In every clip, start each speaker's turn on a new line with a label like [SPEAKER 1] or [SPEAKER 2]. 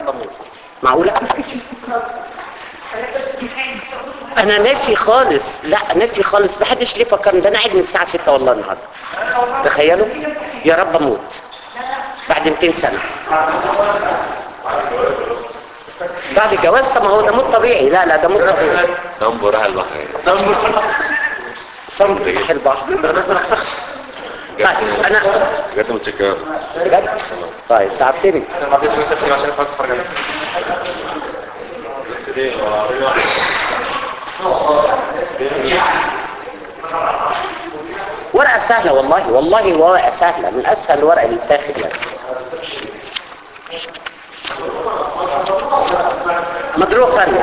[SPEAKER 1] معقولة انا ناسي خالص لا ناسي خالص محدش ليه فكرني ده انا قاعد من الساعة 6 والله النهاردة تخيلوا يا رب اموت بعد 200 سنة بعد الجواز طب ما هو ده موت طبيعي لا لا ده موت طبيعي
[SPEAKER 2] صنبو راح البحر
[SPEAKER 1] صمت في البحر طيب انا
[SPEAKER 2] بجد متشكر
[SPEAKER 1] بجد طيب تعبتني
[SPEAKER 2] بس بس عشان اسمع اتفرج
[SPEAKER 1] ورقة سهلة والله والله ورقة سهلة من اسهل الورق اللي بتاخد يعني مضروب فن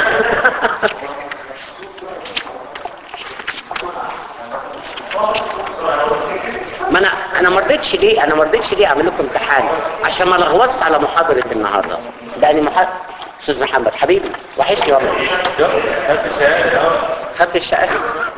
[SPEAKER 1] ما انا انا ما رضيتش ليه انا ما رضيتش ليه اعمل لكم امتحان عشان ما لغوصش على محاضره النهارده لاني محاضره استاذ محمد حبيبي وحشني والله خدت الشقه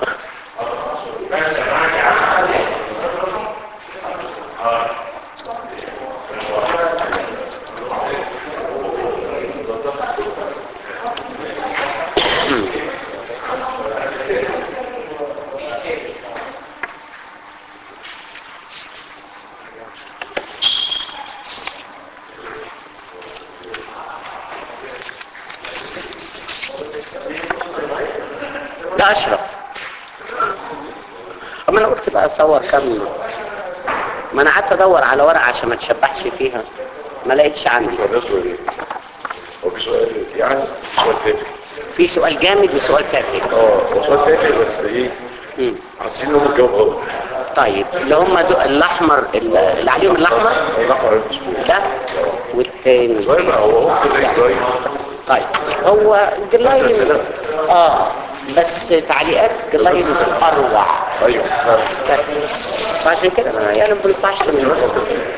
[SPEAKER 1] ده اشرف اما انا قلت بقى اصور كم ما انا قعدت ادور على ورقه عشان ما تشبحش فيها ما لقيتش عندي
[SPEAKER 2] هو في سؤال يعني سؤال تافه
[SPEAKER 1] في سؤال جامد وسؤال تافه
[SPEAKER 2] اه هو سؤال تافه بس ايه
[SPEAKER 1] مم.
[SPEAKER 2] حاسين ان هم الجواب غلط
[SPEAKER 1] طيب اللي هم دو- الاحمر اللي عليهم الاحمر
[SPEAKER 2] الاحمر المسؤول
[SPEAKER 1] ده والتاني
[SPEAKER 2] سؤال بقى هو هو زي جاي
[SPEAKER 1] طيب هو جلاين
[SPEAKER 2] سلسلة.
[SPEAKER 1] اه بس تعليقات جلاين اروع
[SPEAKER 2] ايوه فاهم.
[SPEAKER 1] فعشان كده انا يعني ما بنفعش من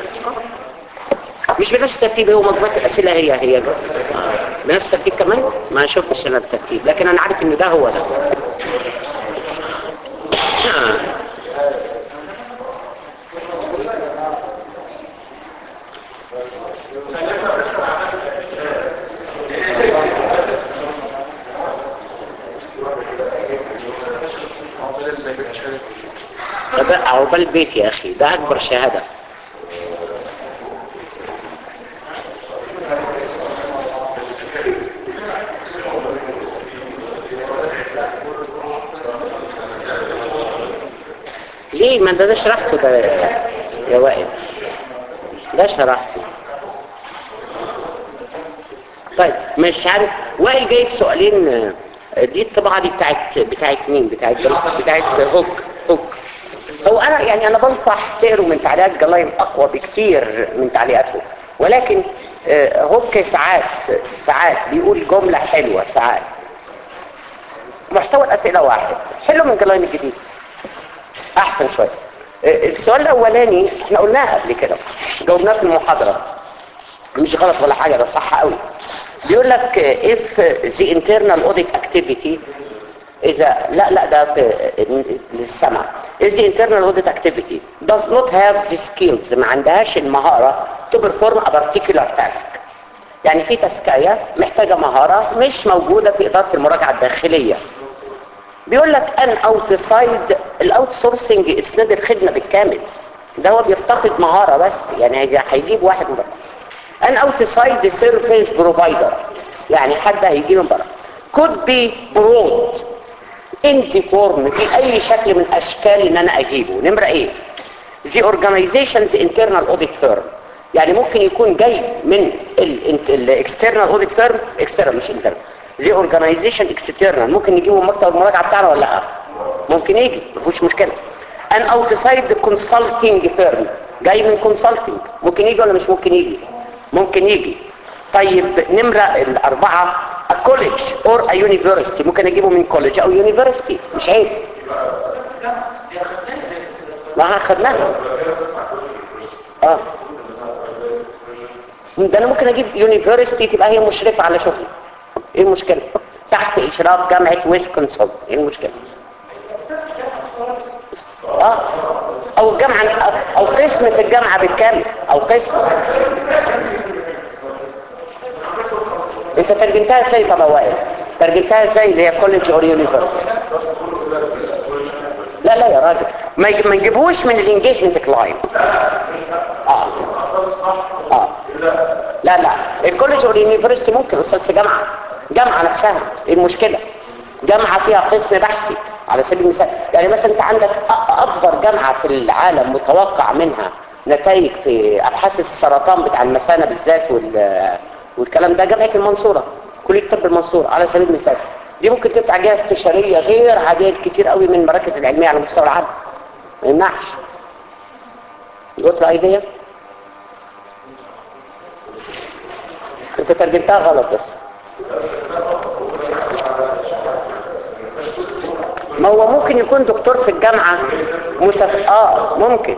[SPEAKER 1] مش بنفس الترتيب هو مجموعه الاسئله هي هي جوه. بنفس الترتيب كمان ما شفتش انا الترتيب لكن انا عارف ان ده هو ده طب عقبال البيت يا اخي ده اكبر شهاده ليه ما ده, ده شرحته ده يا وائل ده شرحته طيب مش عارف وائل جايب سؤالين آه، دي الطبعه دي بتاعت بتاعت مين بتاعت بتاعت هوك هوك هو انا يعني انا بنصح تقروا من تعليقات جلايم اقوى بكتير من تعليقات هوك ولكن آه، هوك ساعات ساعات بيقول جمله حلوه ساعات محتوى الاسئله واحد حلو من جلايم الجديد احسن شويه آه، السؤال الاولاني احنا قلناه قبل كده جاوبناه في المحاضره مش غلط ولا حاجه ده صح قوي بيقول لك آه، if the internal audit activity اذا لا لا ده في للسمع if the internal audit activity does not have the skills ما عندهاش المهاره to perform a particular task يعني في تسكية محتاجة مهارة مش موجودة في إدارة المراجعة الداخلية بيقول لك ان اوتسايد الاوت سورسنج اسناد الخدمه بالكامل ده هو بيفتقد مهاره بس يعني هيجي- هيجيب واحد من بره ان اوتسايد سيرفيس بروفايدر يعني حد هيجي من بره could be broad in the form في اي شكل من اشكال ان انا اجيبه نمره ايه the organization's internal audit firm يعني ممكن يكون جاي من الاكسترنال اوديت فيرم اكسترنال مش انترنال the organization external ممكن نجيبه مكتب المراجعه بتاعنا ولا لا ممكن يجي مفيش مشكله an outside consulting firm جاي من consulting ممكن يجي ولا مش ممكن يجي ممكن يجي طيب نمرة الأربعة a college or a university ممكن أجيبه من college أو university مش عيب ما خدناها اه ده انا ممكن اجيب يونيفرستي تبقى هي مشرفة على شغلي ايه المشكلة تحت اشراف جامعة ويسكونسن ايه المشكلة اه او الجامعة او قسم في الجامعة بالكامل او قسم انت ترجمتها ازاي طب وائل ترجمتها ازاي اللي هي كوليدج اور يونيفرسيتي لا لا يا راجل ما يج- ما نجيبهوش من الانجيجمنت كلاين اه اه لا لا الكوليدج اور يونيفرسيتي ممكن استاذ في جامعه جامعه نفسها ايه المشكله جامعه فيها قسم بحثي على سبيل المثال يعني مثلا انت عندك أ- اكبر جامعه في العالم متوقع منها نتائج في ابحاث السرطان بتاع المثانه بالذات وال والكلام ده جامعه المنصوره كليه طب المنصوره على سبيل المثال دي ممكن تدفع جهه استشاريه غير عاديه كتير قوي من المراكز العلميه على مستوى العالم ما يمنعش قلت له ايديا انت ترجمتها غلط بس ما هو ممكن يكون دكتور في الجامعة متف... اه ممكن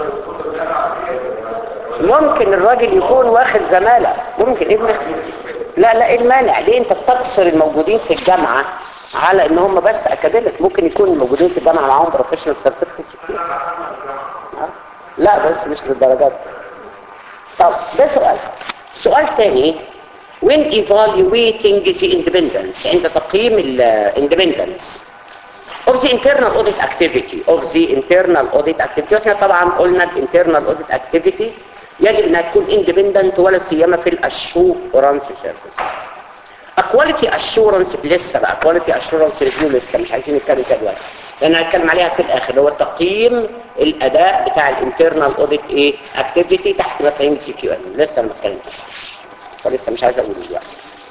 [SPEAKER 1] ممكن الراجل يكون واخد زمالة ممكن ايه المانع؟ لا لا ايه المانع ليه انت بتقصر الموجودين في الجامعة على ان هم بس اكاديميك ممكن يكون الموجودين في الجامعة معاهم بروفيشنال سيرتيفيكتس كتير آه. لا بس مش للدرجات طب ده سؤال سؤال تاني when evaluating the independence عند تقييم ال independence of the internal audit activity of the internal audit activity واحنا طبعا قلنا ال internal audit activity يجب انها تكون independent ولا سيما في الاشورنس سيرفيس quality assurance لسه بقى quality assurance review لسه مش عايزين نتكلم فيها دلوقتي لان هنتكلم عليها في الاخر هو تقييم الاداء بتاع الانترنال اوديت ايه اكتيفيتي تحت مفاهيم الجي كيو ام لسه ما اتكلمتش فلسه مش عايز اقول دلوقتي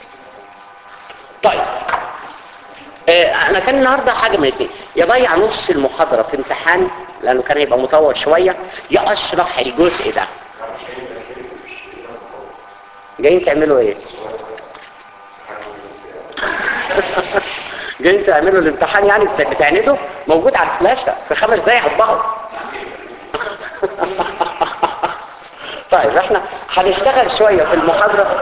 [SPEAKER 1] طيب آه، انا كان النهارده حاجه من الاثنين يضيع نص المحاضره في امتحان لانه كان هيبقى مطول شويه يا اشرح الجزء ده جايين تعملوا ايه جايين تعملوا الامتحان يعني بت- بتعندوا موجود على الفلاشه في خمس دقايق هتطبعوا طيب احنا هنشتغل شويه في المحاضره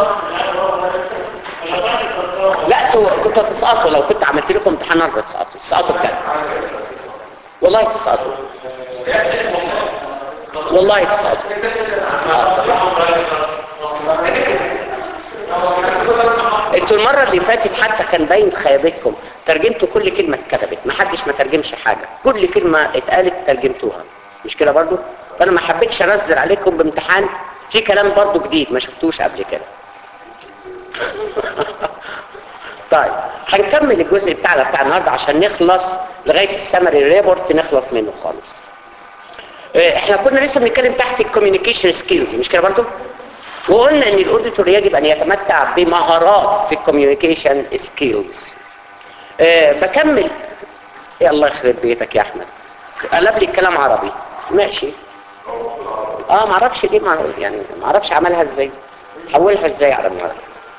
[SPEAKER 1] لا انتوا كنتوا هتسقطوا لو كنت عملت لكم امتحان النهارده تسقطوا تسقطوا بجد والله تسقطوا والله تسقطوا انتوا المرة اللي فاتت حتى كان باين خيابتكم ترجمتوا كل كلمة اتكتبت ما حدش ما ترجمش حاجة كل كلمة اتقالت ترجمتوها مش كده برضو فانا ما حبيتش انزل عليكم بامتحان في كلام برضو جديد ما شفتوش قبل كده طيب هنكمل الجزء بتاعنا بتاع النهارده عشان نخلص لغايه السمري ريبورت نخلص منه خالص اه، احنا كنا لسه بنتكلم تحت الكوميونيكيشن سكيلز مش كده برضو وقلنا ان الاوديتور يجب ان يتمتع بمهارات في الكوميونيكيشن سكيلز بكمل يا الله يخرب بيتك يا احمد قلب لي الكلام عربي ماشي اه ما اعرفش ليه ما يعني ما اعرفش عملها ازاي حولها ازاي على العربي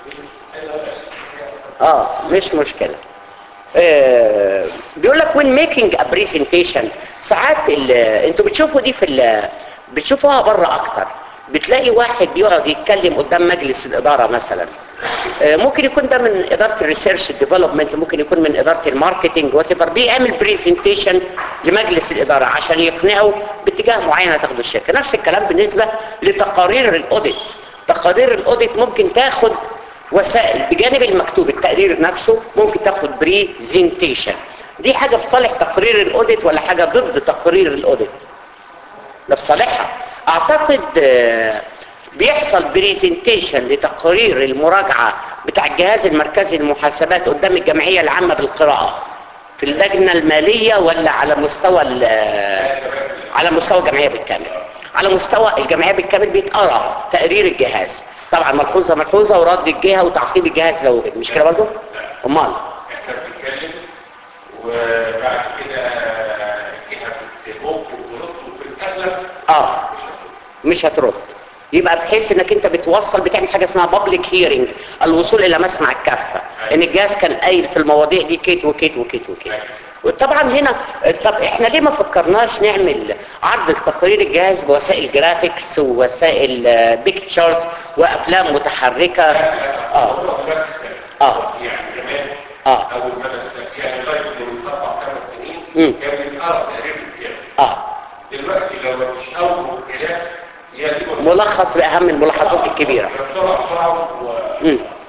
[SPEAKER 1] اه مش مشكلة آه بيقول لك when making a presentation ساعات ال- انتوا بتشوفوا دي في ال- بتشوفوها بره اكتر بتلاقي واحد بيقعد يتكلم قدام مجلس الاداره مثلا آه ممكن يكون ده من اداره الريسيرش ديفلوبمنت ممكن يكون من اداره الماركتنج وات ايفر بيعمل بريزنتيشن لمجلس الاداره عشان يقنعه باتجاه معين هتاخده الشركه نفس الكلام بالنسبه لتقارير الاوديت تقارير الاوديت ممكن تاخد وسائل بجانب المكتوب التقرير نفسه ممكن تاخد بريزنتيشن دي حاجة في صالح تقرير الاوديت ولا حاجة ضد تقرير الاوديت ده في صالحها اعتقد آه، بيحصل بريزنتيشن لتقرير المراجعة بتاع الجهاز المركزي للمحاسبات قدام الجمعية العامة بالقراءة في اللجنة المالية ولا على مستوى ال- آه، على مستوى الجمعية بالكامل على مستوى الجمعية بالكامل بيتقرا تقرير الجهاز طبعا ملحوظة ملحوظة ورد الجهة وتعقيب الجهاز لو وجد مش كده برضه؟ امال
[SPEAKER 3] احنا بنتكلم وبعد كده الجهه بتبوك وترد وفي الاغلب
[SPEAKER 1] اه مش هترد يبقى بحيث انك انت بتوصل بتعمل حاجه اسمها بابليك هيرنج الوصول الى مسمع الكافه ان الجهاز كان قايل في المواضيع دي كيت وكيت وكيت وكيت وطبعا هنا طب احنا ليه ما فكرناش نعمل عرض التقرير الجهاز بوسائل جرافيكس ووسائل بيكتشرز وافلام متحركه اه
[SPEAKER 3] هو بس
[SPEAKER 1] اه
[SPEAKER 3] يعني زمان
[SPEAKER 1] اه
[SPEAKER 3] اول ما بس يعني لغايه من اربع خمس
[SPEAKER 1] مم.
[SPEAKER 3] سنين كان بيتقرا تقريبا كده
[SPEAKER 1] اه
[SPEAKER 3] دلوقتي لو مفيش اول خلاف يجب
[SPEAKER 1] ملخص باهم الملاحظات الكبيره
[SPEAKER 3] بسرعه بسرعه و-
[SPEAKER 1] مم.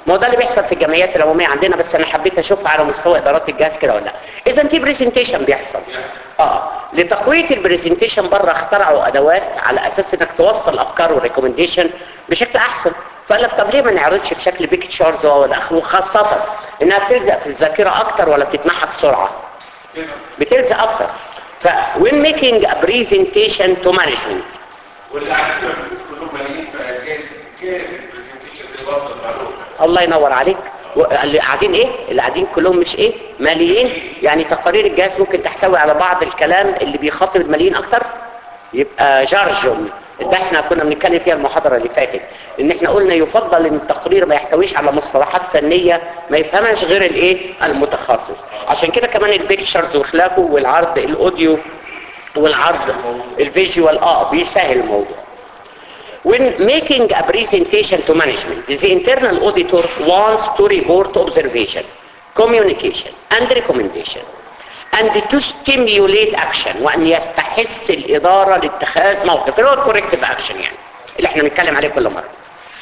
[SPEAKER 1] ما هو ده اللي بيحصل في الجمعيات العموميه عندنا بس انا حبيت اشوفها على مستوى ادارات الجهاز كده ولا لا اذا في برزنتيشن بيحصل اه لتقويه البرزنتيشن بره اخترعوا ادوات على اساس انك توصل افكار وريكومنديشن بشكل احسن فقال لك طب ليه ما نعرضش في شكل بيكتشرز والى اخره خاصه انها بتلزق في الذاكره اكتر ولا بتتمحى بسرعه بتلزق اكتر ف when making a presentation to management
[SPEAKER 3] واللي عندنا كلهم ماليين فجاهز جاهز البرزنتيشن اللي وصل معلومه
[SPEAKER 1] الله ينور عليك و- اللي قاعدين ايه اللي قاعدين كلهم مش ايه ماليين يعني تقارير الجهاز ممكن تحتوي على بعض الكلام اللي بيخاطب الماليين اكتر يبقى جارجون ده احنا كنا بنتكلم فيها المحاضره اللي فاتت ان احنا قلنا يفضل ان التقرير ما يحتويش على مصطلحات فنيه ما يفهمهاش غير الايه المتخصص عشان كده كمان البيكتشرز وخلافه والعرض الاوديو والعرض الفيجوال اه بيسهل الموضوع When making a presentation to management, the internal auditor wants to report observation, communication, and recommendation, and to stimulate action, وأن يستحث الإدارة لاتخاذ موقف، اللي هو الكوركتيف أكشن يعني، اللي احنا بنتكلم عليه كل مرة.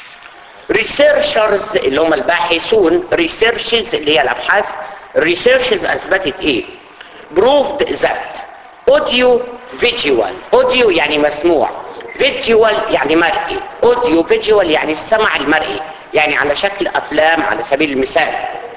[SPEAKER 1] researchers اللي هم الباحثون researches اللي هي الابحاث researches اثبتت ايه proved that audio visual audio يعني مسموع visual يعني مرئي audio visual يعني السمع المرئي يعني على شكل افلام على سبيل المثال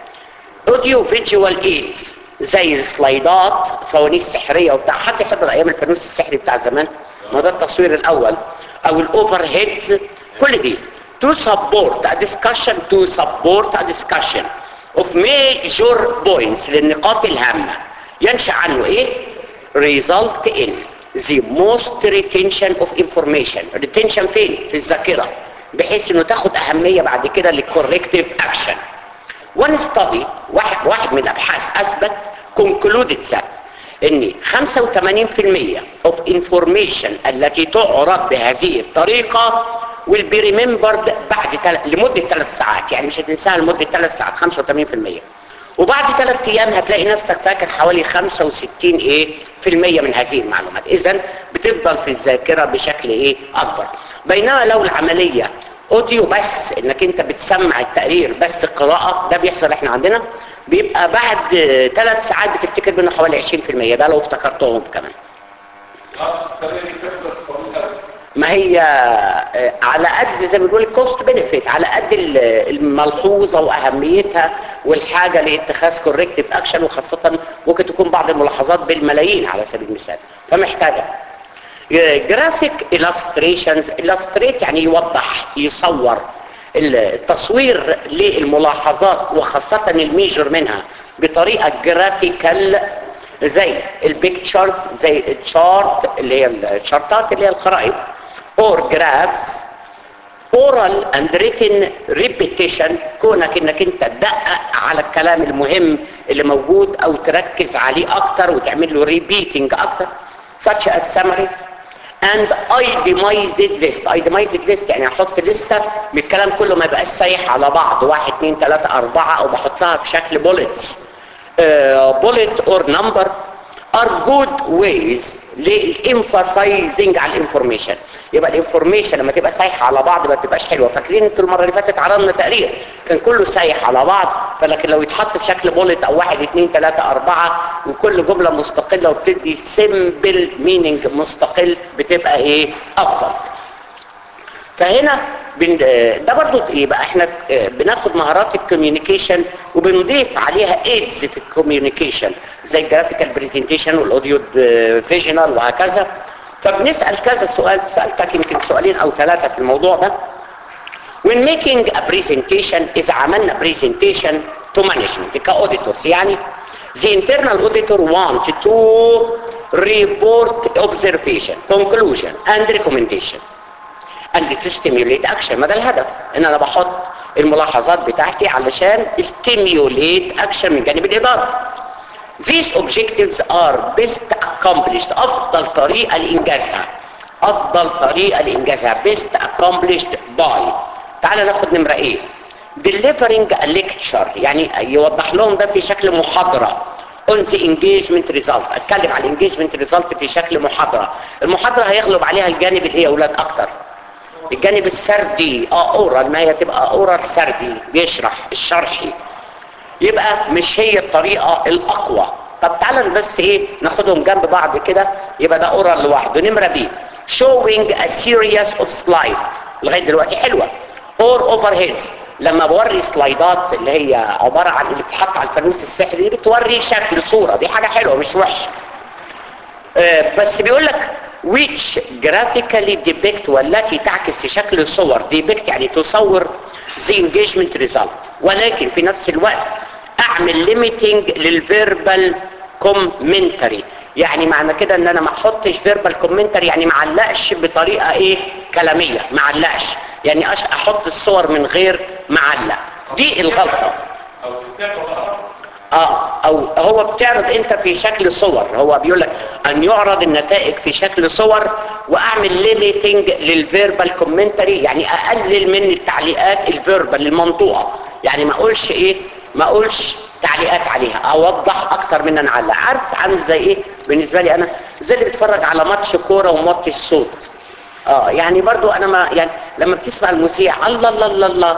[SPEAKER 1] audio visual aids زي السلايدات فوانيس سحريه وبتاع حد يحضر ايام الفانوس السحري بتاع زمان ما ده التصوير الاول او الاوفر هيدز كل دي to support a discussion to support a discussion of major points للنقاط الهامة ينشأ عنه ايه result in the most retention of information retention فين في الذاكرة بحيث انه تاخد اهمية بعد كده للcorrective action one study واحد, واحد من الابحاث اثبت concluded that ان 85% of information التي تعرض بهذه الطريقة will be remembered بعد تل... لمدة ثلاث ساعات يعني مش هتنساها لمدة ثلاث ساعات 85% وبعد ثلاث ايام هتلاقي نفسك فاكر حوالي 65 ايه في المية من هذه المعلومات اذا بتفضل في الذاكرة بشكل ايه اكبر بينما لو العملية اوديو بس انك انت بتسمع التقرير بس قراءة ده بيحصل احنا عندنا بيبقى بعد ثلاث ساعات بتفتكر منه حوالي 20% ده لو افتكرتهم كمان
[SPEAKER 3] خلاص الطريقه دي بتخلص طويله قوي
[SPEAKER 1] ما هي آه، على قد زي ما بنقول الكوست بنفيت على قد ال- الملحوظه واهميتها والحاجه لاتخاذ كوركتيف اكشن وخاصه ممكن تكون بعض الملاحظات بالملايين على سبيل المثال فمحتاجه جرافيك illustrations illustrate يعني يوضح يصور التصوير للملاحظات وخاصة الميجر منها بطريقة جرافيكال زي البيكتشرز زي الشارت اللي هي الشارتات اللي هي الخرائط or graphs oral and written repetition كونك انك انت تدقق على الكلام المهم اللي موجود او تركز عليه اكتر وتعمل له repeating اكتر such as summaries and itemized list itemized list يعني احط لستة من الكلام كله ما يبقاش سايح على بعض واحد اتنين تلاتة اربعة او بحطها بشكل bullets uh, bullet or number are good ways للemphasizing على الانفورميشن يبقى الانفورميشن لما تبقى سايحه على بعض ما بتبقاش حلوه فاكرين انتوا المره اللي فاتت عرضنا تقرير كان كله سايح على بعض فلكن لو يتحط في شكل بولت او واحد اتنين تلاته اربعه وكل جمله مستقله وبتدي سيمبل مينينج مستقل بتبقى ايه افضل فهنا بن... ده برضو يبقى احنا بناخد مهارات الكوميونيكيشن وبنضيف عليها ايدز في الكوميونيكيشن زي الجرافيكال برزنتيشن والاوديو فيجنال وهكذا فبنسال كذا سؤال سالتك يمكن سؤالين او ثلاثه في الموضوع ده when making a presentation اذا عملنا presentation to management كاوديتورز يعني the internal auditor want to report observation conclusion and recommendation and to stimulate action ما ده الهدف ان انا بحط الملاحظات بتاعتي علشان stimulate action من جانب الاداره these objectives are best accomplished افضل طريقه لانجازها افضل طريقه لانجازها best accomplished by تعال ناخد نمره ايه delivering a lecture يعني يوضح لهم ده في شكل محاضره on the engagement result اتكلم على الانجيجمنت result في شكل محاضره المحاضره هيغلب عليها الجانب الايه يا اولاد اكتر الجانب السردي اه اورال ما هي تبقى اورال سردي بيشرح الشرحي يبقى مش هي الطريقة الأقوى طب تعالى بس ايه ناخدهم جنب بعض كده يبقى ده اورال لوحده نمرة بي showing a series of slide لغاية دلوقتي حلوة or overheads لما بوري سلايدات اللي هي عبارة عن اللي بتحط على الفانوس السحري دي بتوري شكل صورة دي حاجة حلوة مش وحشة آه، بس بيقول لك which graphically depict والتي تعكس في شكل الصور depict يعني تصور the engagement result ولكن في نفس الوقت اعمل limiting للverbal commentary يعني معنى كده ان انا ما احطش verbal commentary يعني ما علقش بطريقه ايه كلاميه ما علقش يعني أش- احط الصور من غير معلق دي الغلطه
[SPEAKER 3] او تتابع بقى
[SPEAKER 1] اه او هو بتعرض انت في شكل صور هو بيقول لك ان يعرض النتائج في شكل صور واعمل ليميتنج للفيربال كومنتري يعني اقلل من التعليقات الفيربال المنطوقه يعني ما اقولش ايه ما اقولش تعليقات عليها اوضح اكتر من ان اعلق عارف عامل زي ايه بالنسبه لي انا زي اللي بيتفرج على ماتش كوره وموطي الصوت اه يعني برضو انا ما يعني لما بتسمع المذيع الله الله الله الله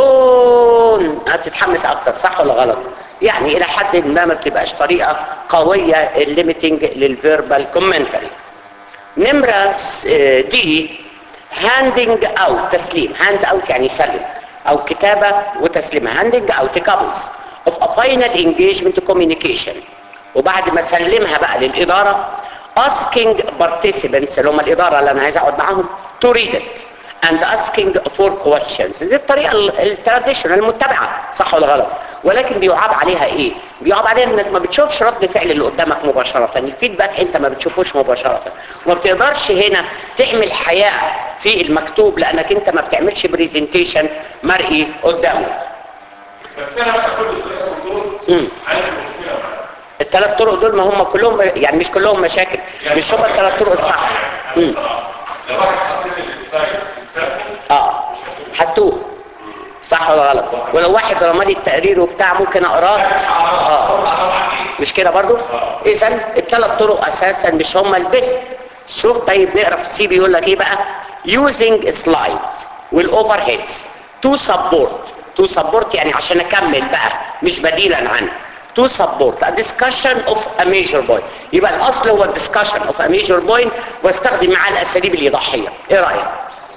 [SPEAKER 1] جون هتتحمس اكتر صح ولا غلط يعني الى حد ما ما بتبقاش طريقه قويه الليميتنج للفيربال كومنتري نمره س- آه، دي هاندنج اوت تسليم هاند اوت يعني سلم او كتابه وتسليمها هاندنج اوت كابلز اوف ا فاينل انجيجمنت كوميونيكيشن وبعد ما اسلمها بقى للاداره asking participants اللي هم الاداره اللي انا عايز اقعد معاهم to read it and asking for questions دي الطريقه التراديشنال المتبعه صح ولا غلط ولكن بيعاب عليها ايه بيعاب عليها انك ما بتشوفش رد فعل اللي قدامك مباشره الفيدباك انت ما بتشوفوش مباشره وما بتقدرش هنا تعمل حياه في المكتوب لانك انت ما بتعملش بريزنتيشن مرئي قدامه
[SPEAKER 3] بس انا بقى كل الطريقه دول
[SPEAKER 1] مم.
[SPEAKER 3] عندي مشكله معاها
[SPEAKER 1] الثلاث طرق دول ما هم كلهم يعني مش كلهم مشاكل مش هم الثلاث طرق الصح مم.
[SPEAKER 3] لو واحد حطيت الستايل في الفهم
[SPEAKER 1] اه حطوه صح ولا غلط ولو واحد رمالي التقرير وبتاع ممكن اقراه اه مش كده برضو اذا الثلاث طرق اساسا مش هم البيست شوف طيب نقرا في السي بيقول لك ايه بقى using slide والاوفر هيدز to support to support يعني عشان اكمل بقى مش بديلا عنه to support a discussion of a major point يبقى الاصل هو discussion of a major point واستخدم معاه الاساليب الايضاحيه ايه رايك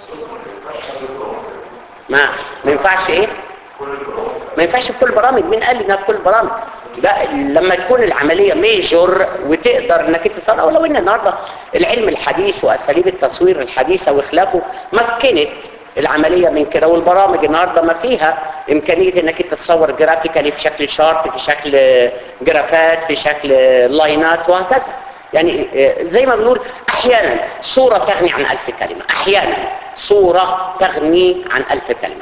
[SPEAKER 1] ما ما ينفعش ايه ما ينفعش في كل البرامج مين قال انها في كل البرامج ده لما تكون العمليه ميجور وتقدر انك انت تصنع ولو ان النهارده العلم الحديث واساليب التصوير الحديثه واخلافه مكنت العمليه من كده والبرامج النهارده ما فيها امكانيه انك انت تصور جرافيكالي في شكل شارت في شكل جرافات في شكل لاينات وهكذا يعني آه، زي ما بنقول احيانا صوره تغني عن الف كلمه احيانا صوره تغني عن الف كلمه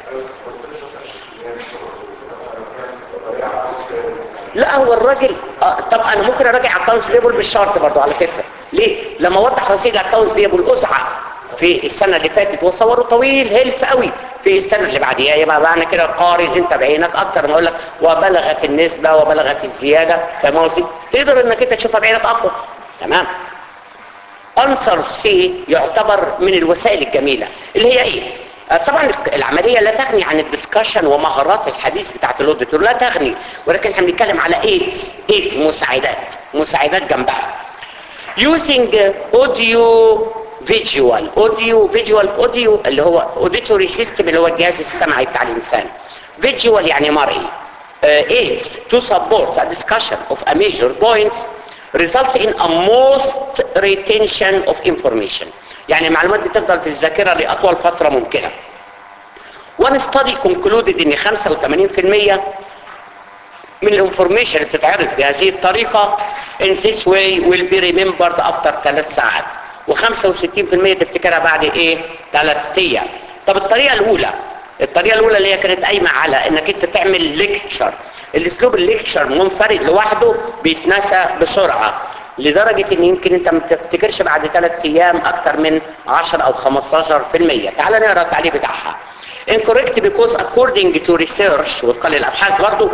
[SPEAKER 1] لا هو الراجل آه طب انا ممكن اراجع اكونتس بيبل بالشرط برضو على فكره ليه لما اوضح رصيد اكونتس بيبل ازعه في السنه اللي فاتت وصوره طويل هلف قوي في السنه اللي بعديها يبقى معنى كده قارن انت بعينك اكتر ما اقول لك وبلغت النسبه وبلغت الزياده فاهم قصدي تقدر انك انت تشوفها بعينك اقوى تمام انسر سي يعتبر من الوسائل الجميلة اللي هي ايه آه، طبعا العملية لا تغني عن الدسكشن ومهارات الحديث بتاعت الاوديتور لا تغني ولكن احنا بنتكلم على ايدز ايدز مساعدات مساعدات جنبها using audio visual audio visual audio اللي هو auditory system اللي هو الجهاز السمعي بتاع الانسان visual يعني مرئي uh, aids to support a discussion of a major points result in a most retention of information يعني المعلومات بتفضل في الذاكرة لأطول فترة ممكنة one study concluded ان 85% من الانفورميشن اللي بتتعرض بهذه الطريقة in this way will be remembered after ثلاث ساعات و65% تفتكرها بعد ايه ثلاث ايام طب الطريقة الاولى الطريقة الاولى اللي هي كانت قايمة على انك انت تعمل ليكتشر الاسلوب الليكتشر منفرد لوحده بيتنسى بسرعة لدرجة ان يمكن انت ما تفتكرش بعد ثلاث ايام اكتر من 10 او 15% تعال نقرا التعليق بتاعها incorrect because according to research وفقا للابحاث برضو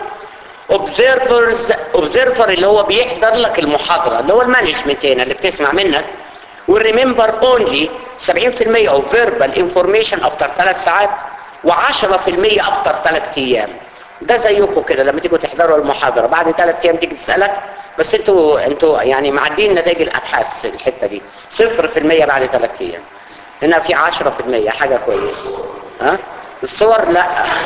[SPEAKER 1] observers observer اللي هو بيحضر لك المحاضرة اللي هو المانجمنت هنا اللي بتسمع منك والريمبر اونلي 70% of verbal information after 3 ساعات و10% after 3 ايام ده زيكم كده لما تيجوا تحضروا المحاضره بعد 3 ايام تيجي تسالك بس انتوا انتوا يعني معدين نتائج الابحاث الحته دي 0% بعد 3 ايام هنا في 10% حاجه كويسه ها الصور لا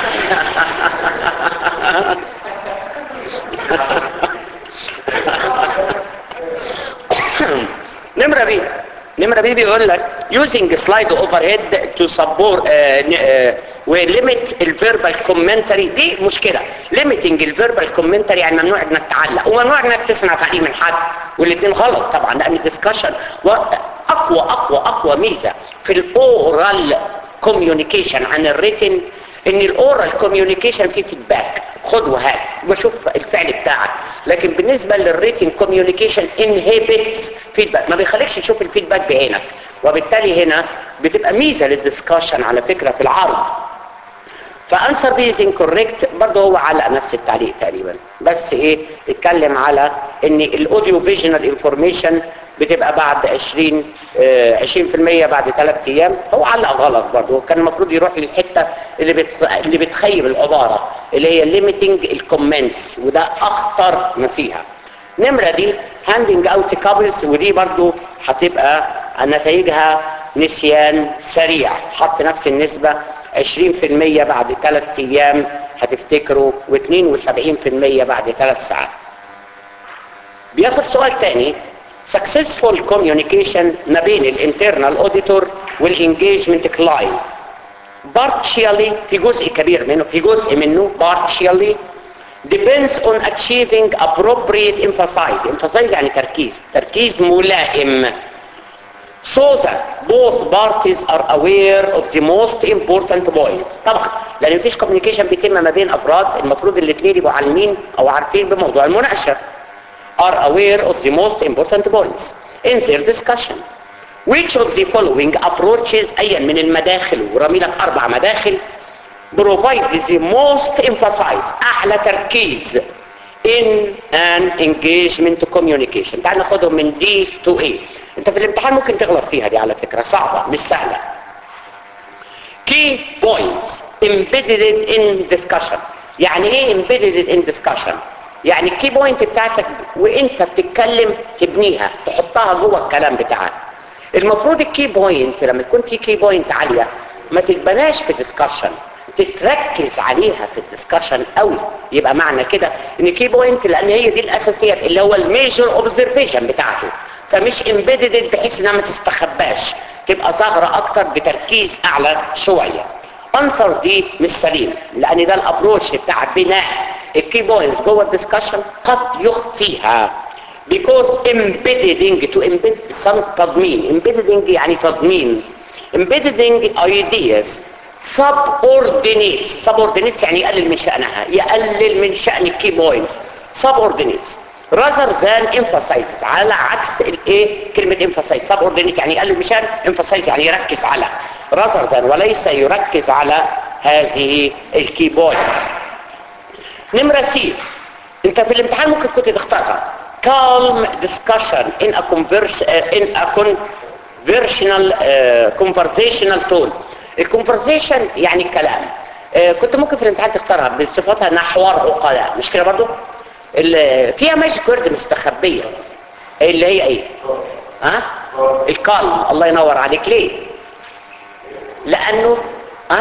[SPEAKER 1] نمرة بي نمرة بي بيقول لك using slide overhead to support uh, uh, وليميت الفيربال كومنتري دي مشكلة limiting الفيربال كومنتري يعني ممنوع انك تعلق وممنوع انك تسمع تعليق من حد والاثنين غلط طبعا لان الدسكشن اقوى اقوى اقوى ميزة في الاورال كوميونيكيشن عن الريتن ان الاورال كوميونيكيشن فيه فيدباك خد وهات وشوف الفعل بتاعك لكن بالنسبة للريتن كوميونيكيشن انهبتس فيدباك ما بيخليكش تشوف الفيدباك بعينك وبالتالي هنا بتبقى ميزة للدسكشن على فكرة في العرض فانسر بي از انكوريكت برضه هو علق نفس التعليق تقريبا بس ايه اتكلم على ان الاوديو فيجنال انفورميشن بتبقى بعد 20 آه 20% بعد 3 ايام هو علق غلط برضه كان المفروض يروح للحته اللي بت... اللي بتخيب العباره اللي هي ليميتنج الكومنتس وده اخطر ما فيها نمره دي هاندنج اوت كابلز ودي برضه هتبقى نتائجها نسيان سريع حط نفس النسبه 20% بعد 3 ايام هتفتكروا و72% بعد 3 ساعات بياخد سؤال تاني successful communication ما بين الانترنال اوديتور والانجيجمنت كلاينت partially في جزء كبير منه في جزء منه partially depends on achieving appropriate emphasis emphasize يعني تركيز تركيز ملائم so that both parties are aware of the most important points طبعا لان مفيش communication بيتم ما بين افراد المفروض الاثنين يبقوا عالمين او عارفين بموضوع المناقشه are aware of the most important points in their discussion which of the following approaches ايا من المداخل ورمي لك اربع مداخل provide the most emphasize اعلى تركيز in an engagement communication تعال ناخدهم من D to A انت في الامتحان ممكن تغلط فيها دي على فكرة صعبة مش سهلة key points embedded in discussion يعني ايه embedded in discussion يعني الكي بوينت بتاعتك وانت بتتكلم تبنيها تحطها جوه الكلام بتاعك المفروض الكي بوينت لما تكون في كي بوينت عاليه ما تتبناش في ديسكشن تتركز عليها في الديسكشن قوي يبقى معنى كده ان كي بوينت لان هي دي الاساسيات اللي هو الميجر اوبزرفيشن بتاعته فمش امبيدد بحيث انها ما تستخباش تبقى ظاهره اكتر بتركيز اعلى شويه انصر دي مش سليم لان ده الابروش بتاع بناء الكي بوينتس جوه الديسكشن قد يخفيها because embedding to embed some تضمين embedding يعني تضمين embedding ideas subordinates subordinates يعني يقلل من شأنها يقلل من شأن الكي بوينتس subordinates rather than emphasizes على عكس الايه كلمة emphasize subordinate يعني يقلل من شأن emphasize يعني يركز على rather than وليس يركز على هذه الكي بوينتس نمرة سي انت في الامتحان ممكن كنت تختارها calm discussion in a converse uh, in a conversational uh, conversational tone الكونفرزيشن يعني الكلام uh, كنت ممكن في الامتحان تختارها بصفتها انها حوار عقلاء مش كده برضو فيها ماجيك وورد مستخبيه اللي هي ايه ها الكالم الله ينور عليك ليه لانه ها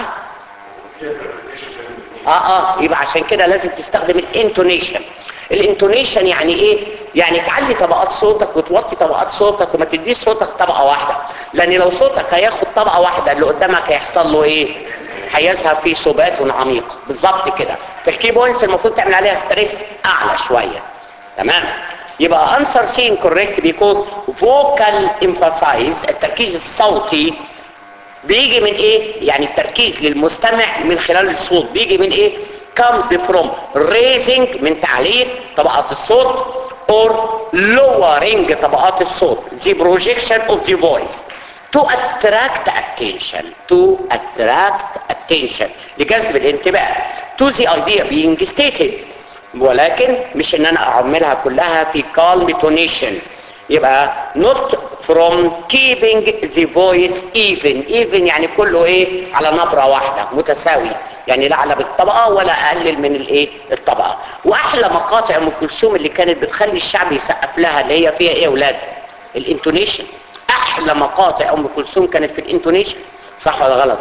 [SPEAKER 1] اه اه يبقى عشان كده لازم تستخدم الانتونيشن الانتونيشن يعني ايه يعني تعلي طبقات صوتك وتوطي طبقات صوتك وما تديش صوتك طبقه واحده لان لو صوتك هياخد طبقه واحده اللي قدامك هيحصل له ايه هيذهب فيه ثبات عميق بالظبط كده فالكي بوينتس المفروض تعمل عليها ستريس اعلى شويه تمام يبقى answer C incorrect because vocal emphasize التركيز الصوتي بيجي من ايه يعني التركيز للمستمع من خلال الصوت بيجي من ايه comes from raising من تعليق طبقات الصوت or lowering طبقات الصوت the projection of the voice to attract attention to attract attention لجذب الانتباه to the idea being stated ولكن مش ان انا اعملها كلها في calm tonation يبقى not from keeping the voice even even يعني كله ايه على نبرة واحدة متساوي يعني لا اعلى بالطبقة ولا اقلل من الايه الطبقة واحلى مقاطع ام كلثوم اللي كانت بتخلي الشعب يسقف لها اللي هي فيها ايه يا اولاد الانتونيشن احلى مقاطع ام كلثوم كانت في الانتونيشن صح ولا غلط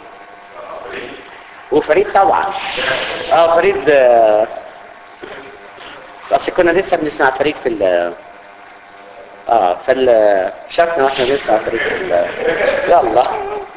[SPEAKER 1] وفريد طبعا اه فريد آه، بس كنا لسه بنسمع فريد في ال اه في ال شافنا واحنا بنسمع فريد في ال يلا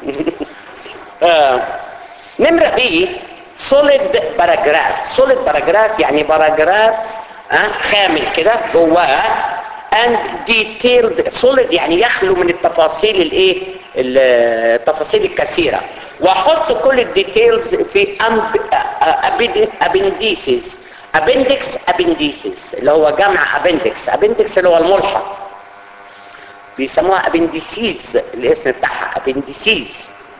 [SPEAKER 1] آه. نمرة بي سوليد باراجراف سوليد باراجراف يعني باراجراف آه كامل كده جواه and detailed solid يعني يخلو من التفاصيل الايه التفاصيل الكثيرة واحط كل الديتيلز في ابنديسز ابندكس ابنديسز اللي هو جمع ابندكس ابندكس اللي هو الملحق بيسموها ابنديسيز الاسم بتاعها ابنديسيز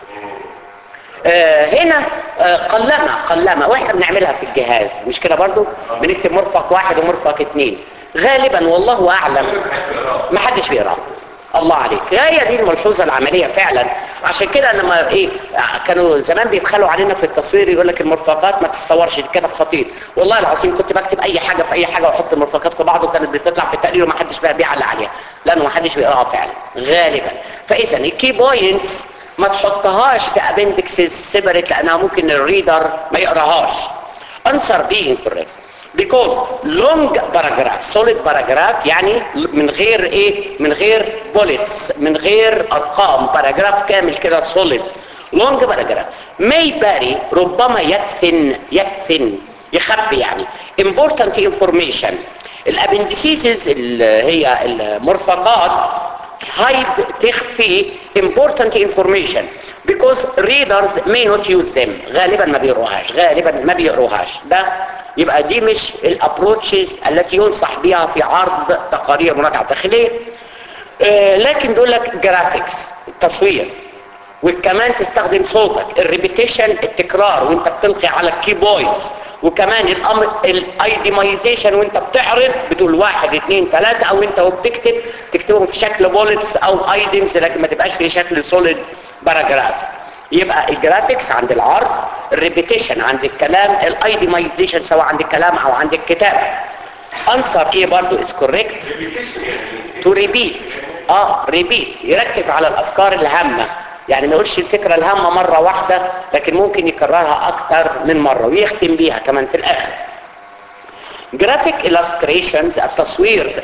[SPEAKER 1] آه هنا آه قلمة قلمة واحنا بنعملها في الجهاز مش كده برضو بنكتب مرفق واحد ومرفق اتنين غالبا والله اعلم ما حدش بيقراه الله عليك هي دي الملحوظه العمليه فعلا عشان كده لما ايه كانوا زمان بيبخلوا علينا في التصوير يقول لك المرفقات ما تتصورش دي كده خطير والله العظيم كنت بكتب اي حاجه في اي حاجه واحط المرفقات في بعض وكانت بتطلع في التقرير وما حدش بقى بيعلق عليها لانه ما حدش بيقراها فعلا غالبا فاذا الكي بوينتس ما تحطهاش في ابندكسز سيبريت لانها ممكن الريدر ما يقراهاش answer being correct because long paragraph solid paragraph يعني من غير ايه من غير bullets من غير ارقام باراجراف كامل كده solid long paragraph may vary ربما يدفن يدفن يخبي يعني important information الابندسيسز اللي هي المرفقات hide تخفي important information because readers may not use them غالبا ما بيقروهاش غالبا ما بيقروهاش ده يبقى دي مش الابروتشز التي ينصح بها في عرض تقارير مراجعه داخليه آه لكن بيقول لك جرافيكس التصوير وكمان تستخدم صوتك الريبيتيشن التكرار وانت بتلقي على الكيبوردز وكمان الامر الايديمايزيشن وانت بتعرض بتقول واحد اثنين ثلاثة او انت وبتكتب تكتبهم في شكل بولتس او ايدمز لكن ما تبقاش في شكل سوليد باراجراف يبقى الجرافيكس عند العرض الريبيتيشن عند الكلام الايديمايزيشن سواء عند الكلام او عند الكتاب انسر ايه برضو از كوريكت تو ريبيت اه ريبيت يركز على الافكار الهامه يعني ما يقولش الفكره الهامه مره واحده لكن ممكن يكررها اكتر من مره ويختم بيها كمان في الاخر جرافيك illustrations التصوير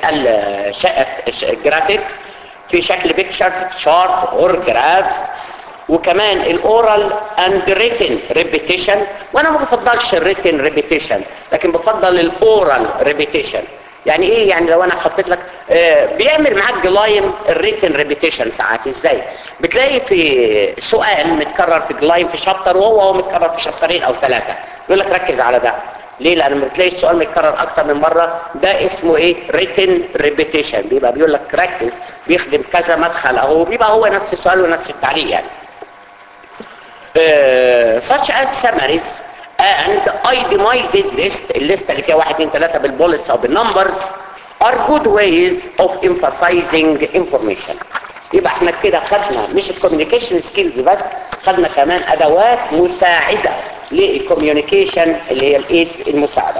[SPEAKER 1] الجرافيك في شكل بيكتشر شارت اور جرافز وكمان الاورال اند ريتن ريبيتيشن وانا ما بفضلش الريتن ريبيتيشن لكن بفضل الاورال ريبيتيشن يعني ايه يعني لو انا حطيت لك آه بيعمل معاك جلايم الريتن ريبيتيشن ساعات ازاي بتلاقي في سؤال متكرر في جلايم في شابتر وهو هو متكرر في شابترين او ثلاثه يقول لك ركز على ده ليه لان لما بتلاقي السؤال متكرر اكتر من مره ده اسمه ايه ريتن ريبيتيشن بيبقى بيقول لك ركز بيخدم كذا مدخل اهو بيبقى هو نفس السؤال ونفس التعليق يعني Uh, such as summaries and itemized list الليسته اللي فيها 1 2 3 بالبولتس او بالنمبرز are good ways of emphasizing information يبقى احنا كده خدنا مش الكوميونيكيشن سكيلز بس خدنا كمان ادوات مساعده للكوميونيكيشن اللي هي الايد المساعده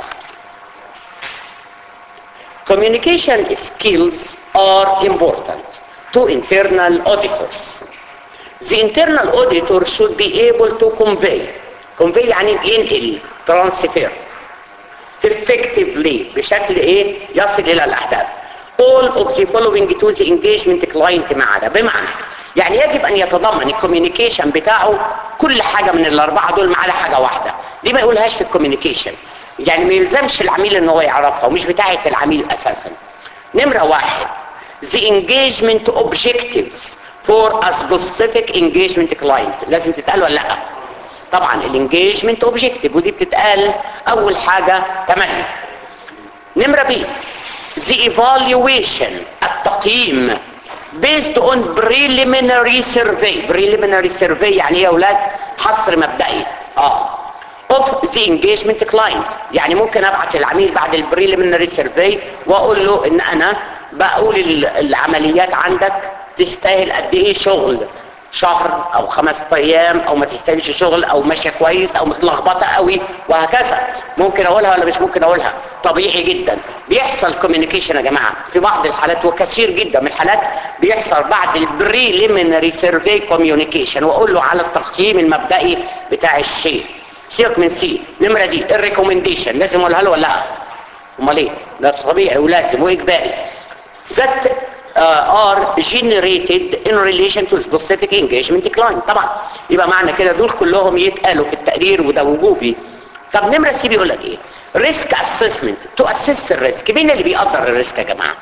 [SPEAKER 1] communication skills are important to internal auditors the internal auditor should be able to convey convey يعني ينقل transfer effectively بشكل ايه يصل الى الاهداف all of the following to the engagement client ما عدا بمعنى يعني يجب ان يتضمن الكوميونيكيشن بتاعه كل حاجة من الاربعة دول ما عدا حاجة واحدة دي ما يقولهاش في الكوميونيكيشن يعني ما يلزمش العميل ان هو يعرفها ومش بتاعة العميل اساسا نمرة واحد the engagement objectives for a specific engagement client لازم تتقال ولا لا طبعا الانجيجمنت اوبجكتيف ودي بتتقال اول حاجة تمام نمرة بي the evaluation التقييم based on preliminary survey preliminary survey يعني ايه يا اولاد حصر مبدئي اه of the engagement client يعني ممكن ابعت للعميل بعد البريليمينري سيرفي واقول له ان انا بقول العمليات عندك تستاهل قد ايه شغل شهر او خمس ايام او ما تستاهلش شغل او ماشيه كويس او متلخبطه قوي وهكذا ممكن اقولها ولا مش ممكن اقولها طبيعي جدا بيحصل كوميونيكيشن يا جماعه في بعض الحالات وكثير جدا من الحالات بيحصل بعد البريليمينري سيرفي كوميونيكيشن واقول له على التقييم المبدئي بتاع الشيء سيبك من سي النمره دي الريكومنديشن لازم اقولها له ولا لا امال ايه ده طبيعي ولازم واجباري that uh, are generated in relation to specific engagement decline طبعا يبقى معنى كده دول كلهم يتقالوا في التقرير وده وجوبي طب نمرة سي بيقول لك ايه ريسك اسسمنت تو اسس الريسك مين اللي بيقدر الريسك يا جماعه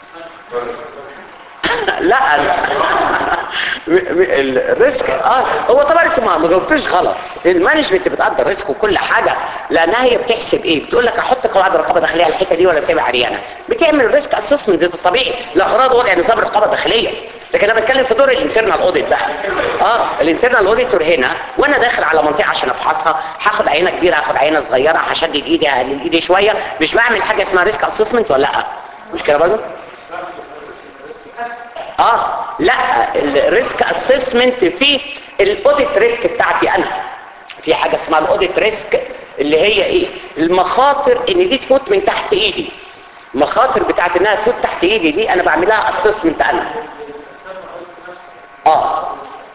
[SPEAKER 1] لا م- م- الريسك اه هو طبعا انتوا ما ما جاوبتوش غلط المانجمنت بتقدر الريسك وكل حاجه لانها هي بتحسب ايه بتقول لك احط قواعد رقابه داخليه على الحته دي ولا اسيبها عريانه بتعمل ريسك اسسمنت ده طبيعي لاغراض وضع نظام رقابه داخليه لكن انا بتكلم في دور الانترنال اوديت بقى اه الانترنال اوديتور هنا وانا داخل على منطقه عشان افحصها هاخد عينه كبيره هاخد عينه صغيره هشدد ايدي هقلل ايدي شويه مش بعمل حاجه اسمها ريسك اسسمنت ولا لا مش كده برضه اه لا الريسك اسسمنت في الاوديت ريسك بتاعتي انا في حاجه اسمها الاوديت ريسك اللي هي ايه المخاطر ان دي تفوت من تحت ايدي المخاطر بتاعت انها تفوت تحت ايدي دي انا بعملها اسسمنت انا اه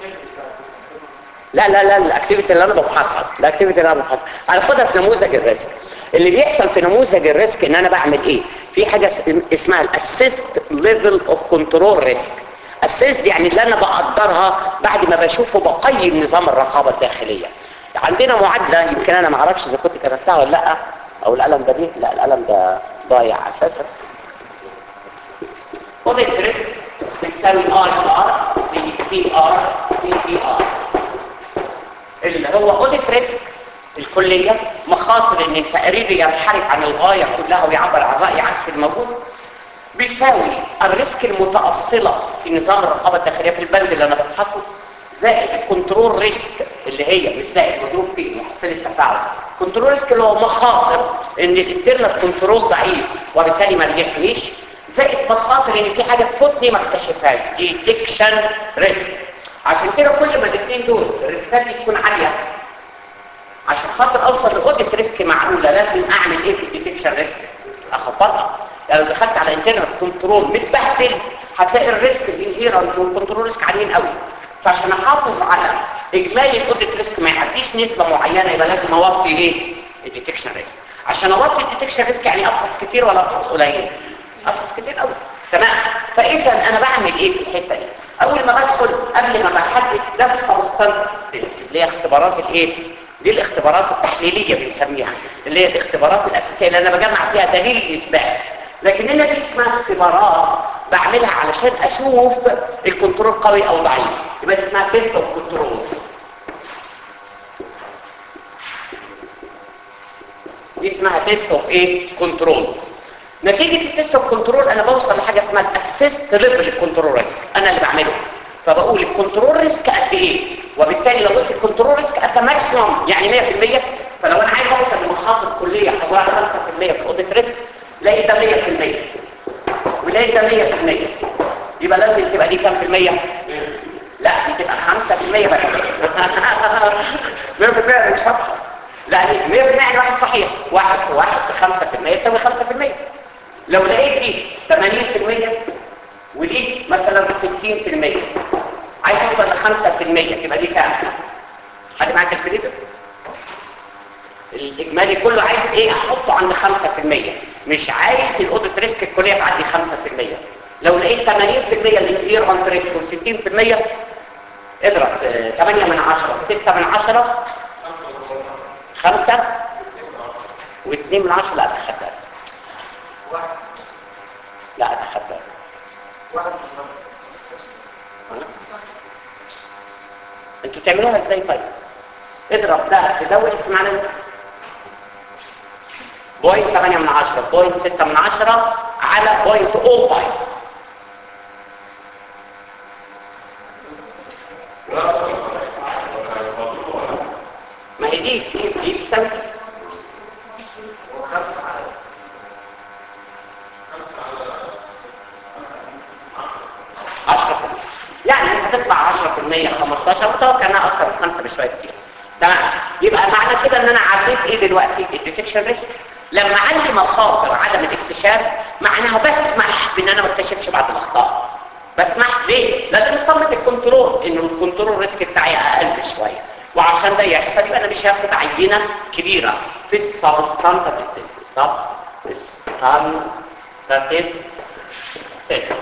[SPEAKER 1] لا لا لا الاكتيفيتي اللي انا ببحثها الاكتيفيتي اللي انا ببحثها هناخدها في نموذج الريسك اللي بيحصل في نموذج الريسك ان انا بعمل ايه في حاجه اس- اسمها الاسيست ليفل اوف كنترول ريسك اسيست يعني اللي انا بقدرها بعد ما بشوفه بقيم نظام الرقابه الداخليه عندنا معادله يمكن انا ما اعرفش اذا كنت كتبتها ولا لا او القلم ده ليه لا القلم ده ضايع اساسا اوديت ريسك بتساوي اي ار دي سي ار دي سي ار اللي هو اوديت ريسك الكلية مخاطر ان التقرير ينحرف عن الغاية كلها ويعبر عن رأي عكس الموجود بيساوي الريسك المتأصلة في نظام الرقابة الداخلية في البند اللي انا ببحثه زائد الكنترول ريسك اللي هي مش زائد مضروب في محصل التفاعل كنترول ريسك اللي هو مخاطر ان الانترنال كنترول ضعيف وبالتالي ما ريحنيش زائد مخاطر ان في حاجة تفوتني ما اكتشفهاش ديتكشن ريسك عشان كده كل ما الاثنين دول الريسكات تكون عالية عشان خاطر اوصل لاوديت ريسك معقوله لازم اعمل ايه في الديتكشن ريسك اخفضها يعني لو دخلت على انترنال كنترول متبهدل هتلاقي الريسك الانهيرنت والكنترول ريسك عاليين قوي فعشان احافظ على اجمالي الاوديت ريسك ما يعديش نسبه معينه يبقى لازم اوطي ايه الديتكشن ريسك عشان اوطي الديتكشن ريسك يعني ابحث كتير ولا ابحث قليل ابحث كتير قوي تمام فاذا انا بعمل ايه في الحته دي اول ما بدخل قبل ما بحدد ده السبستانس اللي هي اختبارات الايه دي الاختبارات التحليليه بنسميها اللي هي الاختبارات الاساسيه اللي انا بجمع فيها دليل الاثبات لكن هنا دي اسمها اختبارات بعملها علشان اشوف الكنترول قوي او ضعيف يبقى دي اسمها تيست اوف كنترول دي اسمها تيست اوف ايه كنترول نتيجه التيست اوف كنترول انا بوصل لحاجه اسمها الاسيست ليفل الكنترول ريسك انا اللي بعمله فبقول الكنترول ريسك قد ايه وبالتالي لو قلت الكنترول ريسك قد ماكسيموم يعني 100% فلو انا عايز اوصل لمخاطر كليه هقول على 5% في الاوديت ريسك لاقي ده 100% ولاقي ده 100% يبقى لازم تبقى دي كام في المية؟ لا دي تبقى 5% بس 100% أنا مش هبحث لا دي 100% يعني واحد صحيح واحد في واحد في 5% يساوي 5% لو لقيت دي 80% ودي مثلا 60% عايز اوصل ل 5% تبقى دي كام؟ حد معاك الكالكوليتر؟ الاجمالي كله عايز ايه احطه عند 5% مش عايز الاوديت ريسك الكليه تعدي 5% لو لقيت 80% الانكلير اون ريسك و60% اضرب آه، 8 من 10 6 من 10 5 و2 من 10 لا اتخبأت لا اتخبأت انتوا بتعملوها ازاي طيب اضرب ده في ده واسم معنى بوينت 8 من 10 بوينت 6 من 10 على بوينت 05 ما هي دي دي دي بتساوي 10 هتطلع 10% 15 متوقع انها اكتر من 5 بشويه كتير تمام يبقى معنى كده ان انا عديت ايه دلوقتي الديتكشن ريسك لما عندي مخاطر عدم الاكتشاف معناها بسمح بان انا ما اكتشفش بعض الاخطاء بسمح ليه لازم اطمن الكنترول ان الكنترول ريسك بتاعي اقل شويه وعشان ده يحصل يبقى انا مش هاخد عينه كبيره في السبستانتيف تيست سبستانتيف تيست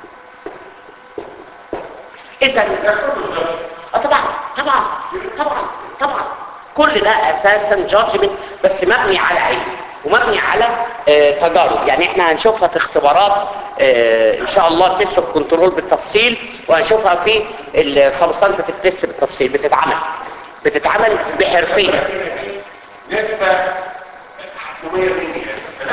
[SPEAKER 1] اذا اه طبعا طبعا طبعا طبعا كل ده اساسا جادجمنت بس مبني على علم ومبني على آه تجارب يعني احنا هنشوفها في اختبارات آه ان شاء الله تيست اوف كنترول بالتفصيل وهنشوفها في السبستانتيف تيست بالتفصيل بتتعمل بتتعمل بحرفيه
[SPEAKER 3] نسبة حكومية مني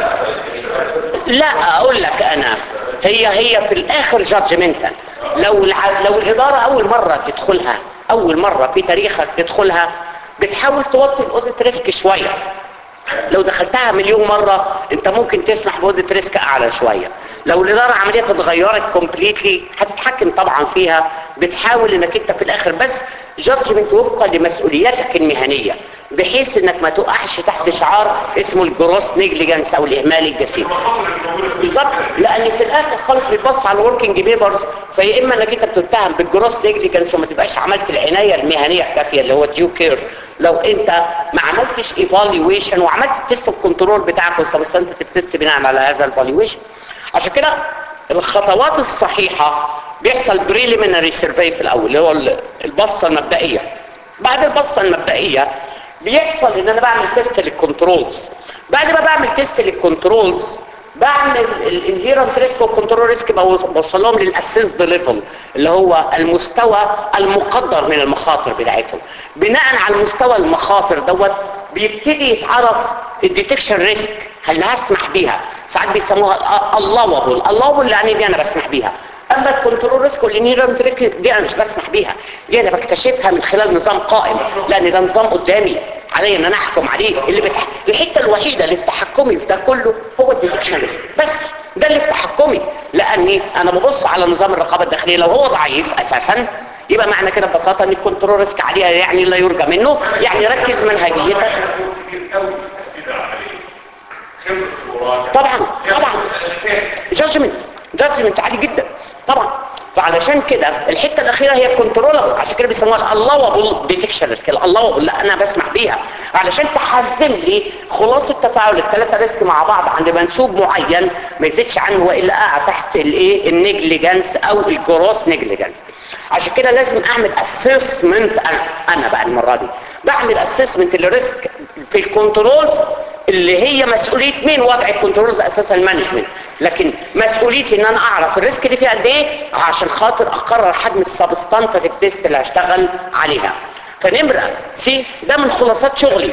[SPEAKER 1] لا اقول لك انا هي هي في الاخر جادجمنتال لو الع... لو الاداره اول مره تدخلها اول مره في تاريخك تدخلها بتحاول توطي الاوديت ريسك شويه لو دخلتها مليون مرة انت ممكن تسمح بودة ريسك اعلى شوية لو الادارة عملية اتغيرت كومبليتلي هتتحكم طبعا فيها بتحاول انك انت في الاخر بس جادجمنت وفقا لمسؤولياتك المهنية بحيث انك ما تقعش تحت شعار اسمه الجروس نيجليجنس او الاهمال الجسيم بالظبط لان في الاخر خالص بتبص على الوركينج بيبرز فيا اما انك انت بتتهم بالجروس نيجليجنس وما تبقاش عملت العنايه المهنيه الكافيه اللي هو ديو كير لو انت ما عملتش ايفالويشن وعملت التيست اوف كنترول بتاعك والسبستانتيف تيست بناء على هذا الايفالويشن عشان كده الخطوات الصحيحه بيحصل بريليمينري سيرفي في الاول اللي هو البصه المبدئيه بعد البصه المبدئيه بيحصل ان انا بعمل تيست للكنترولز بعد ما بعمل تيست للكنترولز بعمل الانهيرنت ريسك والكنترول ريسك بوصل لهم للاسيسد ليفل اللي هو المستوى المقدر من المخاطر بتاعتهم بناء على المستوى المخاطر دوت بيبتدي يتعرف الديتكشن ريسك هل هسمح بيها ساعات بيسموها اللوبل اللوبل يعني دي انا بسمح بيها اما الكنترول ريسك والانهيرنت ريسك دي انا مش بسمح بيها دي انا بكتشفها من خلال نظام قائم لان ده نظام قدامي علي ان انا احكم عليه اللي بتح... الحته الوحيده اللي في تحكمي في ده كله هو الديتكشن ريسك بس ده اللي في تحكمي لاني انا ببص على نظام الرقابه الداخليه لو هو ضعيف اساسا يبقى معنى كده ببساطه ان الكنترول ريسك عليها يعني لا يرجى منه يعني ركز منهجيتك طبعا طبعا جادجمنت جادجمنت عالي جدا طبعا فعلشان كده الحته الاخيره هي الكنترولبل عشان كده بيسموها اللوبل ديتكشن ريسك اللوبل لا انا بسمح بيها علشان تحزم لي خلاصه تفاعل الثلاثه ريسك مع بعض عند منسوب معين ما يزيدش عنه والا اقع تحت الايه النيجليجنس او الجروس نيجليجنس عشان كده لازم اعمل اسسمنت انا انا بقى المره دي بعمل اسسمنت للريسك في الكنترولز اللي هي مسؤوليه مين وضع الكنترولز اساسا المانجمنت لكن مسؤوليتي ان انا اعرف الريسك دي فيها قد ايه عشان خاطر اقرر حجم السبستانتيف تيست اللي هشتغل عليها فنمره سي ده من خلاصات شغلي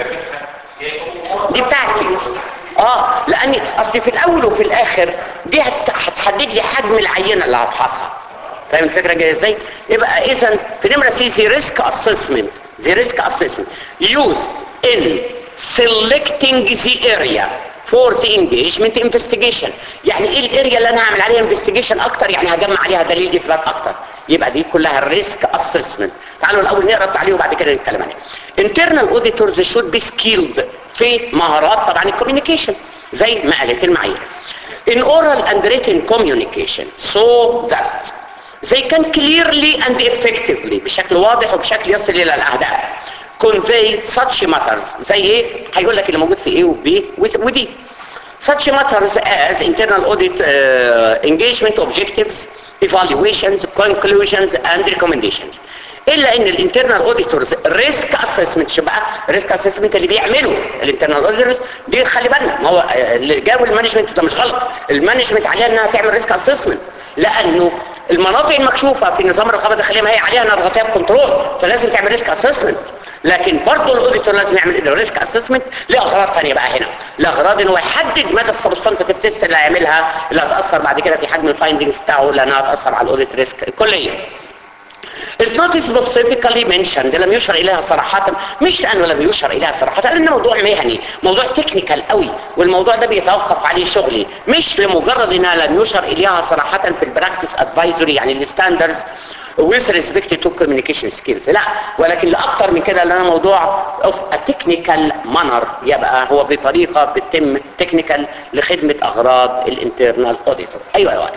[SPEAKER 1] دي بتاعتي اه لاني اصل في الاول وفي الاخر دي هتحدد لي حجم العينه اللي هفحصها فاهم الفكره جايه ازاي يبقى اذا في نمره سي زي ريسك اسسمنت زي ريسك اسسمنت used in selecting the area for the engagement investigation يعني ايه الاريا اللي انا هعمل عليها انفستيجيشن اكتر يعني هجمع عليها دليل اثبات اكتر يبقى دي كلها الريسك اسسمنت تعالوا الاول نقرا التعليق وبعد كده نتكلم عليه internal auditors should be skilled في مهارات طبعا الكوميونيكيشن زي ما قالت المعايير in oral and written communication so that they can clearly and effectively بشكل واضح وبشكل يصل الى الاهداف convey such matters زي ايه هيقول لك اللي موجود في A و B و D such matters as internal audit uh, engagement objectives evaluations conclusions and recommendations الا ان الانترنال اوديتورز ريسك اسسمنت شو بقى ريسك اسسمنت اللي بيعملوا الانترنال اوديتورز دي خلي بالنا ما هو اللي جابوا المانجمنت ده مش غلط المانجمنت عليها انها تعمل ريسك اسسمنت لانه المناطق المكشوفه في نظام الرقابه الداخليه ما هي عليها انها تغطيها بكنترول فلازم تعمل ريسك اسسمنت لكن برضه الاوديتور لازم يعمل ريسك اسسمنت لاغراض ثانيه بقى هنا لاغراض ان هو يحدد مدى السبستانتيف تيست اللي هيعملها اللي هتاثر بعد كده في حجم الفايندنجز بتاعه لانها هتاثر على الاوديت ريسك الكليه It's not specifically mentioned لم يشر إليها صراحة مش لأنه لم يشر إليها صراحة لأنه موضوع مهني موضوع تكنيكال قوي والموضوع ده بيتوقف عليه شغلي مش لمجرد انها لم يشر إليها صراحة في البراكتس ادفايزوري يعني الستاندرز with respect to communication skills لا ولكن لاكتر من كده لان موضوع of a technical manner يبقى هو بطريقه بتتم technical لخدمه اغراض الانترنال اوديتور ايوه ايوه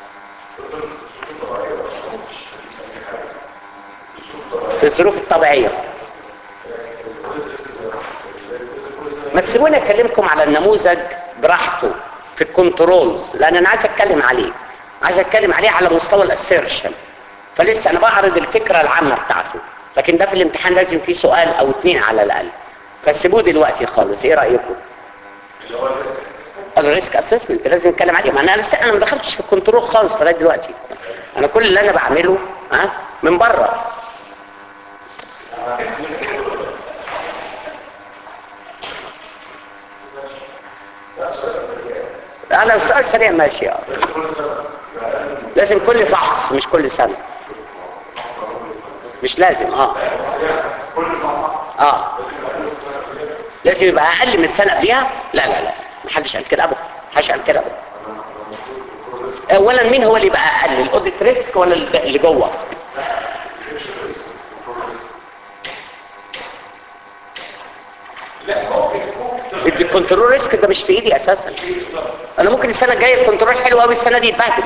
[SPEAKER 1] في الظروف الطبيعيه ما تسيبوني اكلمكم على النموذج براحته في الكنترولز لان انا عايز اتكلم عليه عايز اتكلم عليه على مستوى الاسيرشن فلسه انا بعرض الفكره العامه بتاعته لكن ده في الامتحان لازم فيه سؤال او اتنين على الاقل فسيبوه دلوقتي خالص ايه رايكم
[SPEAKER 3] اللي هو الريسك
[SPEAKER 1] الريسك اسسمنت لازم نتكلم عليه ما انا لسه انا ما دخلتش في الكنترول خالص لغايه دلوقتي انا كل اللي انا بعمله ها من بره انا السؤال سريع ماشي اه لازم كل فحص مش كل سنه مش لازم اه اه لازم يبقى اقل من سنه قبلها لا لا لا محدش قال كده ابدا محدش قال كده ابدا اولا مين هو اللي يبقى اقل الاوديت ريسك ولا اللي جوه
[SPEAKER 3] لا ممكن ممكن
[SPEAKER 1] الكنترول ريسك ده مش في ايدي اساسا انا ممكن السنه الجايه الكنترول حلو قوي السنه دي يتبهدل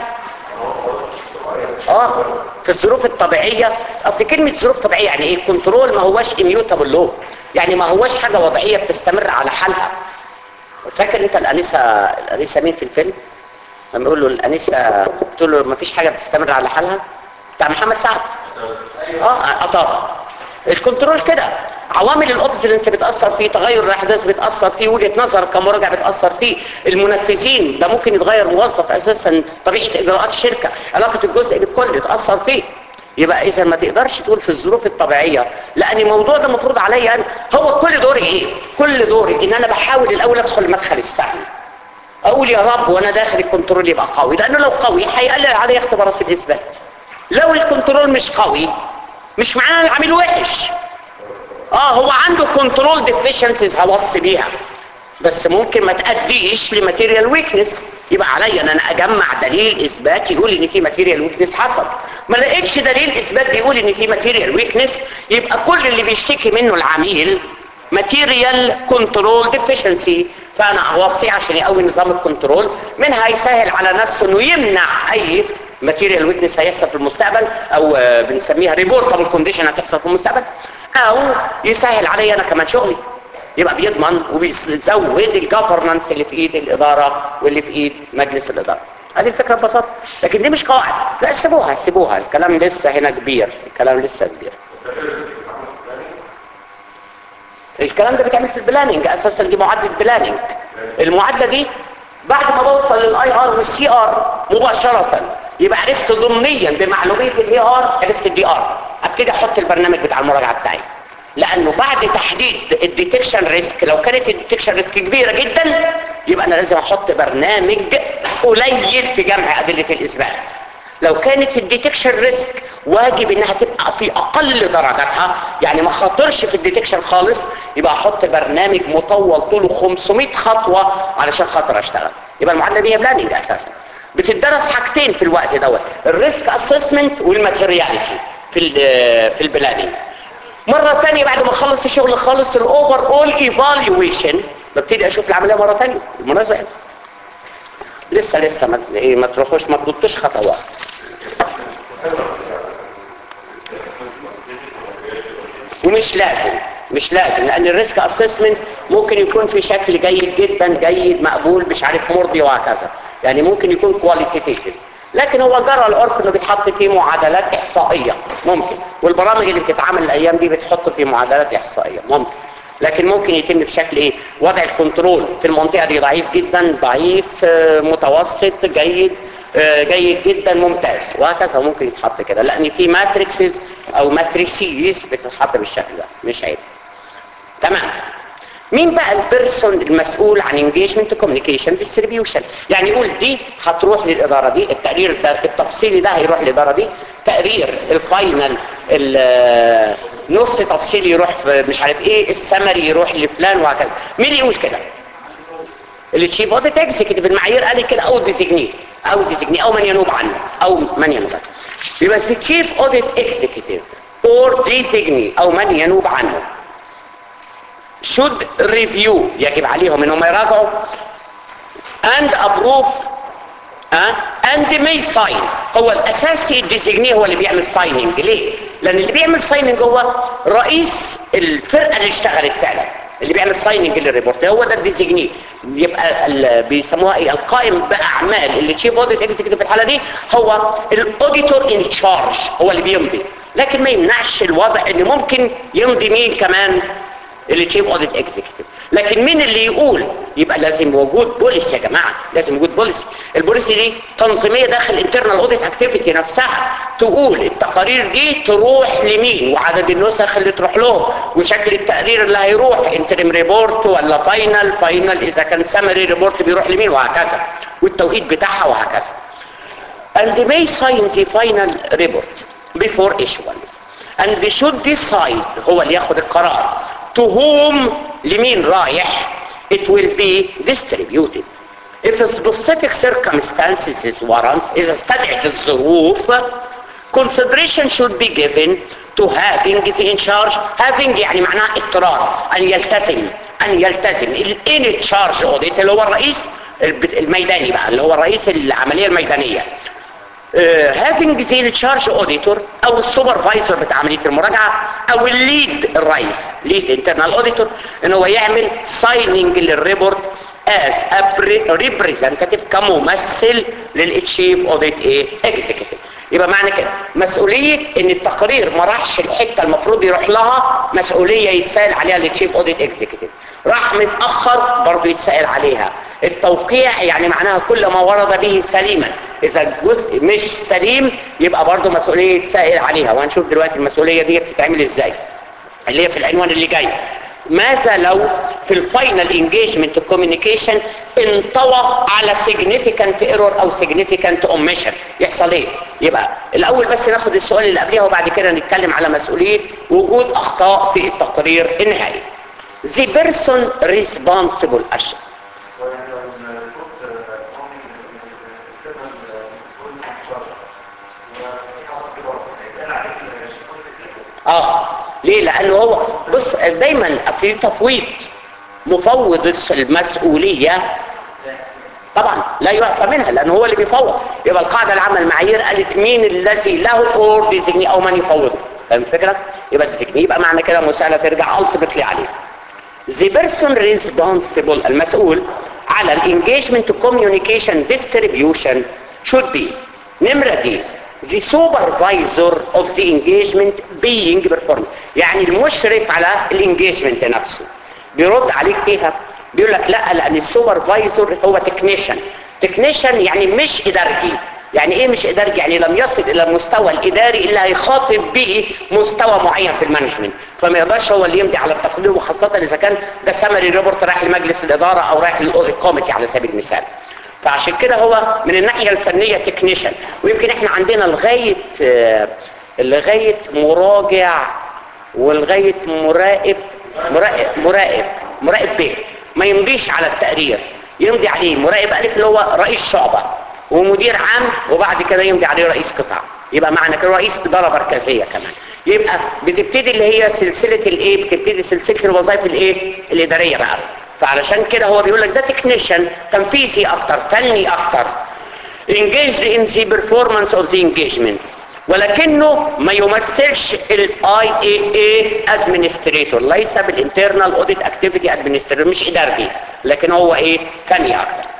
[SPEAKER 1] اه في الظروف الطبيعيه اصل كلمه ظروف طبيعيه يعني ايه الكنترول ما هواش اميوتابل لو يعني ما هواش حاجه وضعيه بتستمر على حالها فاكر انت الانسه الانسه مين في الفيلم لما يقول له الانسه بتقول له ما فيش حاجه بتستمر على حالها بتاع محمد سعد اه قطاطه الكنترول كده عوامل الاوبزلنس بتاثر فيه تغير الاحداث بتاثر فيه وجهه نظر كمراجع بتاثر فيه المنفذين ده ممكن يتغير موظف اساسا طبيعه اجراءات الشركه علاقه الجزء بالكل تاثر فيه يبقى اذا ما تقدرش تقول في الظروف الطبيعيه لان الموضوع ده مفروض عليا انا هو كل دوري ايه كل دوري ان انا بحاول الاول ادخل مدخل السهل اقول يا رب وانا داخل الكنترول يبقى قوي لانه لو قوي هيقلل علي اختبارات الاثبات لو الكنترول مش قوي مش معناه العميل وحش اه هو عنده كنترول ديفيشنسيز هوصي بيها بس ممكن ما تأديش لماتيريال ويكنس يبقى عليا ان انا اجمع دليل اثبات يقول ان في ماتيريال ويكنس حصل ما لقيتش دليل اثبات بيقول ان في ماتيريال ويكنس يبقى كل اللي بيشتكي منه العميل ماتيريال كنترول ديفيشنسي فانا اوصيه عشان يقوي نظام الكنترول منها يسهل على نفسه انه يمنع اي ماتيريال ويكنس هيحصل في المستقبل او آه، بنسميها ريبورتابل كونديشن هتحصل في المستقبل او يسهل عليا انا كمان شغلي يبقى بيضمن وبيزود الجفرنانس اللي في ايد الاداره واللي في ايد مجلس الاداره هذه الفكره ببساطه لكن دي مش قواعد لا سيبوها سيبوها الكلام لسه هنا كبير الكلام لسه كبير الكلام ده بيتعمل في البلاننج اساسا دي معادله بلاننج المعادله دي بعد ما بوصل للاي ار والسي ار مباشره يبقى عرفت ضمنيا بمعلوميه الاي ار عرفت الدي ار ابتدي احط البرنامج بتاع المراجعه بتاعي لانه بعد تحديد الديتكشن ريسك لو كانت الديتكشن ريسك كبيره جدا يبقى انا لازم احط برنامج قليل في جمع ادله الاثبات لو كانت الديتكشن ريسك واجب انها تبقى في اقل درجاتها يعني ما خاطرش في الديتكشن خالص يبقى احط برنامج مطول طوله 500 خطوه علشان خاطر اشتغل يبقى المعادله دي هي بلاننج اساسا بتدرس حاجتين في الوقت دوت الريسك اسسمنت والماتيرياليتي في ال في البلاننج مرة تانية بعد ما اخلص الشغل خالص الاوفر اول ايفالويشن ببتدي اشوف العملية مرة تانية بالمناسبة يعني. لسه لسه ما ايه ما تروحوش ما تضطش خطوات ومش لازم مش لازم لان الريسك اسسمنت ممكن يكون في شكل جيد جدا جيد مقبول مش عارف مرضي وهكذا يعني ممكن يكون كواليتيتيف لكن هو جرى العرف انه بيتحط فيه معادلات احصائيه ممكن والبرامج اللي بتتعمل الايام دي بتحط فيه معادلات احصائيه ممكن لكن ممكن يتم بشكل ايه وضع الكنترول في المنطقه دي ضعيف جدا ضعيف آه، متوسط جيد آه، جيد جدا ممتاز وهكذا ممكن يتحط كده لان في ماتريكسز او ماتريسيز بتتحط بالشكل ده مش عيب تمام مين بقى البيرسون المسؤول عن انجيجمنت كوميونيكيشن ديستريبيوشن يعني يقول دي هتروح للاداره دي التقرير ده التفصيلي ده هيروح للاداره دي تقرير الفاينل ال- نص تفصيلي يروح في مش عارف ايه السمري يروح لفلان وهكذا مين يقول كده التشيف اوديت اكزيكتيف المعايير قال كده او ديزيجني او ديزيجني او من ينوب عنه او من ينوب عنه يبقى the chief audit executive or designee او من ينوب عنه should review يجب عليهم انهم يراجعوا and approve أه؟ and may sign هو الاساسي الديزيجني هو اللي بيعمل سايننج ليه لان اللي بيعمل سايننج هو رئيس الفرقه اللي اشتغلت فعلا اللي بيعمل سايننج للريبورت هو ده الديزيجني يبقى ال- بيسموها ايه القائم باعمال اللي تشيف اوديت اكزيكتيف في الحاله دي هو الاوديتور ان تشارج هو اللي بيمضي لكن ما يمنعش الوضع ان ممكن يمضي مين كمان اللي تشيف اوديت اكزيكتيف لكن مين اللي يقول يبقى لازم وجود بوليس يا جماعه لازم وجود بوليس البوليسي دي تنظيميه داخل الانترنال اوديت اكتيفيتي نفسها تقول التقارير دي تروح لمين وعدد النسخ اللي تروح لهم وشكل التقرير اللي هيروح انترم ريبورت ولا فاينل فاينل اذا كان سمري ريبورت بيروح لمين وهكذا والتوقيت بتاعها وهكذا and may sign the final report before issuance and they should decide هو اللي ياخد القرار to whom لمين رايح it will be distributed if specific circumstances warrant إذا استدعت الظروف consideration should be given to having the in charge having يعني معناه اضطرار أن يلتزم أن يلتزم ال in charge audit اللي هو الرئيس الميداني بقى اللي هو رئيس العملية الميدانية آه، having the charge auditor او السوبرفايزر بتاع عمليه المراجعه او الليد الرئيس ليد انترنال اوديتور ان هو يعمل سايننج للريبورت as a representative كممثل للتشيف اوديت ايه اكزيكتيف يبقى معنى كده مسؤوليه ان التقرير ما راحش الحته المفروض يروح لها مسؤوليه يتسال عليها للتشيف اوديت اكزيكتيف راح متاخر برضه يتسال عليها التوقيع يعني معناها كل ما ورد به سليما اذا الجزء مش سليم يبقى برضه مسؤوليه يتسال عليها وهنشوف دلوقتي المسؤوليه دي بتتعمل ازاي اللي هي في العنوان اللي جاي ماذا لو في الفاينل انجيجمنت كوميونيكيشن انطوى على significant ايرور او significant omission يحصل ايه يبقى الاول بس ناخد السؤال اللي قبلها وبعد كده نتكلم على مسؤوليه وجود اخطاء في التقرير النهائي the person responsible أش- اه ليه لانه هو بص دايما اصل تفويض مفوض المسؤوليه طبعا لا يعفى منها لانه هو اللي بيفوض يبقى القاعده العامه المعايير قالت مين الذي له اور ديزيجني او من يفوضه فاهم الفكره يبقى ديزيجني يبقى معنى كده مساله ترجع التيمتلي عليه the person responsible المسؤول على الانجيجمنت communication distribution should be نمرة دي the supervisor of the engagement being performed يعني المشرف على الانجيجمنت نفسه بيرد عليك فيها بيقول لك لا لان السوبرفايزر هو تكنيشن تكنيشن يعني مش ادارجي يعني ايه مش ادارجي يعني لم يصل الى المستوى الاداري اللي هيخاطب به مستوى معين في المانجمنت فما يقدرش هو اللي يمضي على التقرير وخاصه اذا كان ده سمري ريبورت رايح لمجلس الاداره او رايح للاوديت كوميتي على سبيل المثال فعشان كده هو من الناحيه الفنيه تكنيشن ويمكن احنا عندنا لغايه آه، لغايه مراجع ولغايه مراقب مراقب مراقب مراقب ب ما يمضيش على التقرير يمضي عليه مراقب الف اللي هو رئيس شعبه ومدير عام وبعد كده يمضي عليه رئيس قطاع يبقى معنى كده رئيس اداره مركزيه كمان يبقى بتبتدي اللي هي سلسله الايه بتبتدي سلسله الوظائف الايه الاداريه بقى فعلشان كده هو بيقول لك ده تكنيشن تنفيذي اكتر فني اكتر engaged in the performance of the engagement ولكنه ما يمثلش الاي اي اي ادمنستريتور ليس بالانترنال اوديت اكتيفيتي ادمنستريتور مش اداري لكن هو ايه فني اكتر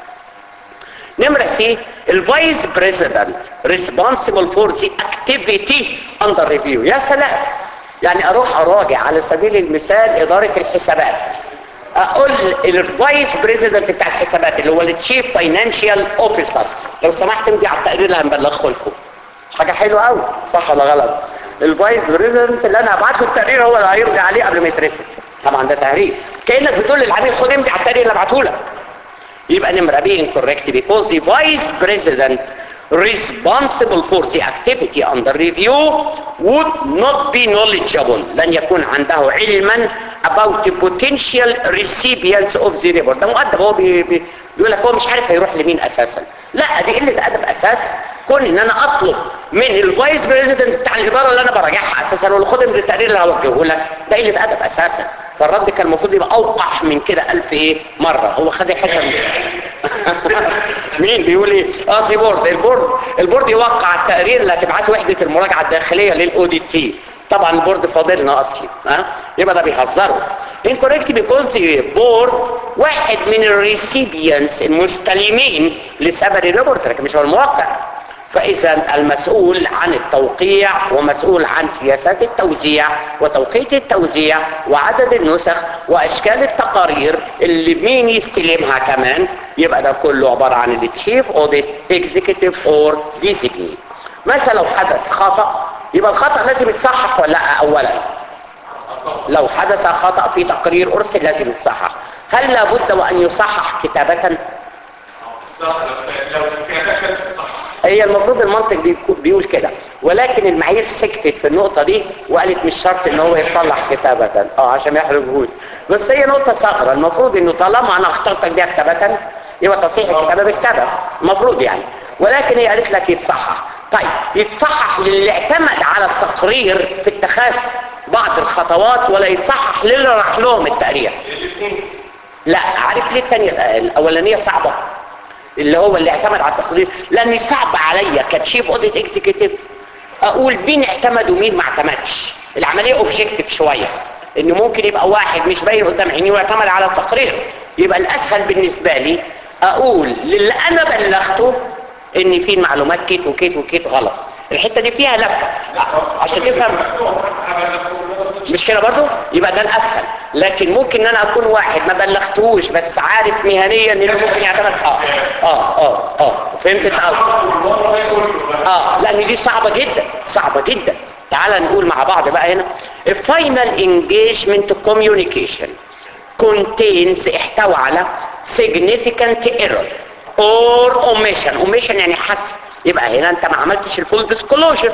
[SPEAKER 1] نمرة سي الفايس بريزيدنت responsible for the activity under review يا سلام يعني اروح اراجع على سبيل المثال ادارة الحسابات اقول الفايس بريزيدنت بتاع الحسابات اللي هو التشيف فاينانشال اوفيسر لو سمحت امضي على التقرير اللي هنبلغه لكم حاجه حلوه قوي صح ولا غلط الفايس بريزيدنت اللي انا هبعت له التقرير هو اللي هيمضي عليه قبل ما يترسل طبعا ده تهريج كانك بتقول للعميل خد امضي على التقرير اللي ابعته لك يبقى نمرة B incorrect because the vice president responsible for the activity under review would not be knowledgeable لن يكون عنده علما about the potential recipients of the report ده مؤدب هو بي بي بيقول لك هو مش عارف هيروح لمين اساسا لا دي قلة ادب اساسا كون ان انا اطلب من الفايس بريزيدنت بتاع الاداره اللي انا براجعها اساسا اقول له خد من التقرير اللي هوجهه لك ده قله ادب اساسا فالرد كان المفروض يبقى اوقح من كده الف ايه مره هو خد الحته من مين بيقول ايه اه سي بورد البورد البورد يوقع التقرير اللي هتبعته وحده المراجعه الداخليه للاودي تي طبعا البورد فاضلنا اصلي ها يبقى ده بيهزروا incorrect because the board واحد من الريسيبيانس المستلمين لسبب الريبورت لكن مش هو الموقع فإذا المسؤول عن التوقيع ومسؤول عن سياسات التوزيع وتوقيت التوزيع وعدد النسخ وأشكال التقارير اللي مين يستلمها كمان يبقى ده كله عبارة عن التشيف اوديت اكزيكتيف اور ديزيجني مثلا لو حدث خطأ يبقى الخطأ لازم يتصحح ولا لا أولا لو حدث خطأ في تقرير أرسل لازم يتصحح هل لابد وأن يصحح كتابة
[SPEAKER 3] صح لو كان صح
[SPEAKER 1] هي المفروض المنطق بيكو- بيقول كده ولكن المعايير سكتت في النقطة دي وقالت مش شرط ان هو يصلح كتابة اه عشان ما يحرجهوش بس هي نقطة صغرى المفروض انه طالما انا اخترتك بيها كتابة يبقى تصحيح الكتابة بكتابة المفروض يعني ولكن هي قالت لك يتصحح طيب يتصحح للي اعتمد على التقرير في اتخاذ بعض الخطوات ولا يتصحح للي راح لهم التقرير
[SPEAKER 3] الاثنين
[SPEAKER 1] لا عارف ليه الثانية الاولانية صعبة اللي هو اللي اعتمد على التقرير لاني صعب عليا كتشيف اوديت اكزيكتيف اقول مين اعتمد ومين ما اعتمدش العمليه اوبجكتيف شويه ان ممكن يبقى واحد مش باين قدام عيني ويعتمد على التقرير يبقى الاسهل بالنسبه لي اقول للي انا بلغته ان في معلومات كيت وكيت وكيت غلط الحته دي فيها لفه عشان تفهم مش كده برضو يبقى ده الاسهل لكن ممكن ان انا اكون واحد ما بلغتهوش بس عارف مهنيا انه ممكن يعتمد اه اه اه اه فهمت القصد اه لان دي صعبة جدا صعبة جدا تعال نقول مع بعض بقى هنا A final engagement communication contains احتوى على significant error or omission omission يعني حذف يبقى هنا انت ما عملتش الفول disclosure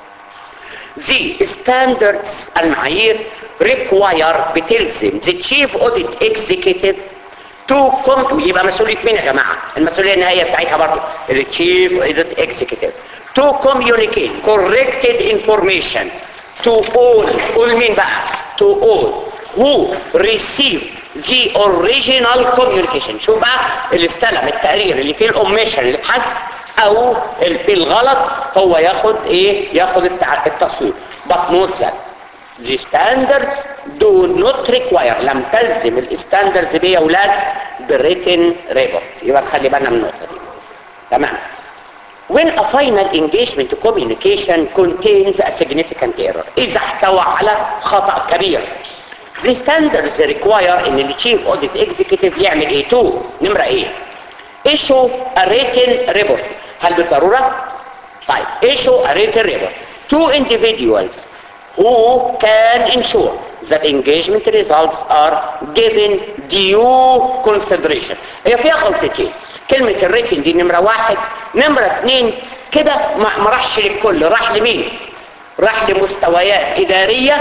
[SPEAKER 1] The standards المعايير require بتلزم the chief audit executive to come يبقى مسؤولية مين يا جماعة المسؤولية النهائية بتاعتها برضو ال chief audit executive to communicate corrected information to all all مين بقى to all who receive the original communication شوف بقى اللي استلم التقرير اللي فيه الاوميشن اللي اتحذف او اللي فيه الغلط هو ياخد ايه ياخد التع- التصوير but note that the standards do not require لم تلزم الستاندرز دي يا اولاد بريتن ريبورت يبقى خلي بالنا من النقطه دي تمام when a final engagement communication contains a significant error اذا احتوى على خطأ كبير the standards require ان ال chief audit executive يعمل ايه تو نمرة ايه issue a written report هل بالضرورة طيب issue a written report to individuals who can ensure that engagement results are given due consideration هي فيها غلطتين كلمة الريتن دي نمرة واحد نمرة اتنين كده ما ما راحش للكل راح لمين راح لمستويات إدارية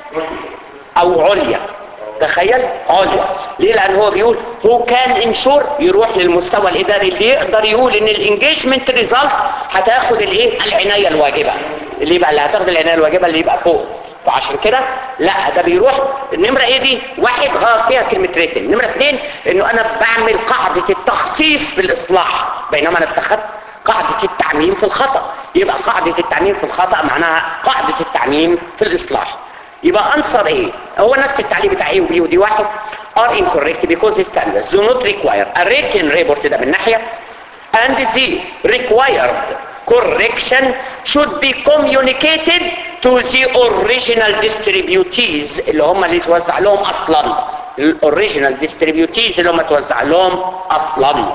[SPEAKER 1] او عليا تخيل عليا ليه لان هو بيقول هو كان انشور يروح للمستوى الاداري اللي يقدر يقول ان الانجيجمنت ريزلت هتاخد الايه العنايه الواجبه اللي يبقى اللي هتاخد العنايه الواجبه اللي يبقى فوق فعشان كده لا ده بيروح النمره ايه دي واحد غلط فيها كلمه ريتن نمره اثنين انه انا بعمل قاعده التخصيص في الاصلاح بينما انا اتخذت قاعدة التعميم في الخطأ يبقى قاعدة التعميم في الخطأ معناها قاعدة التعميم في الإصلاح يبقى أنصر إيه هو نفس التعليم بتاع إيه وبي ودي واحد are incorrect because standards do not require a written report ده من ناحية and the required correction should be communicated to the original distributees اللي هم اللي توزع لهم أصلا الاوريجينال distributees اللي هم توزع لهم أصلا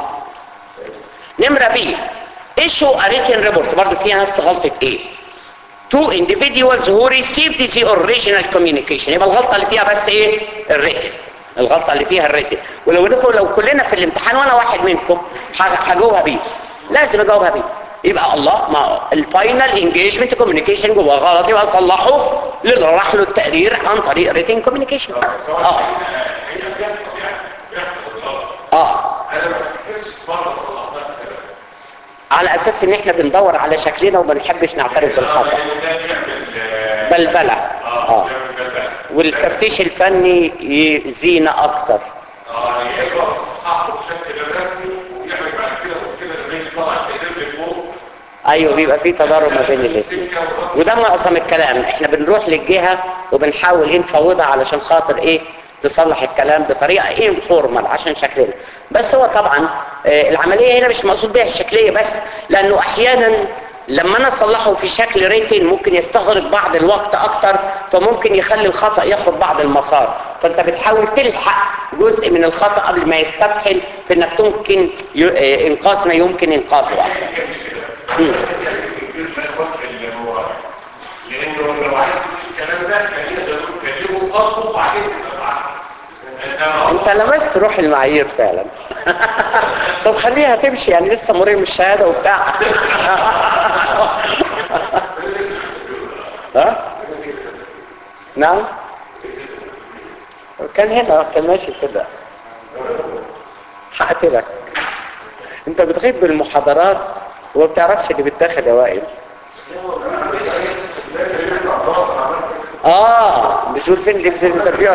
[SPEAKER 1] نمرة بي issue a written report برضه فيها نفس غلطة ايه two individuals who received the original communication يبقى الغلطة اللي فيها بس ايه الريتن الغلطة اللي فيها الريتن ولو انكم لو كلنا في الامتحان وانا واحد منكم ه- هجاوبها بيه لازم اجاوبها بيه يبقى الله ما الفاينل انجيجمنت كوميونيكيشن جوه غلط يبقى صلحه للي راح له التقرير عن طريق ريتن كوميونيكيشن اه
[SPEAKER 3] هي بيحصل يعني بيحصل الغلط
[SPEAKER 1] اه
[SPEAKER 3] انا ما فكرتش مره صلحتها كده
[SPEAKER 1] على اساس ان احنا بندور على شكلنا وما بنحبش نعترف بالخطأ بلبلة اه والتفتيش الفني يزينا اكتر
[SPEAKER 3] اه يقرا صححه بشكل رسمي ويعمل بعد كده مشكله لما يجي طالع تقدر فوق
[SPEAKER 1] ايوه بيبقى في تضارب ما بين الاثنين وده معظم الكلام احنا بنروح للجهة وبنحاول ايه نفوضها علشان خاطر ايه تصلح الكلام بطريقة ايه فورمال عشان شكلنا بس هو طبعا آه، العملية هنا مش مقصود بيها الشكلية بس لانه احيانا لما انا اصلحه في شكل ريتين ممكن يستغرق بعض الوقت اكتر فممكن يخلي الخطأ ياخد بعض المسار فانت بتحاول تلحق جزء من الخطأ قبل ما يستفحل في انك تمكن ي- آه، انقاذ ما يمكن انقاذه اكتر مم.
[SPEAKER 3] لانه لو عايز يقول الكلام ده كان يقدر يكتبه خطه وبعدين تبعته انما
[SPEAKER 1] انت لمست روح المعايير فعلا طب خليها تمشي يعني لسه مريم الشهاده وبتاع ها نعم كان هنا كان ماشي كده حقت لك انت بتغيب بالمحاضرات وما بتعرفش اللي بتاخد يا وائل اه بتقول فين الاكزيت انترفيو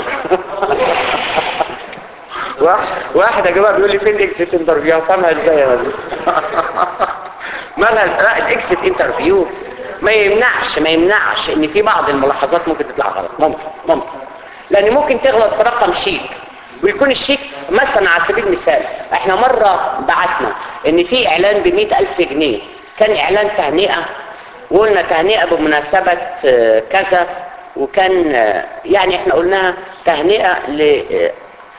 [SPEAKER 1] واحد واحد يا جماعه بيقول لي فين الاكزيت انترفيو هفهمها ازاي انا دي مالها لا الاكزيت انترفيو ما يمنعش ما يمنعش ان في بعض الملاحظات ممكن تطلع غلط ممكن ممكن لان ممكن تغلط في رقم شيك ويكون الشيك مثلا على سبيل المثال احنا مرة بعتنا ان في اعلان ب ألف جنيه كان اعلان تهنئة وقلنا تهنئة بمناسبة آه، كذا وكان آه، يعني احنا قلناها تهنئة ل آه،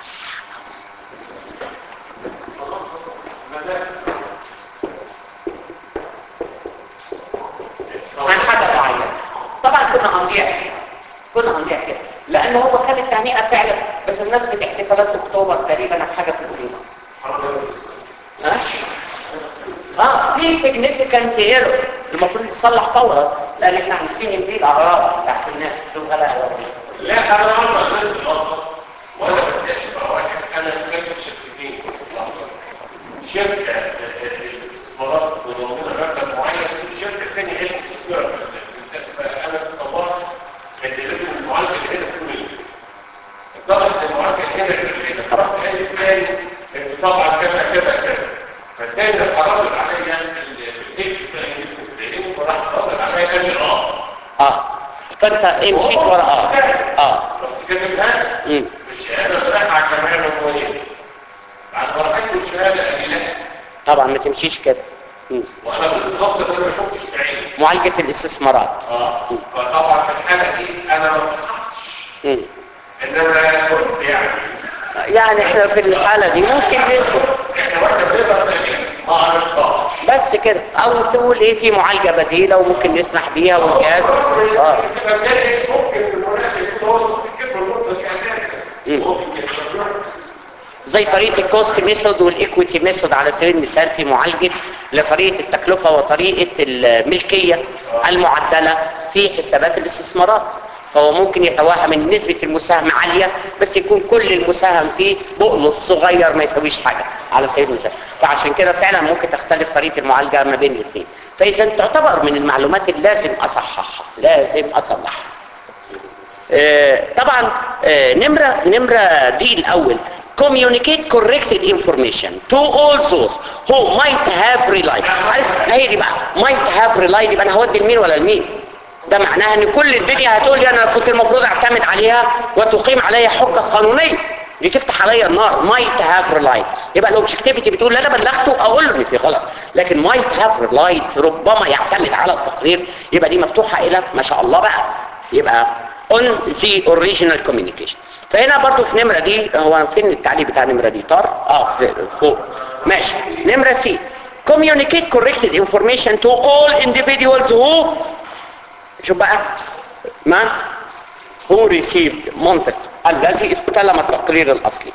[SPEAKER 1] عن حاجة معينة طبعا كنا هنضيع فيها كنا هنضيع فيها لان هو كانت تهنئة فعلا بس بمناسبة احتفالات اكتوبر تقريبا او حاجة في القريبة ها؟ اه في significant error المفروض يتصلح فورا لان احنا عارفين دي الاعراض بتاعت الناس دول غلاء
[SPEAKER 3] لا انا والله غلطت غلطه وانا بكتشف واحد انا بكتشف شركتين شركه الاستثمارات وضمنها مبلغ معين والشركه الثانيه هي الاستثمار فانا تصورت ان لازم المعالجه اللي هنا تكون هنا اتضحت المعالجه هنا غير هنا فرحت قال الثاني إن طبعا كذا كذا كذا فالثاني قررت عليا الاكس ده وراح قررت عليا قال لي اه
[SPEAKER 1] اه فانت ايه مشيت ورا اه اه
[SPEAKER 3] رحت كاتبها
[SPEAKER 1] مم.
[SPEAKER 3] الشهادة رايحة كمان ومويه بعد ما رحت له الشهادة قال لي لا
[SPEAKER 1] طبعا ما تمشيش كده مم.
[SPEAKER 3] وانا قلت غلطة انا ما شفتش بعيني
[SPEAKER 1] معالجة الاستثمارات
[SPEAKER 3] اه فطبعا في الحالة دي انا ما صححتش
[SPEAKER 1] مم.
[SPEAKER 3] انما قلت يعني
[SPEAKER 1] يعني احنا في الحالة دي ممكن نسمع
[SPEAKER 3] احنا واحنا بنقدر نعمل ما عرفتهاش
[SPEAKER 1] بس كده او تقول ايه في معالجة بديلة وممكن نسمح بيها والجهاز اه
[SPEAKER 3] تبقى جاهز ممكن بالمناسبة يكون هو تفتكر النقطة دي
[SPEAKER 1] مم.
[SPEAKER 3] اساسا ممكن يستطيع
[SPEAKER 1] زي طريقة الكوست ميثود والايكويتي ميثود على سبيل المثال في معالجة لطريقة التكلفة وطريقة الملكية المعدلة في حسابات الاستثمارات فهو ممكن يتوهم ان نسبة المساهمة عالية بس يكون كل المساهم فيه بقلص صغير ما يسويش حاجة على سبيل المثال فعشان كده فعلا ممكن تختلف طريقة المعالجة ما بين الاثنين فاذا تعتبر من المعلومات اللي لازم اصححها لازم اصلحها آه، طبعا آه، نمرة نمرة دي الأول communicate corrected information to all those who might have relied عارف هي دي بقى might have relied يبقى انا هودي لمين ولا لمين ده معناها ان كل الدنيا هتقول لي انا كنت المفروض اعتمد عليها وتقيم عليا حجة قانونية دي تفتح عليا النار might have relied يبقى الاوبجكتيفيتي بتقول لا انا بلغته اقول له ان في غلط لكن might have relied ربما يعتمد على التقرير يبقى دي مفتوحة الى ما شاء الله بقى يبقى on the original communication فهنا برضو في نمرة دي هو فين التعليق بتاع نمرة دي طار اه في- فوق ماشي نمرة سي communicate corrected information to all individuals who شوف بقى ما who received منطق الذي استلم التقرير الأصلي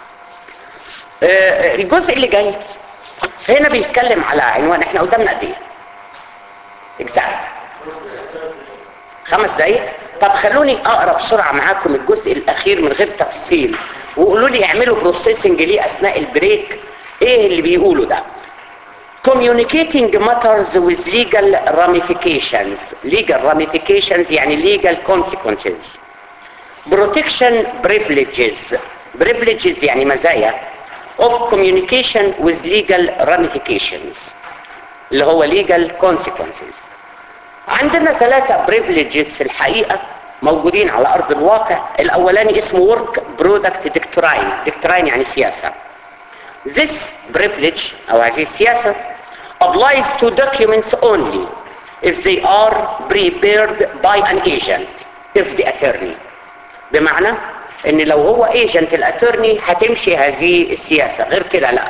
[SPEAKER 1] آه، الجزء اللي جاي هنا بيتكلم على عنوان احنا قدامنا قد ايه exact خمس دقايق طب خلوني اقرا بسرعه معاكم الجزء الاخير من غير تفصيل وقولوا لي اعملوا بروسيسنج ليه اثناء البريك ايه اللي بيقوله ده communicating matters with legal ramifications legal ramifications يعني legal consequences protection privileges privileges يعني مزايا of communication with legal ramifications اللي هو legal consequences عندنا ثلاثة privileges في الحقيقة موجودين على أرض الواقع الأولاني اسمه work product doctrine doctrine يعني سياسة This privilege أو هذه السياسة applies to documents only if they are prepared by an agent if the attorney بمعنى ان لو هو agent الاتورني هتمشي هذه السياسة غير كده لا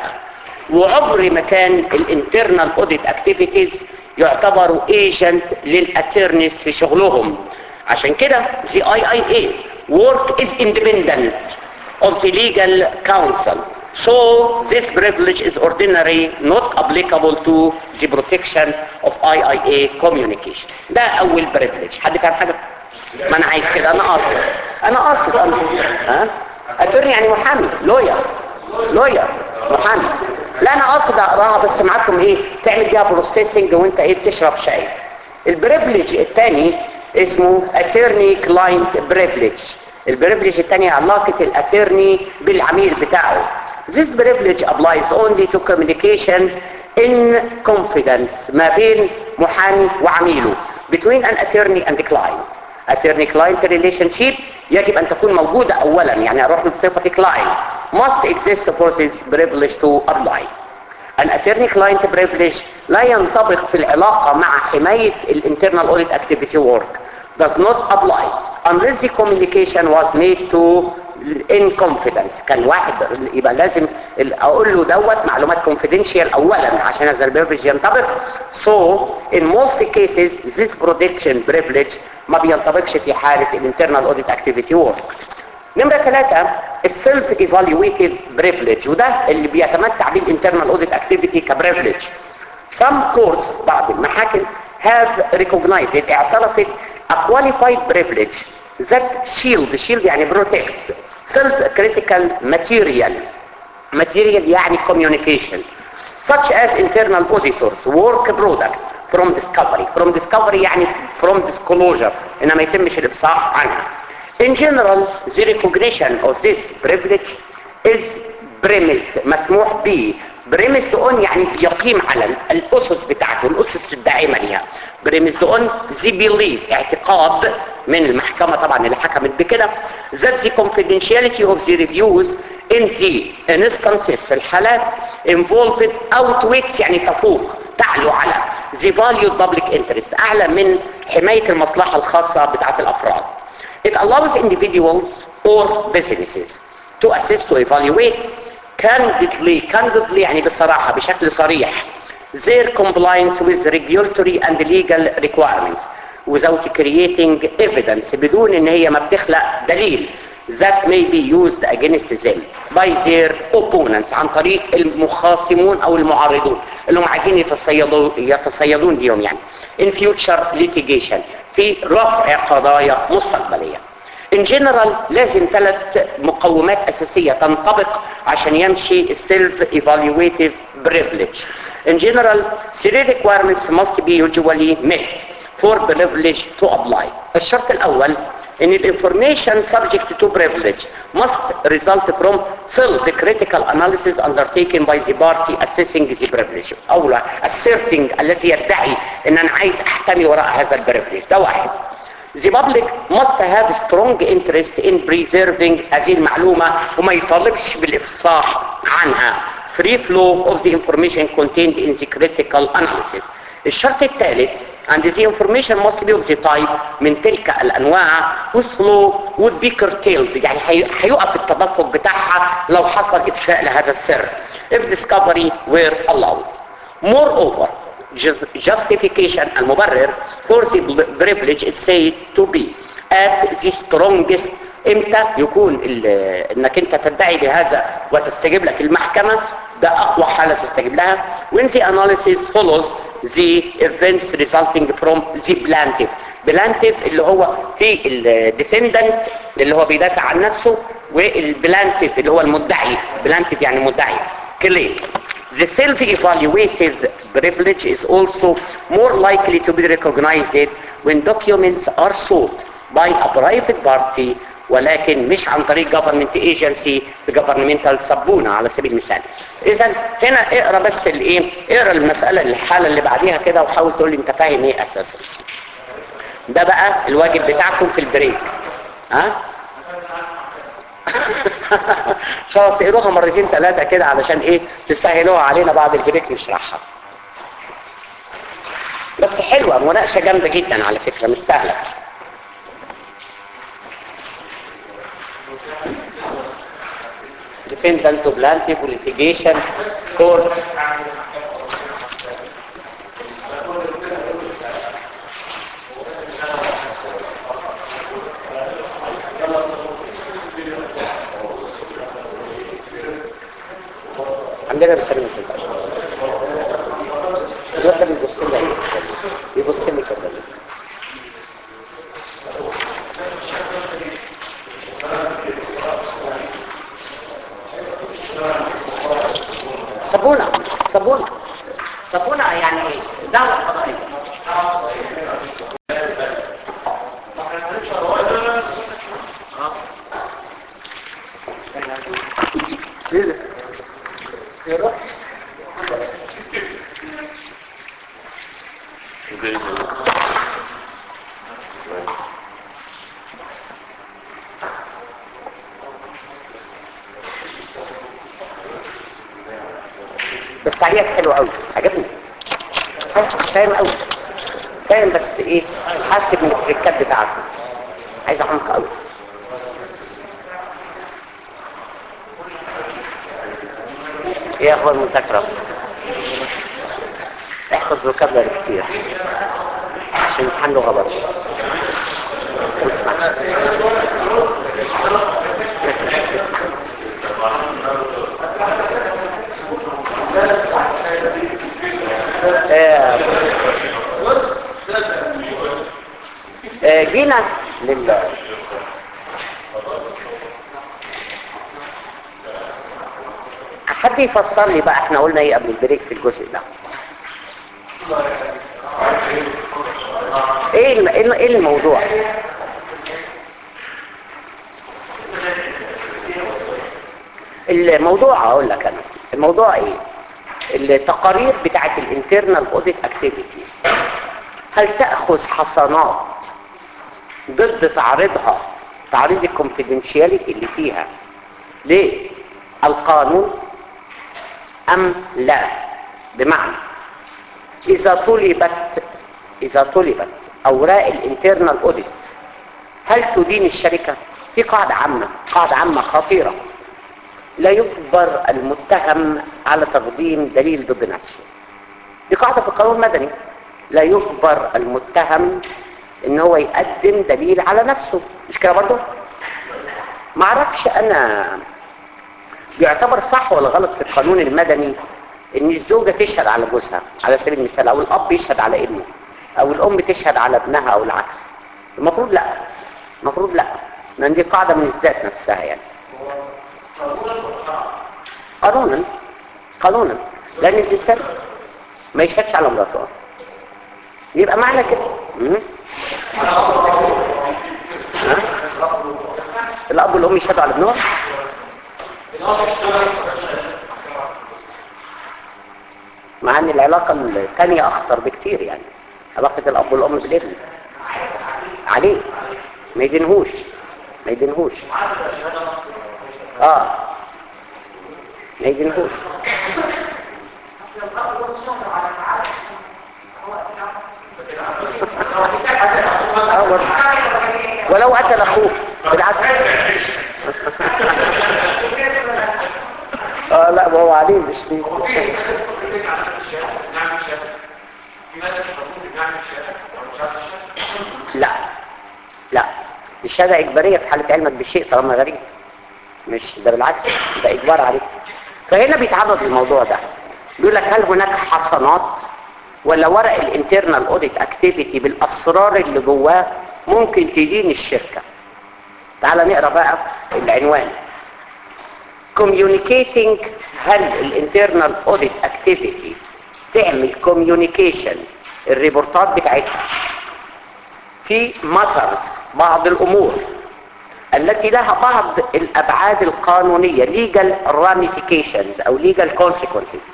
[SPEAKER 1] وعمر ما كان الانترنال اوديت اكتيفيتيز يعتبروا agent للاتورنيز في شغلهم عشان كده the IIA work is independent of the legal counsel so this privilege is ordinary not applicable to the protection of IIA communication ده اول privilege حد فاهم حاجه ما انا عايز كده انا قاصد انا قاصد انا ها اتورني يعني محامي لوير لوير محامي لا انا قاصد اقراها بس معاكم ايه تعمل بيها بروسيسنج وانت ايه بتشرب شاي البريفليج الثاني اسمه اتورني كلاينت بريفليج البريفليج الثاني علاقه الاتورني بالعميل بتاعه This privilege applies only to communications in confidence ما بين محامي وعميله between an attorney and the client attorney client relationship يجب ان تكون موجودة اولا يعني اروح له بصفة client must exist for this privilege to apply an attorney client privilege لا ينطبق في العلاقة مع حماية الانترنال audit activity work does not apply unless the communication was made to in confidence كان واحد يبقى لازم اقول له دوت معلومات confidential اولا عشان هذا البريفليج ينطبق so in most cases this protection privilege ما بينطبقش في حالة الانترنال audit activity work نمرة ثلاثة السيلف ايفالويتيف بريفليج وده اللي بيتمتع به الانترنال اوديت اكتيفيتي كبريفليج some courts بعض المحاكم have recognized اعترفت a qualified privilege that shield shield يعني protect self critical material material يعني communication such as internal auditors work product from discovery from discovery يعني from disclosure انما يتمش الافصاح عنها In general, the recognition of this privilege is premised مسموح به premised on يعني يقيم على الأسس بتاعته الأسس الداعمة ليها premised on the belief اعتقاد من المحكمة طبعا اللي حكمت بكده that the confidentiality of the reviews in the instances في الحالات involved outweighs يعني تفوق تعلو على the valued public interest أعلى من حماية المصلحة الخاصة بتاعت الأفراد It allows individuals or businesses to assist to evaluate candidly, candidly يعني بصراحة بشكل صريح their compliance with regulatory and legal requirements without creating evidence بدون ان هي ما بتخلق دليل that may be used against them by their opponents عن طريق المخاصمون او المعارضون اللي هم عايزين يتصيدوا يتصيدون بيهم يعني in future litigation في رفع قضايا مستقبلية in general لازم ثلاث مقومات أساسية تنطبق عشان يمشي السيلف evaluative privilege in general three requirements must be usually met for privilege to apply الشرط الأول ان الانفورميشن subject to privilege must result from self-critical analysis undertaken by the party assessing the privilege او asserting الذي يدعي ان انا عايز احتمي وراء هذا البريفليج ده واحد The public must have strong interest in preserving هذه المعلومة وما يطالبش بالإفصاح عنها free flow of the information contained in the critical analysis الشرط الثالث and the information must be of the type من تلك الأنواع whose flow would be curtailed يعني هيقف التدفق بتاعها لو حصل إفشاء لهذا السر if discovery were allowed moreover justification المبرر for the privilege is said to be at the strongest امتى يكون انك انت تدعي بهذا وتستجيب لك المحكمة ده اقوى حالة تستجيب لها when the analysis follows the events resulting from the plaintiff plaintiff اللي هو في الديفندنت اللي هو بيدافع عن نفسه والبلانتيف اللي هو المدعي بلانتيف يعني مدعي كليم The self-evaluated privilege is also more likely to be recognized when documents are sought by a private party ولكن مش عن طريق government agency في governmental سبونة على سبيل المثال اذا هنا اقرا بس الايه اقرا المسألة الحالة اللي بعديها كده وحاول تقول لي انت فاهم ايه اساسا ده بقى الواجب بتاعكم في البريك ها خلاص اقروها مرتين ثلاثة كده علشان ايه تسهلوها علينا بعد البريك نشرحها بس حلوة مناقشة جامدة جدا على فكرة مش سهلة defendant to plaintiff litigation court عندنا رسالة من سلطان الواد ده بيبص لي ايه بيبص لي كده صابونة صابونة صابونة يعني دعوة قضائية ايه ده؟ ايه ده؟ بس تعليقك حلو قوي عجبني فاهم قوي فاهم بس ايه حاسب من التريكات بتاعته عايز عمق قوي ايه اخبار المذاكره احفظ فوكابلري كتير عشان امتحان لغه برضه واسمع اسمع اسمع آه، آه، جينا لل حد يفسر لي بقى احنا قلنا ايه قبل البريك في الجزء ده ايه الم- ايه الم- إيه الموضوع الموضوع اقول لك انا الموضوع ايه التقارير بتاعت الانترنال اوديت اكتيفيتي هل تاخذ حصانات ضد تعريضها تعريض الكونفيدنشياليتي اللي فيها للقانون ام لا بمعنى اذا طلبت اذا طلبت اوراق الانترنال اوديت هل تدين الشركه في قاعده عامه قاعده عامه خطيره لا يجبر المتهم على تقديم دليل ضد نفسه دي قاعدة في القانون المدني لا يجبر المتهم ان هو يقدم دليل على نفسه مش كده برضه ما اعرفش انا بيعتبر صح ولا غلط في القانون المدني ان الزوجة تشهد على جوزها على سبيل المثال او الاب يشهد على ابنه او الام تشهد على ابنها او العكس المفروض لا المفروض لا لان دي قاعدة من الذات نفسها يعني قانونا قانونا لان الانسان ما يشهدش على مراته يبقى معنى كده مم. ها؟ الاب والام يشهدوا على ابنهم مع ان العلاقه الثانيه اخطر بكتير يعني علاقه الاب والام بالابن عليه ما يدينهوش ما يدينهوش اه ما يدينهوش آه والله. ولو قتل اخوه بالعكس اه لا ما هو عليه مش ليه لا لا الشهاده اجباريه في حاله علمك بالشيء طالما غريب مش ده بالعكس ده اجبار عليك فهنا بيتعرض للموضوع ده بيقول لك هل هناك حصانات ولا ورق الانترنال اوديت اكتيفيتي بالاسرار اللي جواه ممكن تدين الشركه تعال نقرا بقى العنوان communicating هل الانترنال اوديت اكتيفيتي تعمل كوميونيكيشن الريبورتات بتاعتها في ماترز بعض الامور التي لها بعض الابعاد القانونيه legal ramifications او legal consequences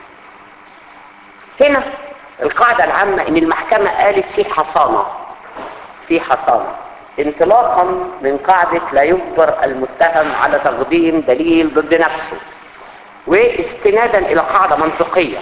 [SPEAKER 1] هنا القاعده العامه ان المحكمه قالت في حصانه في حصانه انطلاقا من قاعده لا يجبر المتهم على تقديم دليل ضد نفسه واستنادا الى قاعده منطقيه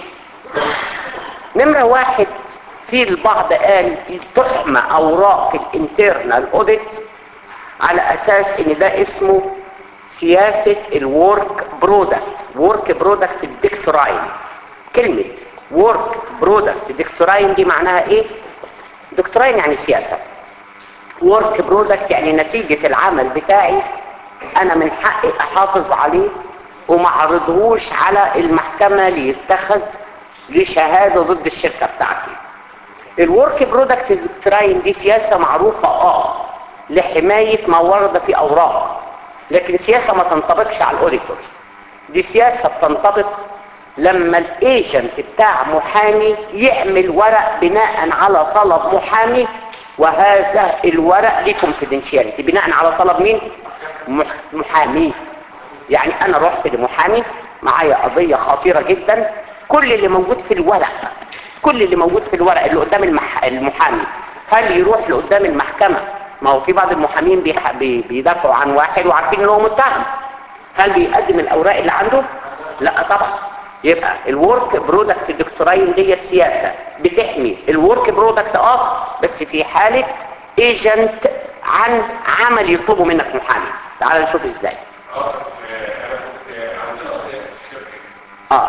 [SPEAKER 1] نمره واحد في البعض قال تحمى اوراق الانترنال اوديت على اساس ان ده اسمه سياسة الورك برودكت ورك برودكت الدكتوراين كلمة ورك برودكت دكتوراين دي معناها ايه دكتوراين يعني سياسة ورك برودكت يعني نتيجة العمل بتاعي انا من حقي احافظ عليه وما اعرضهوش على المحكمة ليتخذ لشهادة ضد الشركة بتاعتي الورك برودكت دكتوراين دي سياسة معروفة اه لحماية ما ورد في أوراق لكن سياسة ما تنطبقش على الأوديتورز دي سياسة بتنطبق لما الايجنت بتاع محامي يعمل ورق بناء على طلب محامي وهذا الورق ليه كونفيدنشياليتي بناء على طلب مين مح- محامي يعني انا رحت لمحامي معايا قضية خطيرة جدا كل اللي موجود في الورق كل اللي موجود في الورق اللي قدام المح... المحامي هل يروح لقدام المحكمة ما هو في بعض المحامين بيح... بي... بيدافعوا عن واحد وعارفين ان هو متهم هل بيقدم الاوراق اللي عنده لا طبعا يبقى الورك برودكت دكتوراين ديت سياسة بتحمي الورك برودكت اه بس في حالة ايجنت عن عمل يطلبه منك محامي تعال نشوف ازاي
[SPEAKER 3] اه بس آه، انا كنت عندي قضيه في الشركه
[SPEAKER 1] اه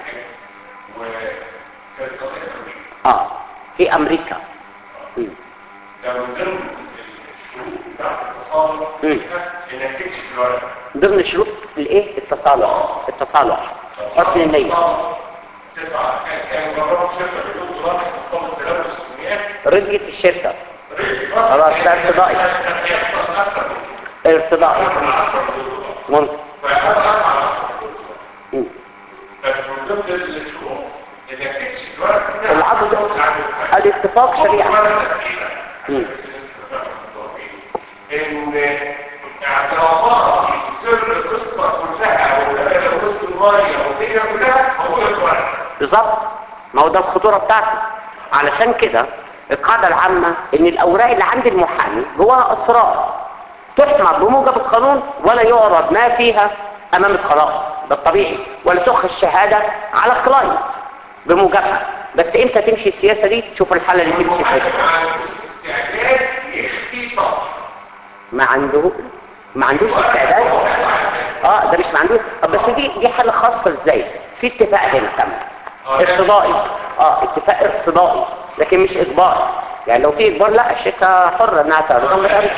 [SPEAKER 3] وكانت قضيه امريكا
[SPEAKER 1] اه في امريكا مم.
[SPEAKER 3] ده من ضمن الشروط بتاعت التصالح
[SPEAKER 1] مم.
[SPEAKER 3] انك تكشف الورق
[SPEAKER 1] ضمن شروط الايه التصالح التصالح حسن النية
[SPEAKER 3] تدفع كان كان جربت الشركه بدون دولار تطلب تلبس 600
[SPEAKER 1] رضيت الشركة
[SPEAKER 3] رجل
[SPEAKER 1] خلاص، ده ارتضائي.
[SPEAKER 3] يحصل اكتر من
[SPEAKER 1] ارتضاء
[SPEAKER 3] 10 دولار
[SPEAKER 1] ممكن
[SPEAKER 3] فهذا ادفع 10 دولار
[SPEAKER 1] مم.
[SPEAKER 3] بس من ضمن الشروط انك تكشف الورق بتاعك
[SPEAKER 1] العضو ده
[SPEAKER 3] العضو
[SPEAKER 1] الاتفاق شريعة مم.
[SPEAKER 3] ان اعترافات في سر القصه كلها ولا وسط الميه والدنيا كلها هو الورق
[SPEAKER 1] بالظبط ما هو ده الخطورة بتاعته علشان كده القاعدة العامة ان الاوراق اللي عند المحامي جواها اسرار تحمى بموجب القانون ولا يعرض ما فيها امام القضاء ده الطبيعي ولا تؤخذ شهادة على الكلاينت بموجبها بس امتى تمشي السياسة دي تشوف الحالة اللي تمشي فيها
[SPEAKER 3] استعداد يخفي سطح
[SPEAKER 1] ما عنده ما عندوش استعداد اه ده مش ما عندوش طب بس دي دي حاله خاصه ازاي في اتفاق هنا كمان ارتضائي اه اتفاق ارتضائي لكن مش اجبار يعني لو في اجبار لا الشركه حره انها تعرض ما تعرضش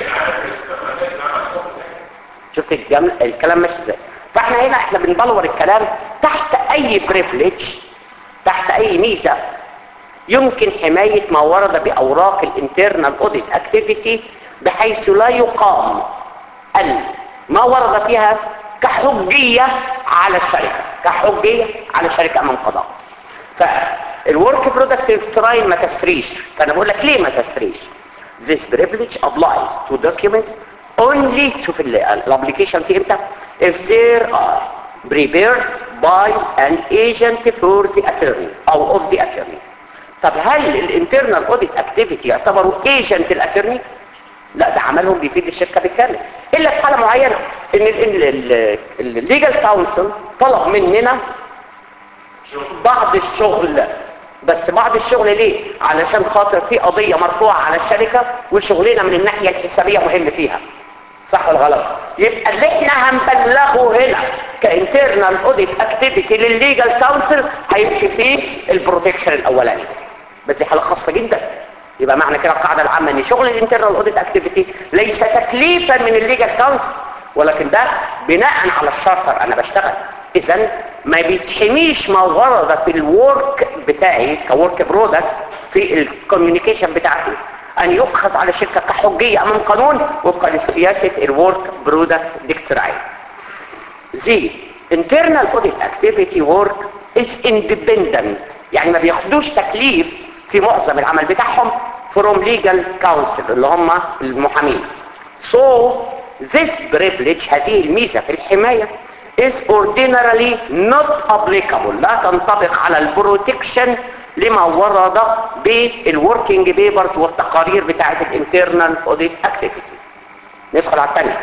[SPEAKER 1] شفت الجمل الكلام ماشي ازاي فاحنا هنا احنا بنبلور الكلام تحت اي بريفليج تحت اي ميزه يمكن حماية ما ورد بأوراق الانترنال اوديت اكتيفيتي بحيث لا يقام ال- ما ورد فيها كحجية على الشركة كحجية على الشركة أمام قضاء فالورك برودكت الكتراين ما تسريش فأنا بقول لك ليه ما تسريش This privilege applies to documents only شوف الابليكيشن فيه امتى if there are prepared by an agent for the attorney او of the attorney طب هل الانترنال اوديت اكتيفيتي يعتبروا ايجنت الاترني لا ده عملهم بيفيد الشركه بالكامل الا في حاله معينه ان الليجل كونسل طلب مننا بعض الشغل بس بعض الشغل ليه علشان خاطر في قضيه مرفوعه على الشركه وشغلنا من الناحيه الحسابيه مهم فيها صح ولا غلط يبقى اللي احنا هنبلغه هنا كانترنال اوديت اكتيفيتي للليجل كونسل هيمشي فيه البروتكشن الاولاني بس دي حاله خاصه جدا يبقى معنى كده القاعده العامه ان شغل الانترنال اوديت اكتيفيتي ليس تكليفا من الليجل كونسل ولكن ده بناء على الشارتر انا بشتغل اذا ما بيتحميش ما ورد في الورك بتاعي كورك برودكت في الكوميونيكيشن بتاعتي ان يؤخذ على الشركه كحجيه امام قانون وفقا لسياسه الورك برودكت ديكتراين زي internal audit activity work is independent يعني ما بياخدوش تكليف في معظم العمل بتاعهم from legal counsel اللي هم المحامين so this privilege هذه الميزة في الحماية is ordinarily not applicable لا تنطبق على البروتكشن لما ورد بالوركينج بيبرز والتقارير بتاعت الانترنال اوديت اكتيفيتي ندخل على الثانيه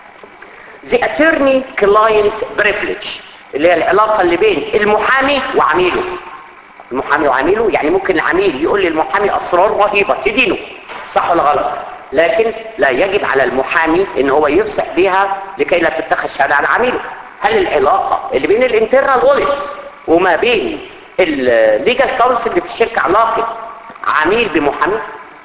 [SPEAKER 1] the attorney client privilege اللي هي العلاقة اللي بين المحامي وعميله المحامي وعميله يعني ممكن العميل يقول للمحامي اسرار رهيبة تدينه صح ولا غلط لكن لا يجب على المحامي ان هو يفصح بها لكي لا تتخذ شهادة على عميله هل العلاقة اللي بين الانترنال اوديت وما بين الليجال كونسل اللي في الشركة علاقة عميل بمحامي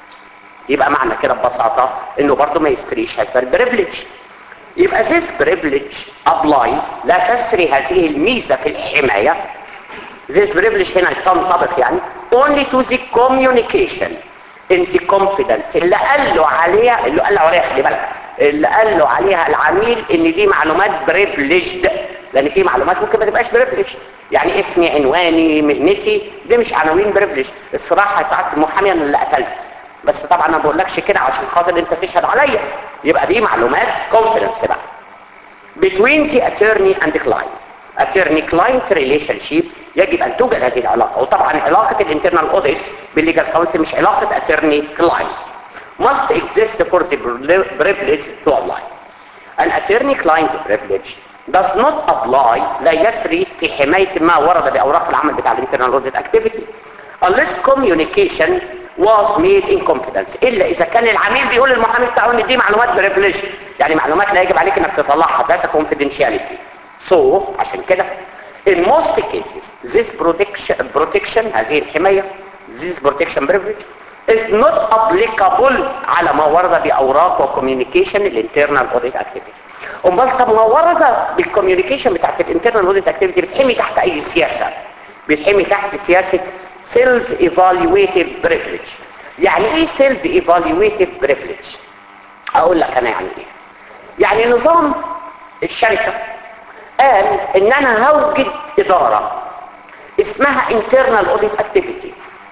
[SPEAKER 1] يبقى معنى كده ببساطة انه برضه ما يستريش هذا البريفليج يبقى this privilege applies لا تسري هذه الميزة في الحماية this privilege هنا تنطبق يعني only to the communication in the confidence اللي قال له عليها اللي قال له عليها خلي بالك اللي قال له عليها العميل ان دي معلومات privileged لان في معلومات ممكن ما تبقاش privileged يعني اسمي عنواني مهنتي دي مش عناوين privileged الصراحة ساعات المحامي انا اللي قتلت بس طبعا انا ما بقولكش كده عشان خاطر انت تشهد عليا يبقى دي معلومات confidence بقى between the attorney and the client attorney client relationship يجب ان توجد هذه العلاقة وطبعا علاقة الانترنال audit بالليجال كونسل مش علاقة attorney client must exist for the privilege to apply an attorney client privilege does not apply لا يسري في حماية ما ورد بأوراق العمل بتاع الانترنال audit activity unless communication was made in confidence الا اذا كان العميل بيقول للمحامي بتاعه ان دي معلومات بريفليج يعني معلومات لا يجب عليك انك تطلعها ذات confidentiality so عشان كده in most cases this protection protection هذه الحمايه this protection privilege is not applicable على ما ورد باوراق وكوميونيكيشن الانترنال اوديت اكتيفيتي امال طب ما ورد بالكوميونيكيشن بتاعت الانترنال اوديت اكتيفيتي بتحمي تحت اي سياسه بتحمي تحت سياسه سيلف ايفالويتيف بريفليج يعني ايه سيلف ايفالويتيف بريفليج اقول لك انا يعني ايه يعني نظام الشركه قال ان انا هوجد اداره اسمها internal audit activity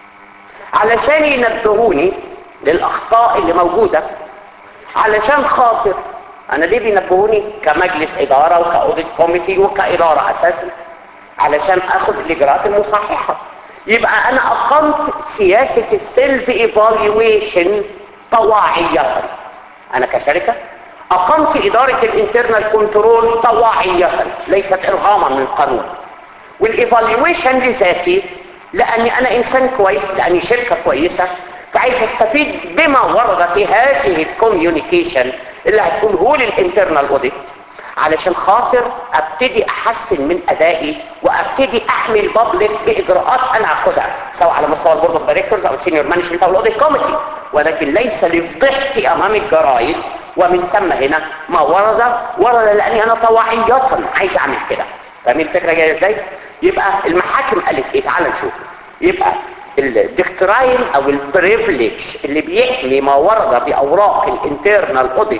[SPEAKER 1] علشان ينبهوني للاخطاء اللي موجوده علشان خاطر انا ليه بينبهوني كمجلس اداره وكاوديت كوميتي وكاداره اساسا علشان اخد الاجراءات المصححه يبقى انا اقمت سياسة السيلف ايفالويشن طواعية انا كشركة اقمت ادارة الانترنال كنترول طواعية ليست ارغاما من قانون والايفالويشن لذاتي لاني انا انسان كويس لاني شركة كويسة فعايز استفيد بما ورد في هذه الكوميونيكيشن اللي هتقوله لي الانترنال اوديت علشان خاطر ابتدي احسن من ادائي وابتدي احمي البابليك باجراءات انا هاخدها سواء على مستوى البورد اوف دايركتورز او السينيور مانجمنت او الاوديت كوميتي ولكن ليس لفضيحتي امام الجرايد ومن ثم هنا ما ورد ورد لاني انا طواعية عايز اعمل كده فاهمين الفكره جايه ازاي يبقى المحاكم قالت ايه تعال نشوف يبقى الدكتراين او البريفليج اللي بيحمي ما ورد باوراق الانترنال اوديت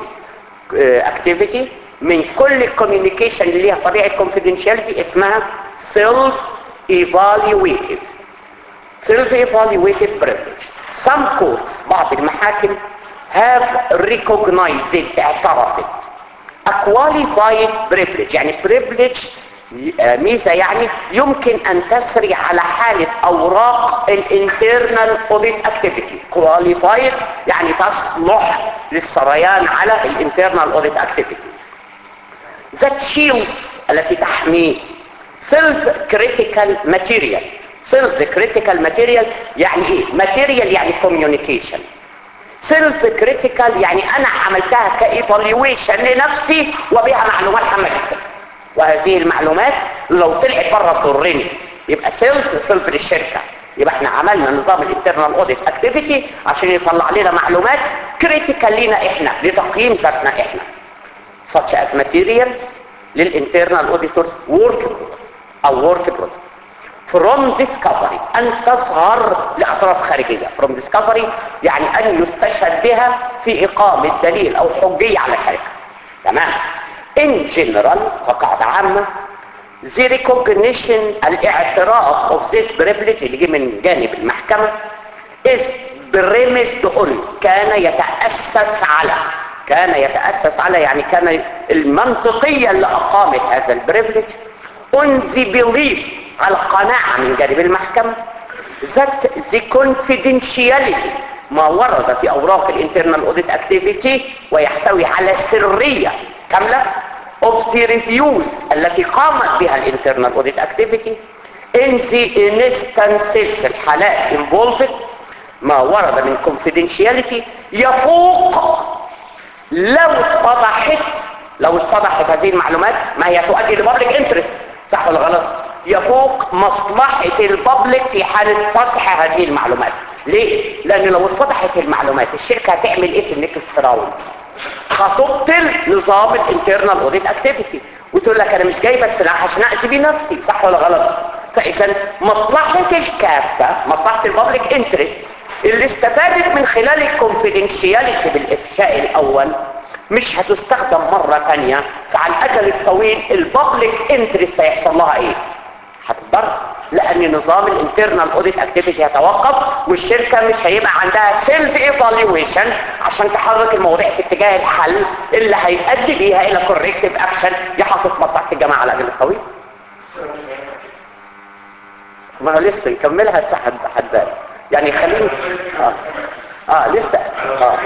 [SPEAKER 1] اكتيفيتي من كل الكوميونيكيشن اللي ليها طبيعه كونفيدنشاليتي اسمها سيلف ايفالويتيف سيلف ايفالويتيف بريفليج some courts بعض المحاكم have recognized اعترفت a qualified privilege يعني privilege ميزة يعني يمكن ان تسري على حالة اوراق الانترنال audit activity qualified يعني تصلح للسريان على الانترنال audit activity that shields التي تحمي self critical material self critical material يعني ايه material يعني communication self critical يعني انا عملتها كايفالويشن لنفسي وبها معلومات هامه جدا وهذه المعلومات لو طلعت بره تضرني يبقى سيلف سيلف للشركه يبقى احنا عملنا نظام الانترنال اوديت اكتيفيتي عشان يطلع لنا معلومات كريتيكال لينا احنا لتقييم ذاتنا احنا such as materials للانترنال اوديتورز work او work product from discovery ان تظهر لاطراف خارجيه from discovery يعني ان يستشهد بها في اقامه دليل او حجيه على شركه تمام in general كقاعده عامه the recognition الاعتراف of this privilege اللي جه من جانب المحكمة is premised on كان يتأسس على كان يتأسس على يعني كان المنطقية اللي أقامت هذا البريفليج on the belief على القناعة من جانب المحكمة that the confidentiality ما ورد في أوراق الانترنال اوديت اكتيفيتي ويحتوي على سرية كاملة of the reviews التي قامت بها الانترنال اوديت اكتيفيتي in the instances الحالات involved ما ورد من confidentiality يفوق لو اتفضحت لو اتفضحت هذه المعلومات ما هي تؤدي لبابليك انترست صح ولا غلط يفوق مصلحة البابليك في حالة فضح هذه المعلومات ليه؟ لان لو اتفضحت المعلومات الشركة هتعمل ايه في النكست راوند هتبطل نظام الانترنال اوديت اكتيفيتي وتقول لك انا مش جاي بس لا عشان اذي بيه نفسي صح ولا غلط فاذا مصلحة الكافة مصلحة البابليك انترست اللي استفادت من خلال الكونفيدنشياليتي بالافشاء الاول مش هتستخدم مرة تانية فعلى الاجل الطويل البابليك انترست هيحصل لها ايه هتتضرر لان نظام الانترنال اوديت اكتيفيتي هيتوقف والشركة مش هيبقى عندها سيلف ايفالويشن عشان تحرك المواضيع في اتجاه الحل اللي هيؤدي بيها الى كوركتيف اكشن يحقق مصلحة الجماعة على الاجل الطويل ما هو لسه نكملها حد حد يعني خليني اه اه لسه اه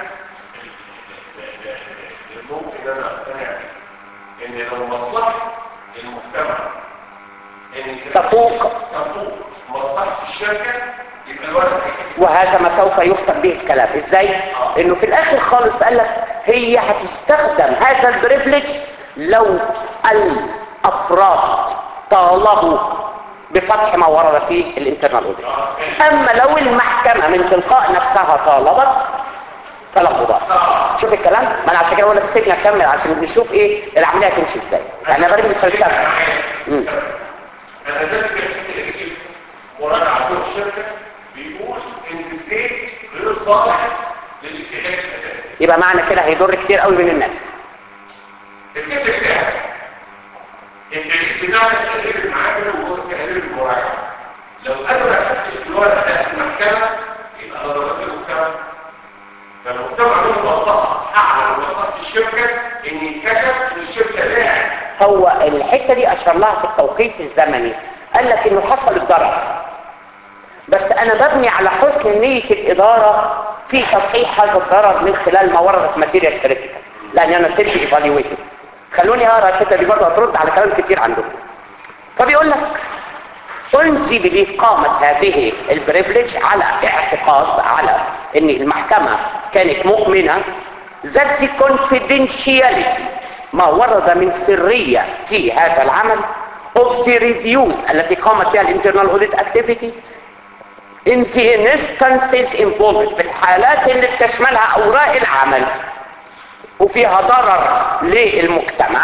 [SPEAKER 3] ممكن انا اقتنع ان لو مصلحه المجتمع ان
[SPEAKER 1] تفوق
[SPEAKER 3] تفوق مصلحه الشركه يبقى الولد هيكتب.
[SPEAKER 1] وهذا ما سوف يختم به الكلام ازاي انه في الاخر خالص قال لك هي هتستخدم هذا البريفليج لو الافراد طالبوا بفتح ما ورد في الانترنال اوديت اما لو المحكمه من تلقاء نفسها طالبت فلا غبار شوف الكلام ما انا عشان كده بقول لك سيبني اكمل عشان نشوف ايه العمليه هتمشي ازاي يعني انا برمي الفلسفه مم.
[SPEAKER 3] انا ده في الحته اللي بيجيب مراجعه جوه الشركه بيقول ان الزيت غير صالح للاستهلاك الاداري
[SPEAKER 1] يبقى معنى كده هيضر كتير قوي من الناس
[SPEAKER 3] الزيت بتاعك التاريخ بتاعك تقرير المعامل وهو تقرير المراجعه لو انا ما اخدتش الورق ده في المحكمه يبقى انا ضربت المجتمع فالمجتمع له مصلحه اعلى من مصلحه الشركه ان يتكشف ان الشركه باعت
[SPEAKER 1] هو الحتة دي أشار لها في التوقيت الزمني قال لك إنه حصل الضرر بس أنا ببني على حسن نية الإدارة في تصحيح هذا الضرر من خلال ما وردت ماتيريال كريتيكال لأن أنا سيلف ايفالويتد خلوني أقرأ الحتة دي برضه هترد على كلام كتير عندكم فبيقول لك أنسي بليف قامت هذه البريفليج على اعتقاد على ان المحكمة كانت مؤمنة ذات the confidentiality ما ورد من سرية في هذا العمل of the reviews التي قامت بها الانترنال audit activity in the instances involved في الحالات اللي بتشملها اوراق العمل وفيها ضرر للمجتمع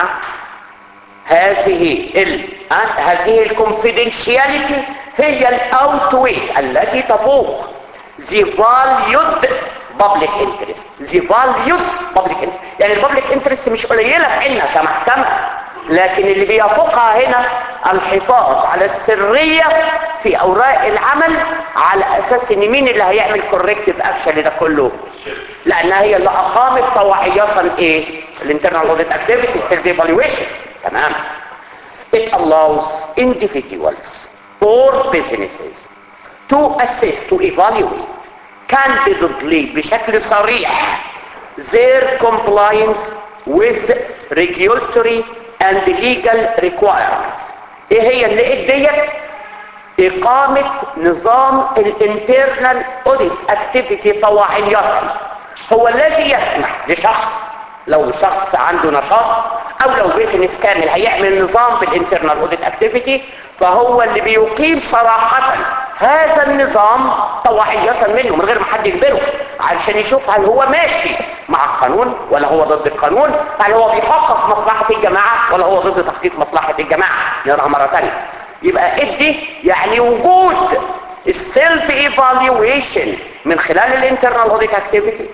[SPEAKER 1] هذه ال آه، هذه الكونفيدنشياليتي هي الاوتوي التي تفوق the valued public interest the valued public interest يعني البابليك انترست مش قليله في عنا كمحكمه لكن اللي بيفوقها هنا الحفاظ على السريه في اوراق العمل على اساس ان مين اللي هيعمل كوركتيف اكشن لده كله لانها هي اللي اقامت طوعيات ايه الانترنال اوديت اكتيفيتي سيلف ايفالويشن تمام it allows individuals or businesses to assess to evaluate candidly بشكل صريح their compliance with regulatory and legal requirements ايه هي اللي اديت اقامة نظام الانترنال اوديت اكتيفيتي طواعية هو الذي يسمح لشخص لو شخص عنده نشاط او لو بيزنس كامل هيعمل نظام بالانترنال اوديت اكتيفيتي فهو اللي بيقيم صراحة هذا النظام طواعية منه من غير ما حد يجبره علشان يشوف هل هو ماشي مع القانون ولا هو ضد القانون هل هو بيحقق مصلحة الجماعة ولا هو ضد تحقيق مصلحة الجماعة نقراها مرة تانية يبقى ادي يعني وجود السيلف ايفالويشن من خلال الانترنال اوديت اكتيفيتي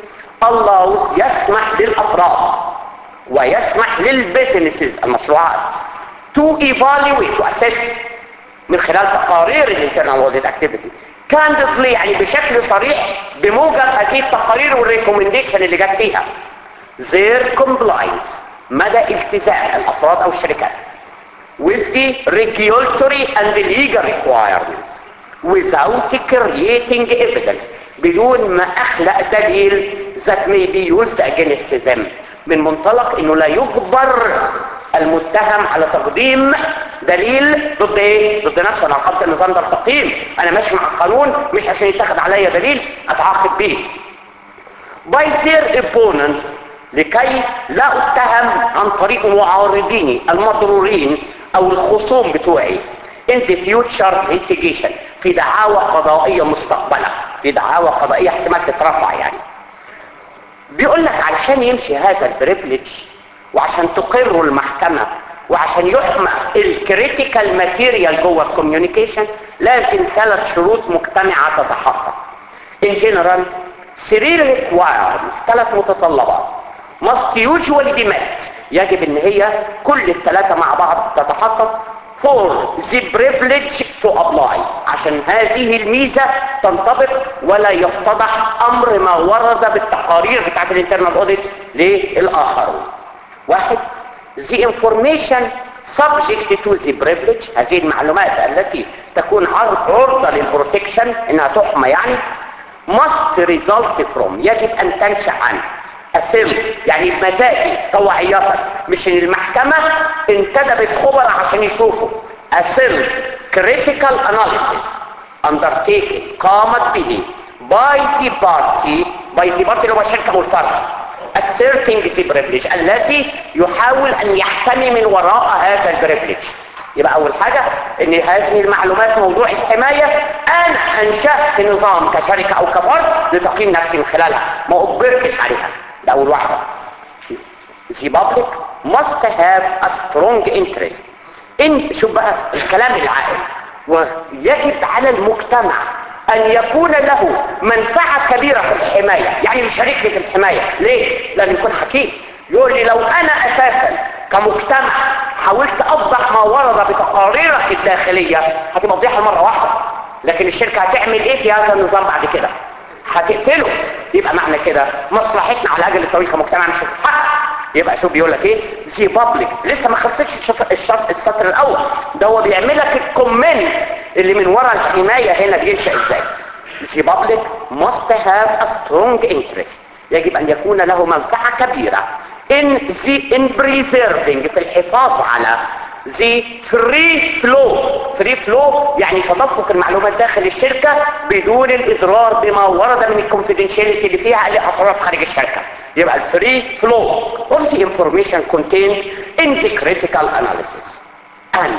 [SPEAKER 1] allows يسمح للافراد ويسمح للبيزنسز المشروعات to evaluate to assess من خلال تقارير الانترنال اوديت اكتيفيتي candidly يعني بشكل صريح بموجب هذه التقارير والريكومنديشن اللي جت فيها their compliance مدى التزام الافراد او الشركات with the regulatory and the legal requirements without creating evidence بدون ما اخلق دليل that may be used against them من منطلق انه لا يجبر المتهم على تقديم دليل ضد ايه ضد نفسه انا عقبت النظام ده التقييم انا ماشي مع القانون مش عشان يتخذ عليا دليل اتعاقب بيه by their opponents لكي لا اتهم عن طريق معارضيني المضرورين او الخصوم بتوعي in the future litigation في دعاوى قضائية مستقبلا في دعاوى قضائية احتمال تترفع يعني بيقول لك علشان يمشي هذا البريفليج وعشان تقره المحكمة وعشان يحمى الكريتيكال ماتيريال جوه الكوميونيكيشن لازم ثلاث شروط مجتمعة تتحقق in general three requirements ثلاث متطلبات must usually be met يجب ان هي كل الثلاثة مع بعض تتحقق for the privilege to apply عشان هذه الميزة تنطبق ولا يفتضح امر ما ورد بالتقارير بتاعت الانترنال اوديت للاخرون واحد the information subject to the privilege هذه المعلومات التي تكون عرضة للبروتكشن انها تحمى يعني must result from يجب ان تنشأ عنه اسيل يعني بمزاجي طوعية مش ان المحكمة انتدبت خبر عشان يشوفوا اسيل critical analysis undertaken قامت به by the party by the party اللي هو الشركة والفرد asserting the privilege الذي يحاول ان يحتمي من وراء هذا البريفليج يبقى اول حاجة ان هذه المعلومات موضوع الحماية انا انشأت نظام كشركة او كفرد لتقييم نفسي من خلالها ما اجبرتش عليها ده اول واحدة the public must have a strong interest in شوف بقى الكلام العائل ويجب على المجتمع ان يكون له منفعة كبيرة في الحماية يعني يشاركني في الحماية ليه؟ لان يكون حكيم يقول لي لو انا اساسا كمجتمع حاولت افضح ما ورد بتقاريرك الداخلية هتبقى فضيحة مرة واحدة لكن الشركة هتعمل ايه في هذا النظام بعد كده هتقفله يبقى معنى كده مصلحتنا على الاجل الطويل كمجتمع مش هتتحقق يبقى شو بيقول لك ايه زي بابليك لسه ما خلصتش الشطر, الشطر, السطر الاول ده هو بيعمل لك الكومنت اللي من ورا الحمايه هنا بينشا ازاي زي بابليك must have a strong interest يجب ان يكون له منفعه كبيره in the in preserving في الحفاظ على the free flow free flow يعني تدفق المعلومات داخل الشركة بدون الإضرار بما ورد من الكونفيدنشاليتي اللي فيها لأطراف خارج الشركة يبقى الفري flow of the information contained in the critical analysis and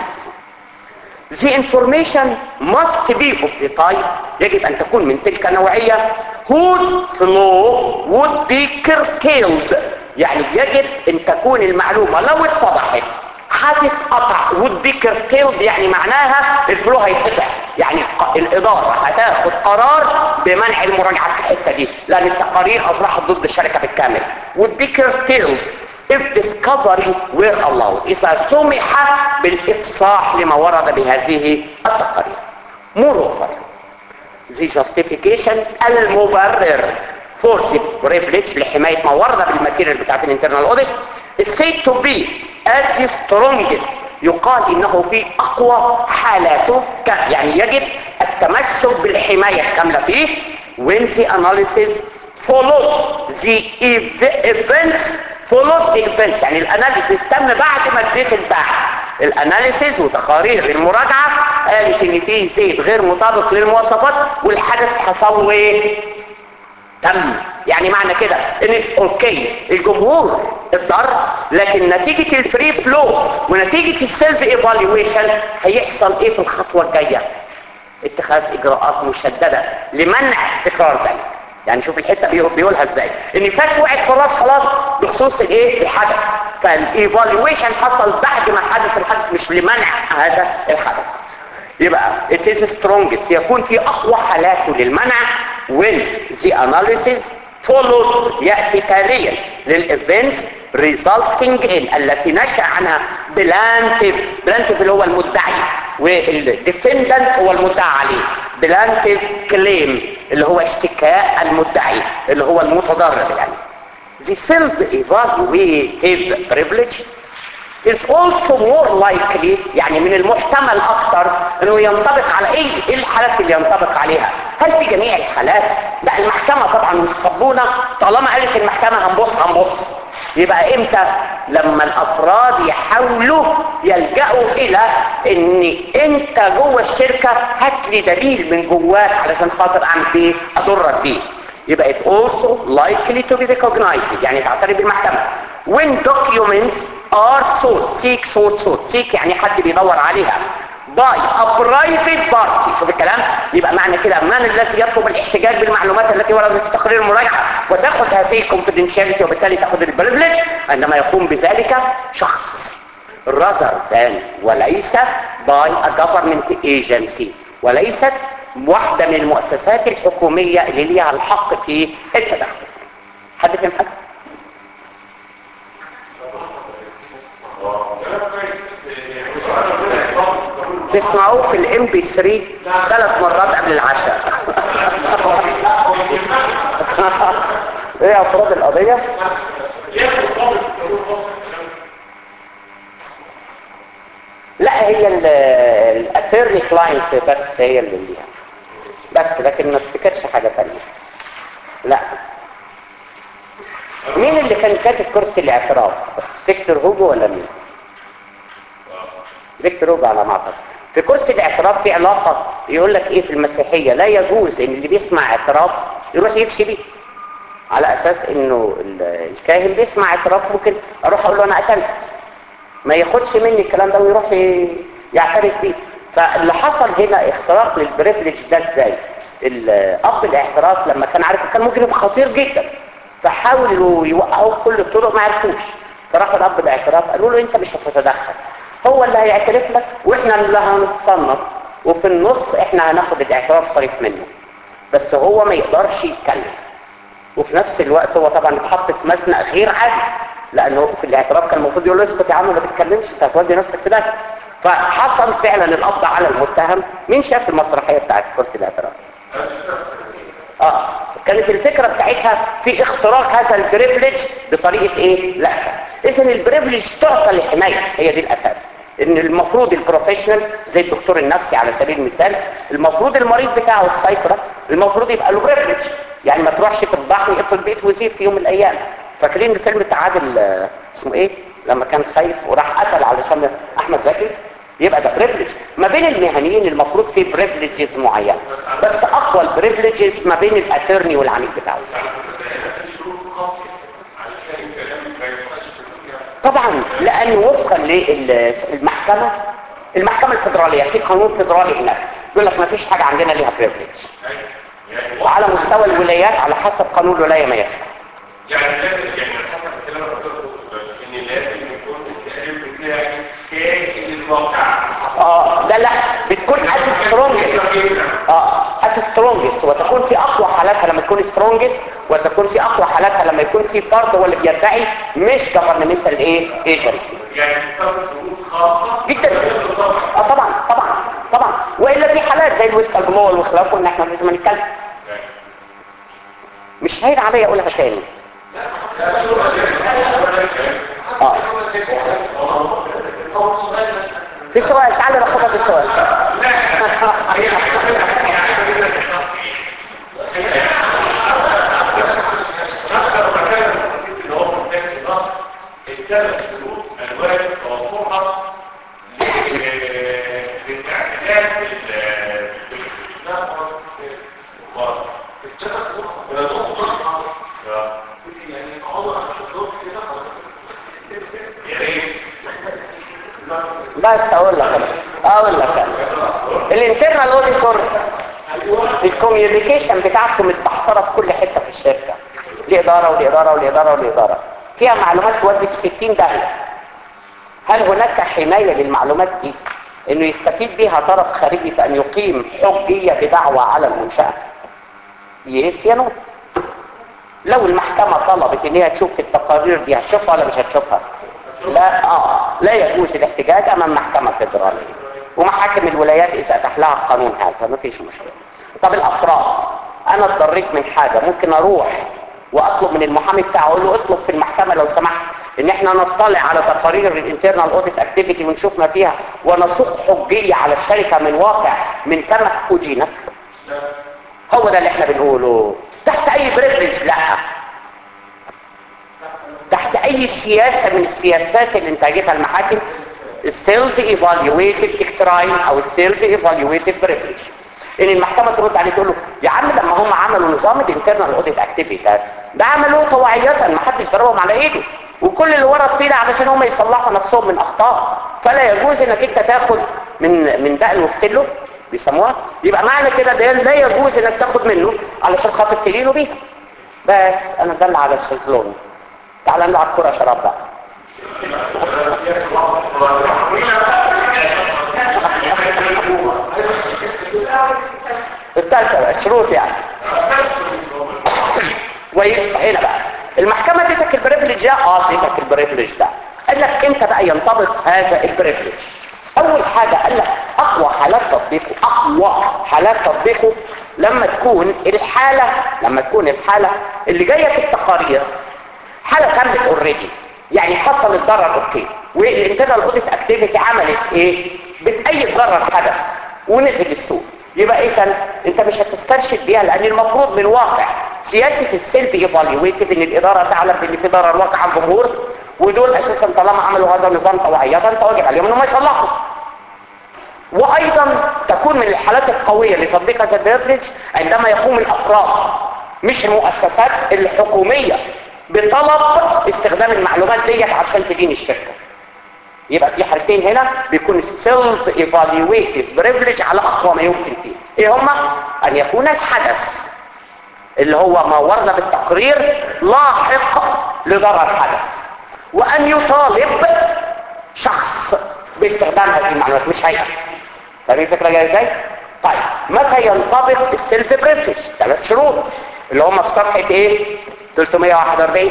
[SPEAKER 1] the information must be of the type يجب أن تكون من تلك النوعية whose flow would be curtailed يعني يجب أن تكون المعلومة لو اتفضحت هتتقطع would be curtailed يعني معناها الفلو هيتقطع يعني الإدارة هتاخد قرار بمنع المراجعة في الحتة دي لأن التقارير أصبحت ضد الشركة بالكامل would be curtailed if discovery were allowed إذا سمح بالإفصاح لما ورد بهذه التقارير moreover the justification المبرر for the privilege لحماية ما ورد بالماتيريال بتاعت الانترنال اوديت is said to be at the strongest يقال انه في اقوى حالاته يعني يجب التمسك بالحماية الكاملة فيه when the analysis follows the events follows the events يعني الاناليسيس تم بعد ما الزيت اتباع الاناليسيس وتقارير المراجعة قالت ان في زيت غير مطابق للمواصفات والحدث حصل له ايه تم يعني معنى كده ان اوكي الجمهور اتضر لكن نتيجة الفري فلو ونتيجة السيلف ايفالويشن هيحصل ايه في الخطوة الجاية اتخاذ اجراءات مشددة لمنع تكرار ذلك يعني شوف الحتة بيقولها ازاي ان فاش وقعت في الراس خلاص بخصوص الايه الحدث فالايفالويشن حصل بعد ما حدث الحدث مش لمنع هذا الحدث يبقى it is strongest يكون في اقوى حالاته للمنع when the analysis follows يأتي تاليا للإيفنتس resulting in التي نشأ عنها بلانتيف بلانتيف اللي هو المدعي والديفندنت هو المدعى عليه بلانتيف كليم اللي هو اشتكاء المدعي اللي هو المتضرر يعني The self-evaluative privilege is also more likely يعني من المحتمل اكتر انه ينطبق على ايه ايه الحالات اللي ينطبق عليها هل في جميع الحالات لا المحكمة طبعا مش صبونة طالما قالت المحكمة هنبص هنبص يبقى امتى لما الافراد يحاولوا يلجأوا الى ان انت جوه الشركة هات لي دليل من جواك علشان خاطر اعمل ايه اضرك بيه يبقى it also likely to be recognized يعني تعترف بالمحكمة when documents are sought seek sought sought seek يعني حد بيدور عليها by a private party شوف الكلام يبقى معنى كده من الذي يطلب الاحتجاج بالمعلومات التي وردت في تقرير المراجعة وتأخذ هذه الكونفيدنشاليتي وبالتالي تأخذ البريفليج عندما يقوم بذلك شخص rather than وليس by a government agency وليست واحدة من المؤسسات الحكومية اللي ليها الحق في التدخل حد فهم حاجة؟ تسمعوه في الام بي 3 ثلاث مرات قبل العشاء ايه افراد القضية لا هي الاترني كلاينت بس هي اللي ليها بس لكن ما افتكرش حاجة تانية لا مين اللي كان كاتب كرسي الاعتراف فيكتور هوجو ولا مين فيكتور هوجو على ما اعتقد في كرسي الاعتراف في علاقة يقول لك ايه في المسيحية لا يجوز ان اللي بيسمع اعتراف يروح يفشي بيه على اساس انه الكاهن بيسمع اعتراف ممكن اروح اقول له انا قتلت ما ياخدش مني الكلام ده ويروح يعترف بيه فاللي حصل هنا اختراق للبريفليج ده ازاي الاب الاعتراف لما كان عارف كان مجرم خطير جدا فحاولوا يوقعوه بكل الطرق ما عرفوش فراح الاب الاعتراف قالوا له انت مش هتتدخل هو اللي هيعترف لك واحنا اللي هنتصنط وفي النص احنا هناخد الاعتراف صريح منه بس هو ما يقدرش يتكلم وفي نفس الوقت هو طبعا اتحط في مزنق غير عادي لانه في الاعتراف كان المفروض يقول له اسكت يا عم ما تتكلمش انت هتودي نفسك في ده فحصل فعلا القبض على المتهم مين شاف المسرحيه بتاعت كرسي الاعتراف اه كانت الفكره بتاعتها في اختراق هذا البريفليج بطريقه ايه لا اذا البريفليج تعطى لحمايه هي دي الاساس ان المفروض البروفيشنال زي الدكتور النفسي على سبيل المثال المفروض المريض بتاعه السايكرا المفروض يبقى له بريفليج يعني ما تروحش تفضحني افرض بقيت وزير في يوم من الايام فاكرين الفيلم بتاع عادل اسمه ايه لما كان خايف وراح قتل علشان احمد زكي يبقى ده بريفليج ما بين المهنيين المفروض في بريفليجز معينه بس اقوى البريفليجز ما بين الاترني والعميد بتاعه طبعا لان وفقا للمحكمه المحكمه الفدراليه في قانون فدرالي هناك يقول لك ما فيش حاجه عندنا ليها بريفليج وعلى مستوى الولايات على حسب قانون الولايه ما يشرع
[SPEAKER 3] يعني لازم يعني حسب الكلام اللي حضرتك ان لازم يكون التقرير بتاعي كائن للواقع
[SPEAKER 1] اه ده لا بتكون ات سترونجست اه ات سترونجست وتكون في اقوى حالاتها لما تكون سترونجست وتكون في اقوى حالاتها لما يكون في فرد هو اللي بيدعي مش جفرنمنتال ايه ايجنسي
[SPEAKER 3] يعني بتستخدم شروط خاصه
[SPEAKER 1] جدا اه طبعا طبعا طبعا والا في حالات زي الويسكال جلوال وخلافه ان احنا لازم نتكلم مش هين عليا اقولها تاني اه في سؤال تعالى ناخدها في السؤال
[SPEAKER 3] الثلاث شروط الواجب توفرها للاعتداد
[SPEAKER 1] بس اقول لك انا اقول لك انا الانترنال اوديتور الكوميونيكيشن بتاعته متبحتره في كل حته في الشركه دي اداره ودي اداره ودي اداره ودي اداره فيها معلومات تودي في 60 داهيه هل هناك حمايه للمعلومات دي انه يستفيد بها طرف خارجي في ان يقيم حجيه بدعوى على المنشاه يس يا نو لو المحكمه طلبت ان هي تشوف التقارير دي هتشوفها ولا مش هتشوفها لا اه لا يجوز الاحتجاج امام محكمة فيدرالية ومحاكم الولايات اذا اتاح لها القانون هذا ما فيش مشكلة طب الافراد انا اتضريت من حاجة ممكن اروح واطلب من المحامي بتاعه اقول له اطلب في المحكمة لو سمحت ان احنا نطلع على تقارير الانترنال اوديت اكتيفيتي ونشوف ما فيها ونسوق حجية على الشركة من واقع من فمك ودينك هو ده اللي احنا بنقوله تحت اي بريفليج لا تحت اي سياسة من السياسات اللي انتاجتها المحاكم السيلف ايفالويتد اكتراين او السيلف ايفالويتد بريفليج ان المحكمة ترد عليه تقول له يا عم لما هم عملوا نظام الانترنال اوديت اكتيفيتي ده عملوه طوعية ما حدش ضربهم على ايده وكل اللي ورد فيه ده علشان هم يصلحوا نفسهم من اخطاء فلا يجوز انك انت تاخد من من بقى وفتله بيسموها يبقى معنى كده ده لا يجوز انك تاخد منه علشان خاطر تلينه بيها بس انا دل على الشيزلون تعال نلعب كرة شراب بقى الثالثة بقى الشروط يعني ويبقى هنا بقى المحكمة اديتك البريفليج ده اه اديتك البريفليج ده قال لك امتى بقى ينطبق هذا البريفليج اول حاجة قال لك اقوى حالات تطبيقه اقوى حالات تطبيقه لما تكون الحالة لما تكون الحالة اللي جاية في التقارير حالة تمت اوريدي يعني حصل الضرر اوكي والانترنال اوديت اكتيفيتي عملت ايه بتأيد ضرر حدث ونزل السوق يبقى اذا انت مش هتسترشد بيها لان المفروض من واقع سياسة السيلف ايفالويتيف ان الادارة تعلم بان في ضرر واقع على الجمهور ودول اساسا طالما عملوا هذا النظام طوعية فواجب عليهم انهم يصلحوا وايضا تكون من الحالات القوية لتطبيق هذا البريفليج عندما يقوم الافراد مش المؤسسات الحكومية بطلب استخدام المعلومات ديت عشان تدين الشركة يبقى في حالتين هنا بيكون السيلف ايفالويتيف بريفليج على اقوى ما يمكن فيه ايه هما ان يكون الحدث اللي هو ما ورد بالتقرير لاحق لضرر حدث وان يطالب شخص باستخدام هذه المعلومات مش هيئة فاهمين الفكرة جاية ازاي؟ طيب متى ينطبق السيلف بريفليج ثلاث شروط اللي هم في صفحة ايه 341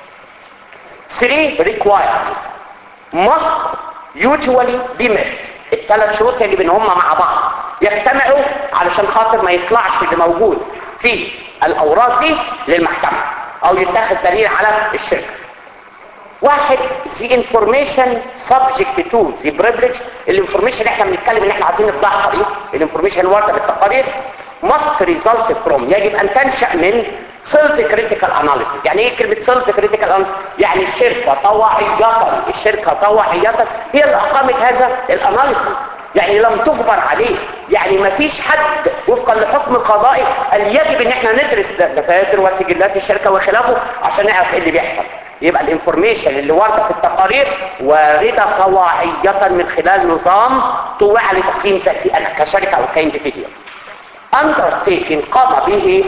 [SPEAKER 1] 3 requirements must usually be met الثلاث شروط اللي بينهم مع بعض يجتمعوا علشان خاطر ما يطلعش اللي موجود في الاوراق دي للمحكمة او يتاخد دليل على الشركة واحد the information subject to the privilege الانفورميشن احنا بنتكلم ان احنا عايزين نفضحها دي الانفورميشن وارده بالتقارير must result from يجب ان تنشأ من self critical analysis يعني ايه كلمة self critical analysis يعني الشركة طوعية الشركة طوعية هي اللي اقامت هذا الاناليسيس يعني لم تجبر عليه يعني ما فيش حد وفقا لحكم قضائي قال يجب ان احنا ندرس دفاتر وسجلات الشركة وخلافه عشان نعرف ايه اللي بيحصل يبقى الانفورميشن اللي وارده في التقارير وارده طواعية من خلال نظام طوع لتقييم ذاتي انا كشركة او كانديفيديو undertaking قام به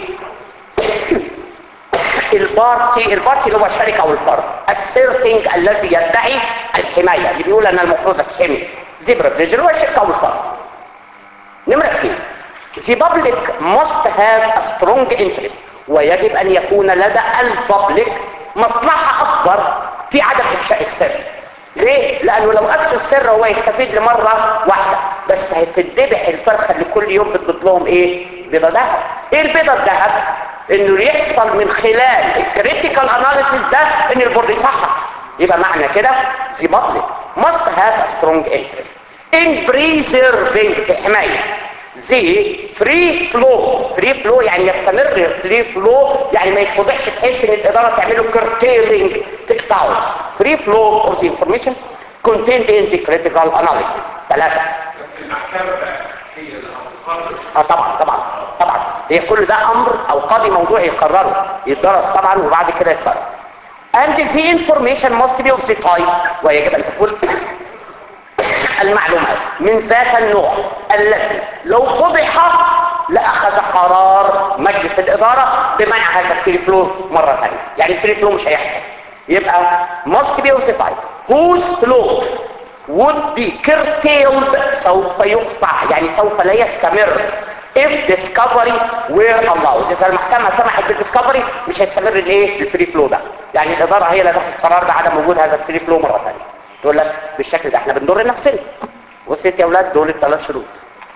[SPEAKER 1] البارتي البارتي اللي هو الشركة او الفرد asserting الذي يدعي الحماية اللي بيقول انا المفروض اتحمي زي بريفليج اللي هو الشركة او الفرد نمرة اثنين The public must have a strong interest ويجب ان يكون لدى الببليك مصلحة اكبر في عدم افشاء السر ليه؟ لانه لو افشى السر هو يستفيد لمرة واحدة بس هتتذبح الفرخة اللي كل يوم بتبيض لهم ايه؟ بيضة ذهب ايه البيضة الذهب؟ انه يحصل من خلال الكريتيكال اناليسيس ده ان البر يصحح يبقى معنى كده the public must have a strong interest in preserving في حماية زي فري فلو فري فلو يعني يستمر فري فلو يعني ما يتفضحش بحيث ان الاداره تعمله كرتيلينج تقطعه فري فلو اوف ذا انفورميشن contained in the critical analysis ثلاثه
[SPEAKER 3] بس المحكمة بقى هي اللي هتقرر
[SPEAKER 1] اه طبعا طبعا طبعا هي كل ده امر او قاضي موضوع يقرره يدرس طبعا وبعد كده يقرر and the information must be of the type ويجب ان تكون المعلومات من ذات النوع الذي لو فضح لأخذ قرار مجلس الإدارة بمنع هذا الفري فلو مرة ثانية يعني الفري فلو مش هيحصل يبقى must be ossified whose flow would be curtailed سوف يقطع يعني سوف لا يستمر if discovery were allowed إذا المحكمة سمحت بالديسكفري مش هيستمر الايه الفري فلو ده يعني الإدارة هي اللي تاخد قرار بعدم وجود هذا الفري فلو مرة ثانية تقول لك بالشكل ده احنا بنضر نفسنا وصلت يا اولاد دول الثلاث شروط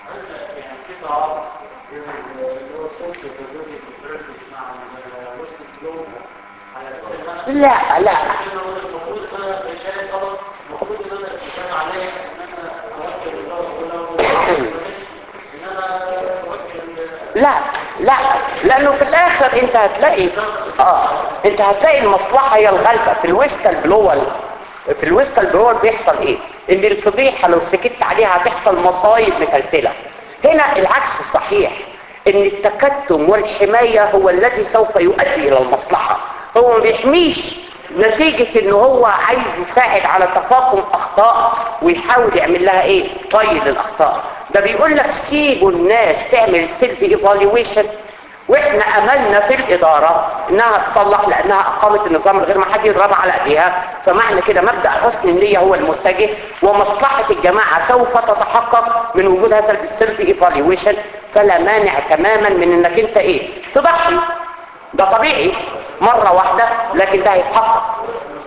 [SPEAKER 1] لا لا لا لا لانه في الاخر انت هتلاقي اه انت هتلاقي المصلحه هي الغالبه في الويستال بلوال في الويستال بلوال بيحصل ايه ان الفضيحه لو سكت عليها هتحصل مصايب متلتله هنا العكس صحيح ان التكتم والحمايه هو الذي سوف يؤدي الى المصلحه هو ما بيحميش نتيجة ان هو عايز يساعد على تفاقم اخطاء ويحاول يعمل لها ايه طيل الاخطاء ده بيقول لك سيبوا الناس تعمل سيلف ايفالويشن واحنا املنا في الادارة انها تصلح لانها اقامت النظام الغير محدد يضرب على ايديها فمعنى كده مبدأ حسن النية هو المتجه ومصلحة الجماعة سوف تتحقق من وجود هذا السيلف ايفالويشن فلا مانع تماما من انك انت ايه تضحي ده طبيعي مرة واحدة لكن ده هيتحقق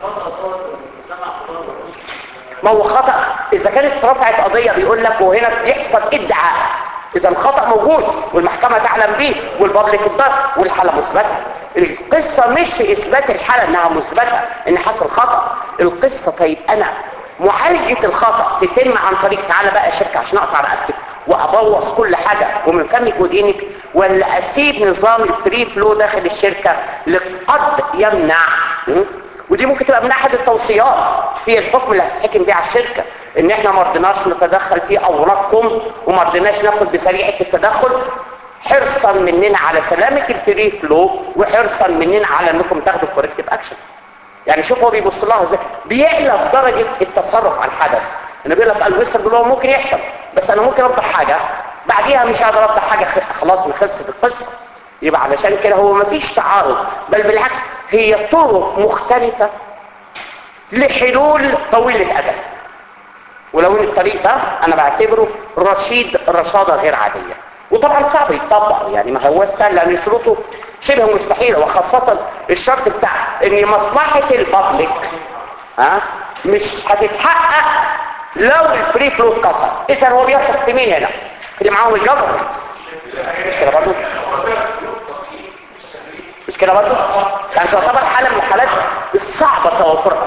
[SPEAKER 1] ما هو خطأ إذا كانت رفعت قضية بيقول لك وهنا بيحصل ادعاء إذا الخطأ موجود والمحكمة تعلم به والبابليك الضر والحالة مثبتة القصة مش في إثبات الحالة إنها مثبتة إن حصل خطأ القصة طيب أنا معالجة الخطأ تتم عن طريق تعالى بقى شركة عشان أقطع رقبتك وأبوظ كل حاجة ومن فمك ودينك ولا أسيب نظام الفري فلو داخل الشركة لقد يمنع م? ودي ممكن تبقى من احد التوصيات في الحكم اللي هتتحكم بيه على الشركه ان احنا ما رضيناش نتدخل في اوراقكم وما رضيناش ناخد بسريعه التدخل حرصا مننا على سلامه الفري فلو وحرصا مننا على انكم تاخدوا كوركتيف اكشن يعني شوف هو بيبص لها ازاي بيعلى في درجه التصرف على الحدث انا بيقول لك الويستر بلو ممكن يحصل بس انا ممكن افضح حاجه بعديها مش هقدر افضح حاجه خلاص ما خلصت القصه يبقى علشان كده هو مفيش تعارض بل بالعكس هي طرق مختلفة لحلول طويلة أجل ولو ان الطريق ده انا بعتبره رشيد رشادة غير عادية وطبعا صعب يتطبق يعني ما هو سهل لان شروطه شبه مستحيلة وخاصة الشرط بتاع ان مصلحة البابليك ها مش هتتحقق لو الفري فلو اتكسر اذا هو بيثق في مين هنا اللي معاهم الجفرنس مش كده برضه مش كده برضه يعني تعتبر حالة من الحالات الصعبة توفرها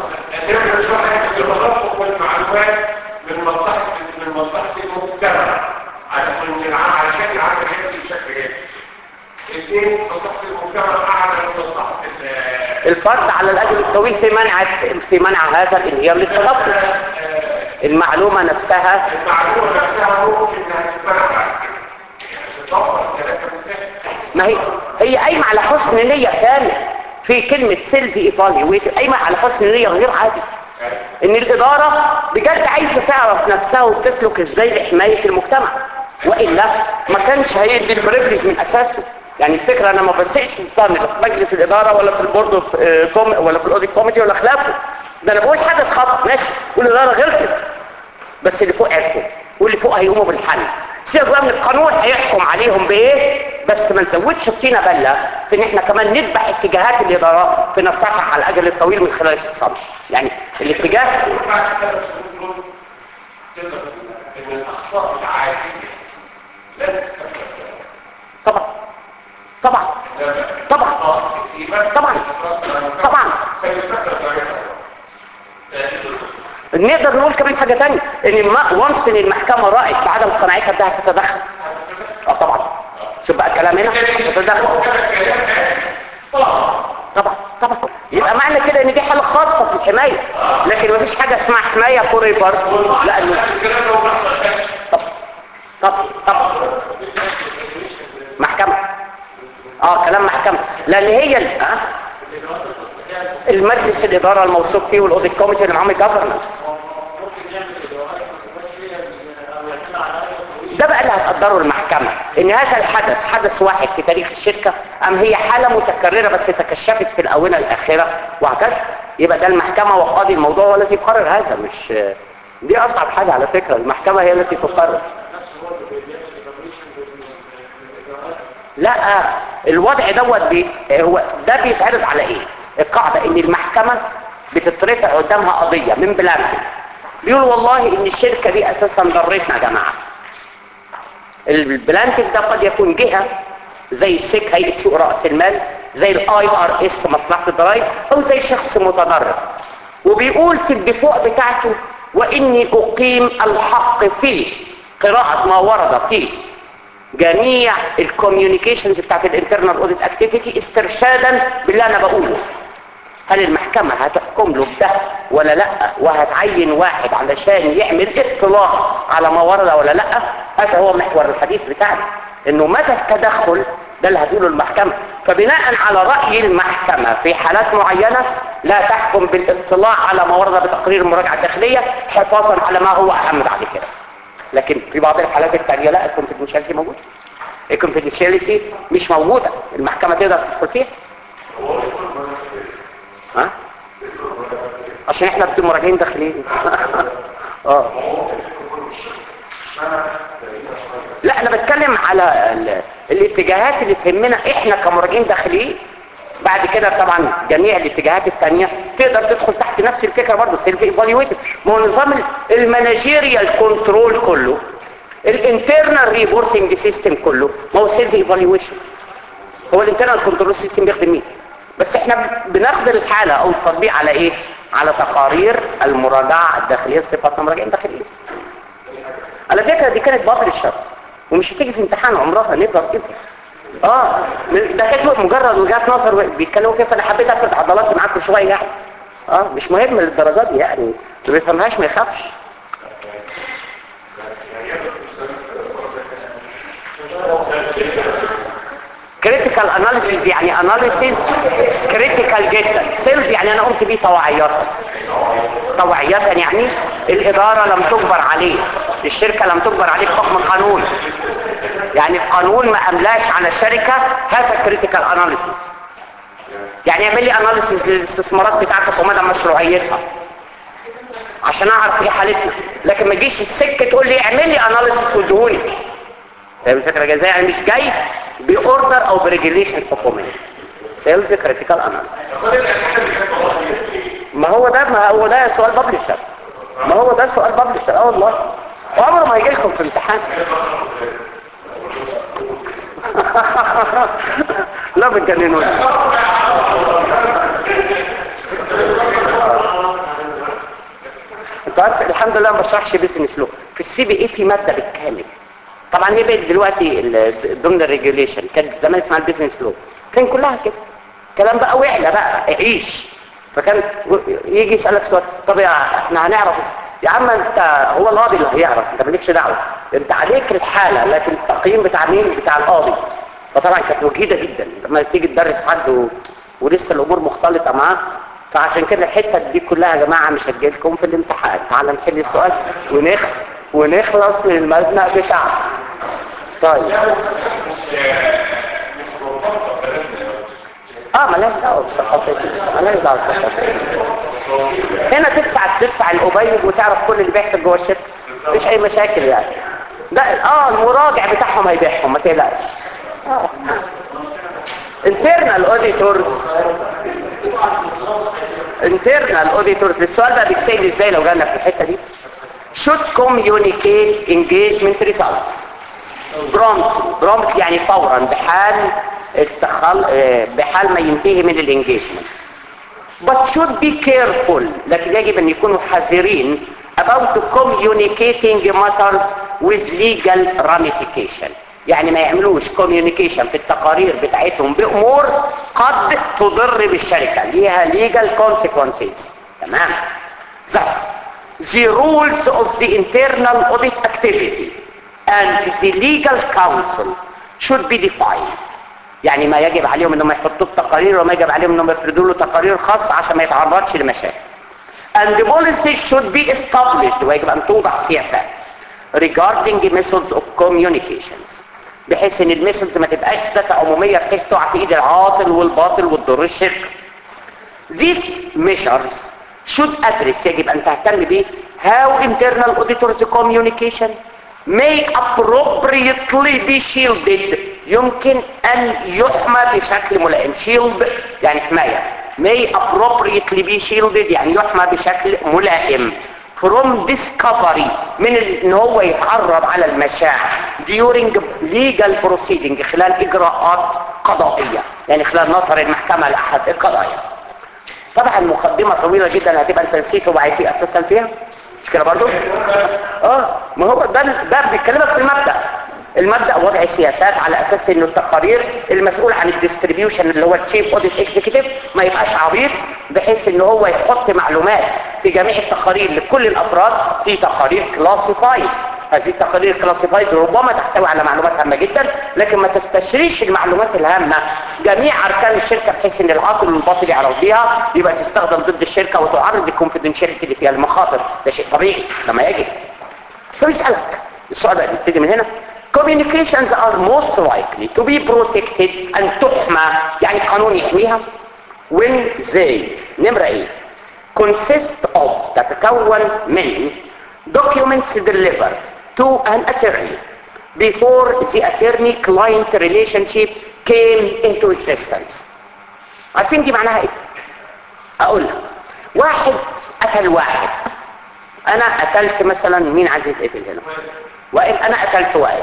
[SPEAKER 3] والمعلومات من مصلحة من مصلحة المجتمع علشان علشان العالم يحس بشكل جيد. اثنين مصلحة المجتمع أعلى من مصلحة
[SPEAKER 1] الفرد على الأجل الطويل في منع في منع هذا الانهيار للتدفق المعلومة نفسها
[SPEAKER 3] المعلومة نفسها ممكن انها تتبع بعد كده. يعني تدور ثلاثة مسائل
[SPEAKER 1] ما هي هي قايمة على حسن نية كامل في كلمة سيلف ايفاليويت قايمة على حسن نية غير عادي ان الادارة بجد عايزة تعرف نفسها وتسلك ازاي لحماية المجتمع وإلا ما كانش هيدي البريفليج من اساسه يعني الفكرة انا ما بسقش لسان لا في مجلس الادارة ولا في البورد اوف كوم ولا في الاوديت كوميتي ولا خلافه ده انا بقول حدث خطأ ماشي والادارة غلطت بس اللي فوق عرفوا واللي فوق هيقوموا بالحل سيبك بقى من القانون هيحكم عليهم بايه بس ما نزودش فينا بله في ان احنا كمان نذبح اتجاهات الاداره في نفسها على الاجل الطويل من خلال الخصام يعني الاتجاه
[SPEAKER 3] بعد كده مش المفروض تقدر تقول ان الاخطاء العاديه لا تستفاد
[SPEAKER 1] طبعا طبعا طبعا طبعا طبعا نقدر نقول كمان حاجة تانية ان ما وانس ان المحكمة رأت بعدم قناعتها بده هتتدخل اه طبعا شوف بقى الكلام هنا هتتدخل طبعا طبعا يبقى معنى كده ان دي حالة خاصة في الحماية لكن مفيش حاجة اسمها حماية فور ايفر لانه طب طب طب محكمة اه كلام محكمة لان هي ال- آه؟ المجلس الادارة الموثوق فيه والاوديت كوميتي اللي معاهم الجفرنس ده بقى اللي هتقدره المحكمة ان هذا الحدث حدث واحد في تاريخ الشركة ام هي حالة متكررة بس تكشفت في الاونة الاخيرة وهكذا يبقى ده المحكمة وقاضي الموضوع هو الذي يقرر هذا مش دي اصعب حاجة على فكرة المحكمة هي التي تقرر لا الوضع دوت بي هو ده بيتعرض على ايه القاعدة ان المحكمة بتترفع قدامها قضية من بلانك بيقول والله ان الشركة دي اساسا ضرتنا يا جماعة البلانتك ده قد يكون جهة زي السك هيئة سوق رأس المال زي الاي ار اس مصلحة الضرائب او زي شخص متضرر وبيقول في الدفوع بتاعته واني اقيم الحق في قراءة ما ورد في جميع الكوميونيكيشنز بتاعت الانترنال اوديت اكتيفيتي استرشادا باللي انا بقوله هل المحكمة هتحكم له بده ولا لا وهتعين واحد علشان يعمل اطلاع على ما ورد ولا لا هذا هو محور الحديث بتاعنا انه مدى التدخل ده اللي هتقوله المحكمة فبناء على رأي المحكمة في حالات معينة لا تحكم بالاطلاع على ما ورد بتقرير المراجعة الداخلية حفاظا على ما هو اهم بعد كده لكن في بعض الحالات التانية لا الكونفيدنشاليتي موجودة الكونفيدنشاليتي مش موجودة المحكمة تقدر تدخل فيها ها عشان احنا بدون مراجعين داخلين اه لا انا بتكلم على ال... الاتجاهات اللي تهمنا احنا كمراجعين داخلين بعد كده طبعا جميع الاتجاهات التانية تقدر تدخل تحت نفس الفكرة برضه سيلف ايفالويتد ما هو نظام المانجيريال كنترول كله الانترنال ريبورتنج سيستم كله ما هو سيلف ايفالويشن هو الانترنال كنترول سيستم بيخدم مين بس احنا بناخد الحالة او التطبيق على ايه على تقارير المراجعة الداخلية صفتنا مراجعين داخليين على فكرة دي كانت بابلشر ومش هتيجي في امتحان عمرها نيفر ايفر اه ده كانت مجرد وجهات نظر بيتكلموا كيف انا حبيت افرد عضلاتي معاكم شويه يعني اه مش مهم للدرجه دي يعني اللي ما بيفهمهاش ما يخافش كريتيكال اناليسيز يعني اناليسيز كريتيكال جدا سيلز يعني انا قمت بيه طوعيات طوعيات يعني الاداره لم تجبر عليه الشركه لم تجبر عليه بحكم القانون يعني القانون ما املاش على الشركه هذا كريتيكال اناليسيز يعني اعمل لي اناليسيز للاستثمارات بتاعتك ومدى مشروعيتها عشان اعرف ايه حالتنا لكن ما تجيش السكه تقول لي اعمل لي اناليسيز وادهوني فاهم الفكره جايه ازاي يعني مش جاي باوردر او بريجوليشن حكومي سيلف كريتيكال اناليسيز ما هو ده ما هو ده سؤال ببلشر ما هو ده سؤال ببلشر اه والله وعمره ما هيجي لكم في امتحان لا بتجننوا انت عارف الحمد لله ما بشرحش بيزنس لو في السي بي اي في ماده بالكامل طبعا هي بقت دلوقتي ال- ضمن الريجوليشن كانت زمان اسمها البيزنس لو كان كلها كده كلام بقى وعلى بقى عيش فكان و- يجي يسالك سؤال طب يا احنا هنعرف يا عم انت هو القاضي اللي هيعرف انت مالكش دعوه انت عليك الحاله لكن التقييم بتاع مين بتاع القاضي فطبعا كانت وجيده جدا لما تيجي تدرس حد و... ولسه الامور مختلطه معاه فعشان كده الحته دي كلها يا جماعه مش هتجيلكم في الامتحان تعال نحل السؤال ونخ... ونخلص من المزنق بتاعنا طيب اه ملاش دعوه بالثقافه دي ملاش دعوه بالثقافه هنا تدفع تدفع الأبيض وتعرف كل اللي بيحصل جوه الشركه مفيش اي مشاكل يعني ده اه المراجع بتاعهم هيبيعهم ما تقلقش آه. internal auditors internal auditors السؤال بقى بيتسال ازاي لو جالنا في الحته دي should communicate engagement results prompt prompt يعني فورا بحال التخل... آه، بحال ما ينتهي من الانجيجمنت but should be careful لكن يجب ان يكونوا حذرين about communicating matters with legal ramification يعني ما يعملوش communication في التقارير بتاعتهم بأمور قد تضر بالشركة ليها legal consequences تمام thus the rules of the internal audit activity and the legal counsel should be defined يعني ما يجب عليهم انهم يحطوه في تقارير وما يجب عليهم انهم يفردوا له تقارير خاصة عشان ما يتعرضش لمشاكل and the policy should be established ويجب ان توضع سياسات regarding the methods of communications بحيث ان الميثودز ما تبقاش ذات عمومية بحيث تقع في ايد العاطل والباطل وتضر الشركة These measures should address يجب ان تهتم به how internal auditors communication may appropriately be shielded يمكن ان يحمى بشكل ملائم shield يعني حماية may appropriately be shielded يعني يحمى بشكل ملائم from discovery من ال- ان هو يتعرض على المشاع during legal proceeding خلال اجراءات قضائية يعني خلال نظر المحكمة لاحد القضايا طبعا مقدمة طويلة جدا هتبقى انت نسيت وعي فيه اساسا فيها مش كده برضو اه ما هو ده ده بيكلمك في المبدأ المبدأ وضع سياسات على اساس انه التقارير المسؤول عن الديستريبيوشن اللي هو التشيف اوديت اكزيكتيف ما يبقاش عبيط بحيث ان هو يحط معلومات في جميع التقارير لكل الافراد في تقارير كلاسيفايد هذه التقارير كلاسيفايد ربما تحتوي على معلومات هامة جدا لكن ما تستشريش المعلومات الهامة جميع اركان الشركة بحيث ان العاطل والباطل يعرف بيها يبقى تستخدم ضد الشركة وتعرض الكونفدنشاليتي اللي فيها المخاطر ده شيء طبيعي لما يجب فبيسألك السؤال بقى بيبتدي من هنا communications are most likely to be protected أن تحمى يعني قانون يحميها when they نمرة ايه consist of تتكون من documents delivered to an attorney before the attorney-client relationship came into existence عارفين دي معناها ايه اقول لك واحد قتل واحد انا قتلت مثلا مين عايز يتقتل هنا وائل انا قتلت وائل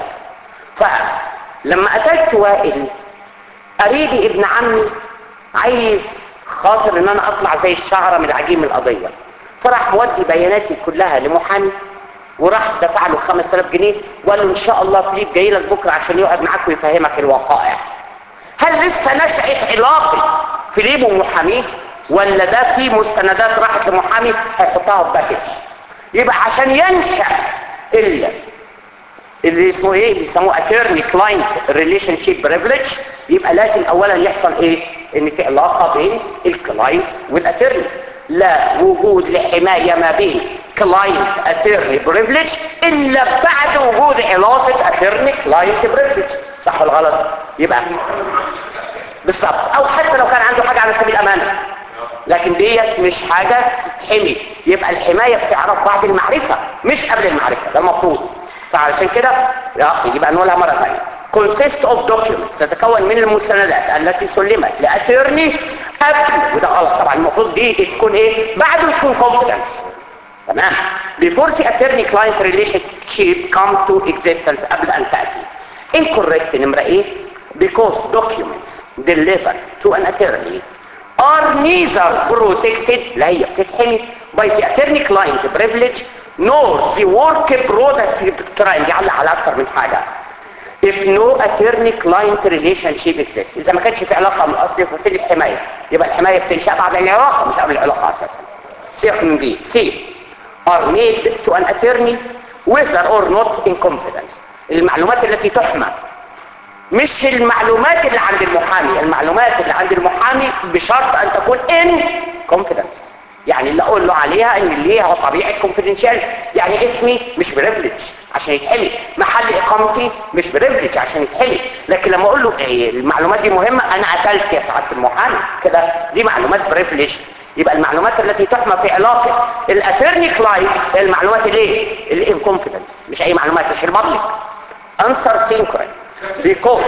[SPEAKER 1] فلما قتلت وائل قريبي ابن عمي عايز خاطر ان انا اطلع زي الشعره من العجين القضيه فراح مودي بياناتي كلها لمحامي وراح دفع له 5000 جنيه وقال له ان شاء الله فليب جاي لك بكره عشان يقعد معاك ويفهمك الوقائع هل لسه نشأت علاقه فليب ومحاميه ولا ده في مستندات راحت لمحامي هيحطها في باكج يبقى عشان ينشأ ال اللي اسمه ايه اللي بيسموه attorney client relationship privilege يبقى لازم اولا يحصل ايه ان في علاقة بين الكلاينت والاترني لا وجود لحماية ما بين كلاينت اترني بريفليج الا بعد وجود علاقة اترني كلاينت بريفليج صح ولا غلط يبقى بالظبط او حتى لو كان عنده حاجة على سبيل الامانة لكن ديت مش حاجة تتحمي يبقى الحماية بتعرف بعد المعرفة مش قبل المعرفة ده المفروض فعلشان كده يبقى نقولها مرة ثانية consist of documents تتكون من المستندات التي سلمت لاترني قبل وده غلط طبعا المفروض دي تكون ايه بعده يكون confidence تمام before the attorney client relationship come to existence قبل ان تأتي incorrect نمرة ايه because documents delivered to an attorney are neither protected لا هي بتتحمي by the attorney client privilege nor the work product دي علق على اكتر من حاجة if no attorney client relationship exists اذا ما كانش في علاقة من الاصل ففي الحماية يبقى الحماية بتنشأ بعد العلاقة مش قبل العلاقة اساسا سيبك من دي سي are made to an attorney whether or not in confidence المعلومات التي تحمى مش المعلومات اللي عند المحامي المعلومات اللي عند المحامي بشرط ان تكون in confidence يعني اللي اقول له عليها ان ليها طبيعه كونفيدنشال يعني اسمي مش بريفليج عشان يتحمي محل اقامتي مش بريفليج عشان يتحمي لكن لما اقول له ايه المعلومات دي مهمه انا قتلت يا سعاده المحامي كده دي معلومات بريفليج يبقى المعلومات التي تحمى في علاقه الاترني كلاينت هي المعلومات الايه الان كونفيدنس مش اي معلومات مش البابليك انسر سينكرين بيكوز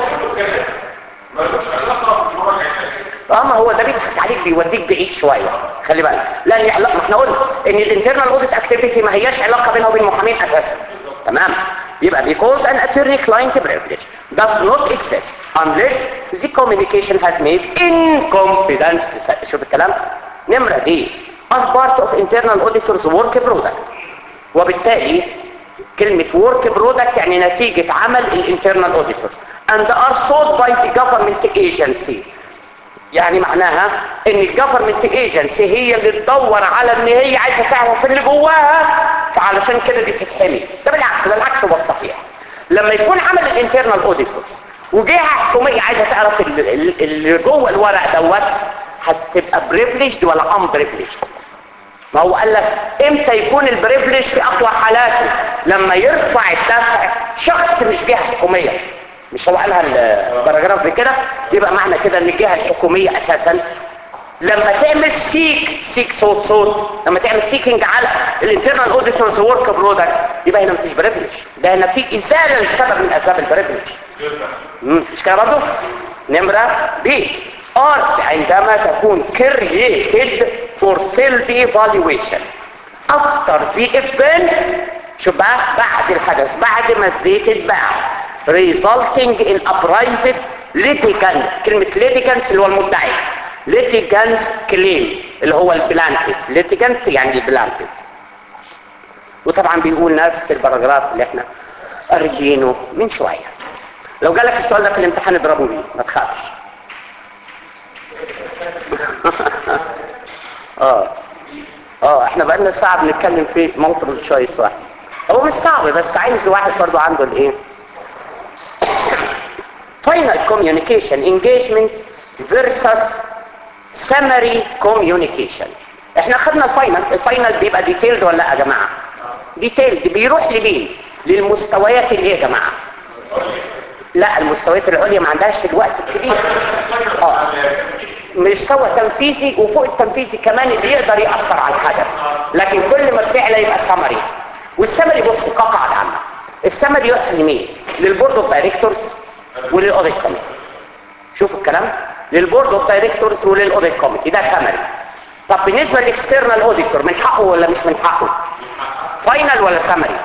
[SPEAKER 3] ملوش علاقه بالمراجعه
[SPEAKER 1] اه ما هو ده بيضحك عليك بيوديك بعيد شويه خلي بالك لان علاقه ما احنا قلنا ان الانترنال اوديت اكتيفيتي ما هياش علاقه بينها وبين المحامين اساسا تمام يبقى because an attorney client privilege does not exist unless the communication has made in confidence شوف الكلام نمرة دي as part of internal auditors work product وبالتالي كلمة work product يعني نتيجة عمل الانترنال auditors and are sold by the government agency يعني معناها ان الجفرمنت ايجنسي هي اللي تدور على ان هي عايزه تعرف اللي جواها فعلشان كده دي تتحمي ده بالعكس ده العكس هو الصحيح لما يكون عمل الانترنال اوديتورز وجهه حكوميه عايزه تعرف اللي, اللي جوه الورق دوت هتبقى بريفليجد ولا ان بريفليجد ما هو قال لك امتى يكون البريفليج في اقوى حالاته لما يرفع الدفع شخص مش جهه حكوميه مش هو قالها الباراجراف بكده يبقى معنى كده ان الجهه الحكوميه اساسا لما تعمل سيك سيك صوت صوت لما تعمل سيكينج على الانترنال اوديتورز ورك برودكت يبقى هنا مفيش بريفليج ده هنا في ازاله لسبب من اسباب البريفليج مش كده برضه نمره بي ارت عندما تكون كرييتد فور سيلف ايفالويشن after the event شوف بقى بعد الحدث بعد ما الزيت اتباع resulting in a private litigant كلمة litigants اللي هو المدعي litigants claim اللي هو البلانتد litigant يعني البلانتد وطبعا بيقول نفس الباراجراف اللي احنا قاريينه من شوية لو جالك السؤال ده في الامتحان اضربه بيه ما تخافش اه اه احنا بقالنا ساعة بنتكلم في multiple تشويس واحد هو مش صعب بس عايز واحد برضو عنده الايه final communication engagements versus summary communication احنا خدنا الفاينل الفاينل بيبقى ديتيلد ولا لا يا جماعه ديتيلد بيروح لمين للمستويات اللي ايه يا جماعه لا المستويات العليا ما عندهاش الوقت الكبير اه مش سوى تنفيذي وفوق التنفيذي كمان اللي يقدر يأثر على الحدث لكن كل ما بتعلى يبقى سمري والسمري بص قاعدة عامة السمري يروح لمين للبورد اوف دايركتورز وللاوديت كوميتي شوفوا الكلام للبورد اوف دايركتورز وللاوديت كوميتي ده سمري طب بالنسبه للاكسترنال اوديتور من حقه ولا مش من حقه فاينل ولا سمري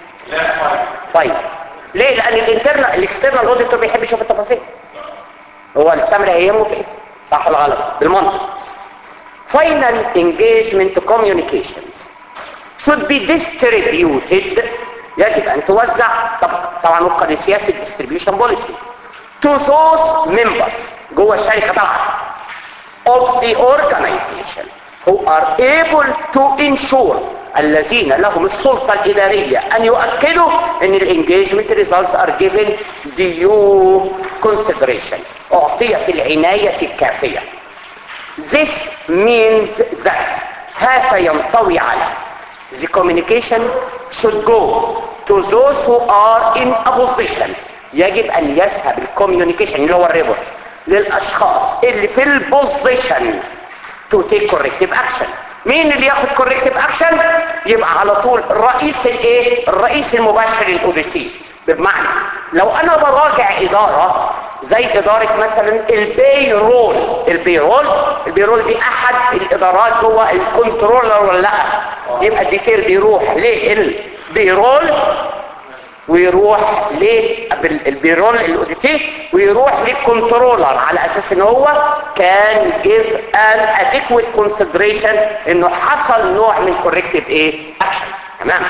[SPEAKER 1] فاينل ليه لان الانترنال الاكسترنال اوديتور بيحب يشوف التفاصيل هو السمري هيهمه في ايه صح ولا غلط بالمنطق final engagement communications should be distributed يجب ان توزع طب طبعا وفقا لسياسه distribution policy to those members جوه الشركه طبعا of the organization who are able to ensure الذين لهم السلطة الإدارية أن يؤكدوا أن الانجيجمنت results are given due consideration أعطيت العناية الكافية This means that هذا ينطوي على the communication should go to those who are in a position يجب أن يذهب الكوميونيكيشن اللي هو الريبورت للأشخاص اللي في البوزيشن to take corrective action مين اللي ياخد corrective action يبقى على طول الرئيس الايه الرئيس المباشر للاوديتي بمعنى لو انا براجع اداره زي اداره مثلا البيرول البيرول البيرول دي احد الادارات جوه الكنترولر ولا لا يبقى الديتيل بيروح للبيرول ويروح للبيرول الاوديتي ويروح للكنترولر على اساس ان هو كان جيف ان اديكويت كونسيدريشن انه حصل نوع من كوركتيف ايه اكشن تمام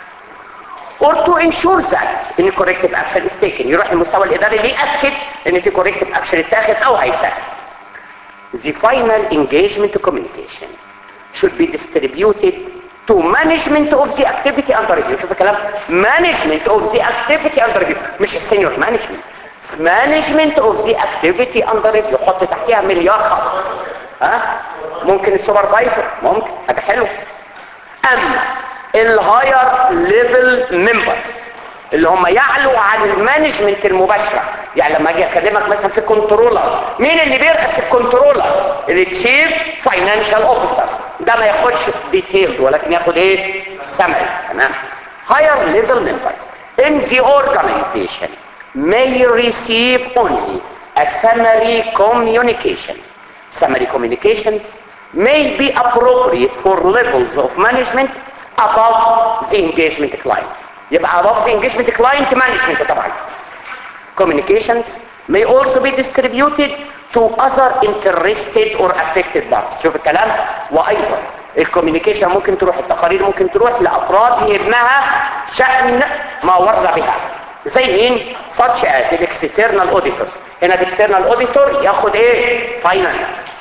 [SPEAKER 1] or to ensure that ان corrective action is taken يروح للمستوى الاداري اللي ياكد ان في corrective action اتاخد او هيتاخد the final engagement communication should be distributed to management of the activity under review شوف الكلام management of the activity under review مش السينيور management management of the activity under review حط تحتها مليار خط ها ممكن السوبرفايزر ممكن حاجه حلوه اما الهاير ليفل ممبرز اللي هم يعلوا عن المانجمنت المباشرة يعني لما اجي اكلمك مثلا في كنترولر مين اللي بيرأس الكنترولر التشيف فاينانشال اوفيسر ده ما ياخدش ديتيلد ولكن ياخد ايه سمري تمام higher level members in the organization may receive only a summary communication summary communications may be appropriate for levels of management above the engagement client يبقى above the engagement client management طبعا communications may also be distributed to other interested or affected parties شوف الكلام وايضا الكوميونيكيشن ممكن تروح التقارير ممكن تروح لافراد يهمها شأن ما ورد بها زي مين such as الاكسترنال auditors هنا الاكسترنال auditor ياخد ايه فاينل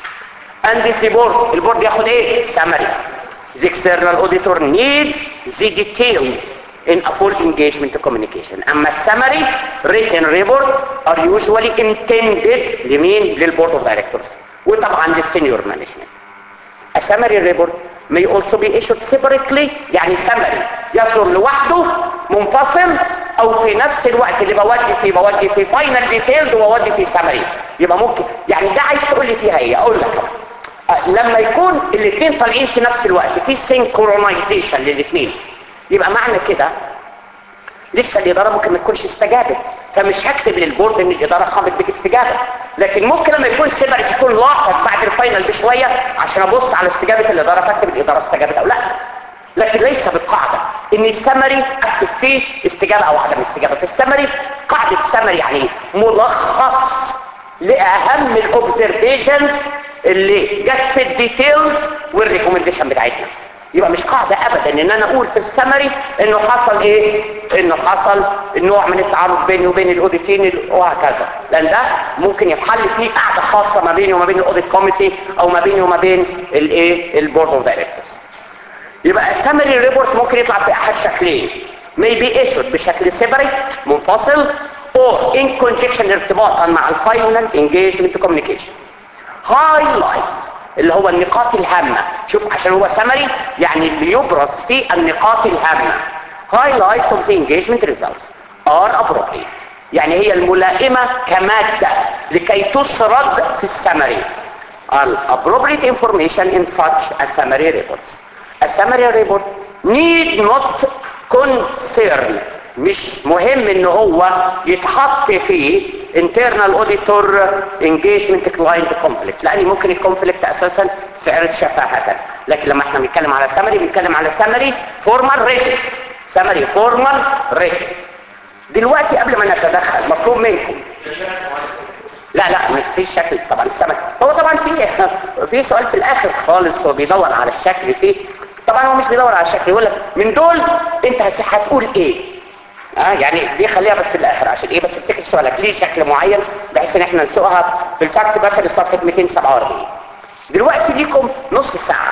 [SPEAKER 1] and the board البورد ياخد ايه summary the external auditor needs the details in a full engagement communication اما السمري written report are usually intended لمين للبورد اوف دايركتورز وطبعا للسينيور مانجمنت a summary report may also be issued separately يعني summary يصدر لوحده منفصل او في نفس الوقت اللي بودي فيه بودي فيه final detailed وبودي فيه summary يبقى ممكن يعني ده عايز تقول لي فيها ايه اقول لك لما يكون الاثنين طالعين في نفس الوقت في سينكرونايزيشن للاثنين يبقى معنى كده لسه الاداره ممكن ما تكونش استجابت فمش هكتب للبورد ان الاداره قامت بالاستجابه لكن ممكن لما يكون سيبرت يكون لاحق بعد الفاينل بشويه عشان ابص على استجابه الاداره فاكتب الاداره استجابت او لا لكن ليس بالقاعدة ان السمري اكتب فيه استجابة او عدم استجابة في السمري قاعدة السمري يعني ملخص لاهم الاوبزرفيشنز اللي جت في الديتيل والريكومنديشن بتاعتنا يبقى مش قاعدة ابدا ان انا اقول في السمري انه حصل ايه انه حصل نوع من التعارض بيني وبين الاوديتين وهكذا لان ده ممكن يحل فيه قاعدة خاصة ما بيني وما بين الاوديت كوميتي او ما بيني وما بين الايه البورد اوف دايركتورز يبقى السمري ريبورت ممكن يطلع في احد شكلين may be issued بشكل separate منفصل or in conjunction ارتباطا مع الفاينل engagement communication highlights اللي هو النقاط الهامة شوف عشان هو سمري يعني اللي يبرز فيه النقاط الهامة highlights of the engagement results are appropriate يعني هي الملائمة كمادة لكي تسرد في السمري appropriate information in such a summary reports a summary report need not concern مش مهم ان هو يتحط فيه internal auditor engagement client conflict لان ممكن الكونفليكت اساسا تعرض شفاهة لكن لما احنا بنتكلم على سمري بنتكلم على سمري فورمال ريتن سمري فورمال ريتن دلوقتي قبل ما نتدخل مطلوب منكم لا لا مش في شكل طبعا السمك هو طبعا في في سؤال في الاخر خالص هو بيدور على الشكل فيه طبعا هو مش بيدور على الشكل يقول لك من دول انت هت- هتقول ايه اه يعني دي خليها بس الاخر عشان ايه بس افتكر سؤالك ليه شكل معين بحيث ان احنا نسوقها في الفاكت باتر صفحه 247 دلوقتي ليكم نص ساعه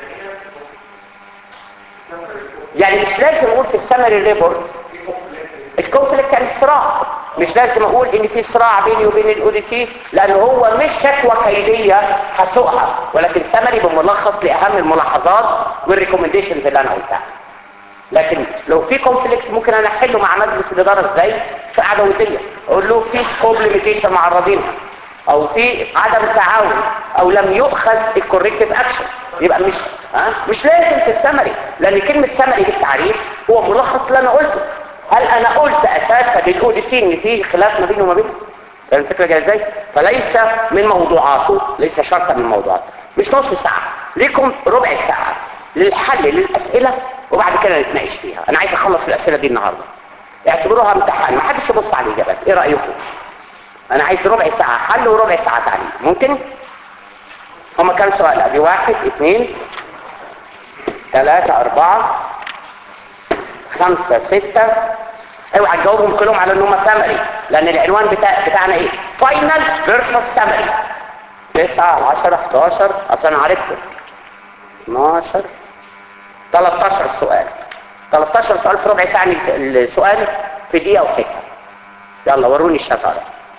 [SPEAKER 1] يعني مش لازم اقول في السمري ريبورت الكونفليكت يعني الصراع مش لازم اقول ان في صراع بيني وبين الاوديتي لان هو مش شكوى كيديه هسوقها ولكن سمري بملخص لاهم الملاحظات والريكومنديشنز اللي انا قلتها لكن لو في كونفليكت ممكن انا احله مع مجلس الاداره ازاي في قعده وديه اقول له في سكوب ليميتيشن مع الرضينه او في عدم تعاون او لم يؤخذ الكوركتيف اكشن يبقى مش ها مش لازم في السمري لان كلمه سمري بالتعريف هو ملخص اللي انا قلته هل انا قلت اساسا للاوديتين ان في خلاف ما بينه وما بينه فاهم الفكره جايه ازاي فليس من موضوعاته ليس شرطا من موضوعاته مش نص ساعه ليكم ربع ساعه للحل للاسئله وبعد كده نتناقش فيها انا عايز اخلص الاسئله دي النهارده اعتبروها امتحان ما حدش يبص على الاجابات ايه رايكم انا عايز ربع ساعه حل وربع ساعه تعليم ممكن هما كام سؤال ادي واحد اثنين ثلاثة أربعة خمسة ستة اوعى تجاوبهم كلهم على ان هم سمري لان العنوان بتاع بتاعنا ايه فاينل فيرسس سمري 9 10 11 اصل انا عرفته 12 13 سؤال 13 سؤال في ربع ساعه يعني السؤال في دقيقه وحته يلا وروني الشطاره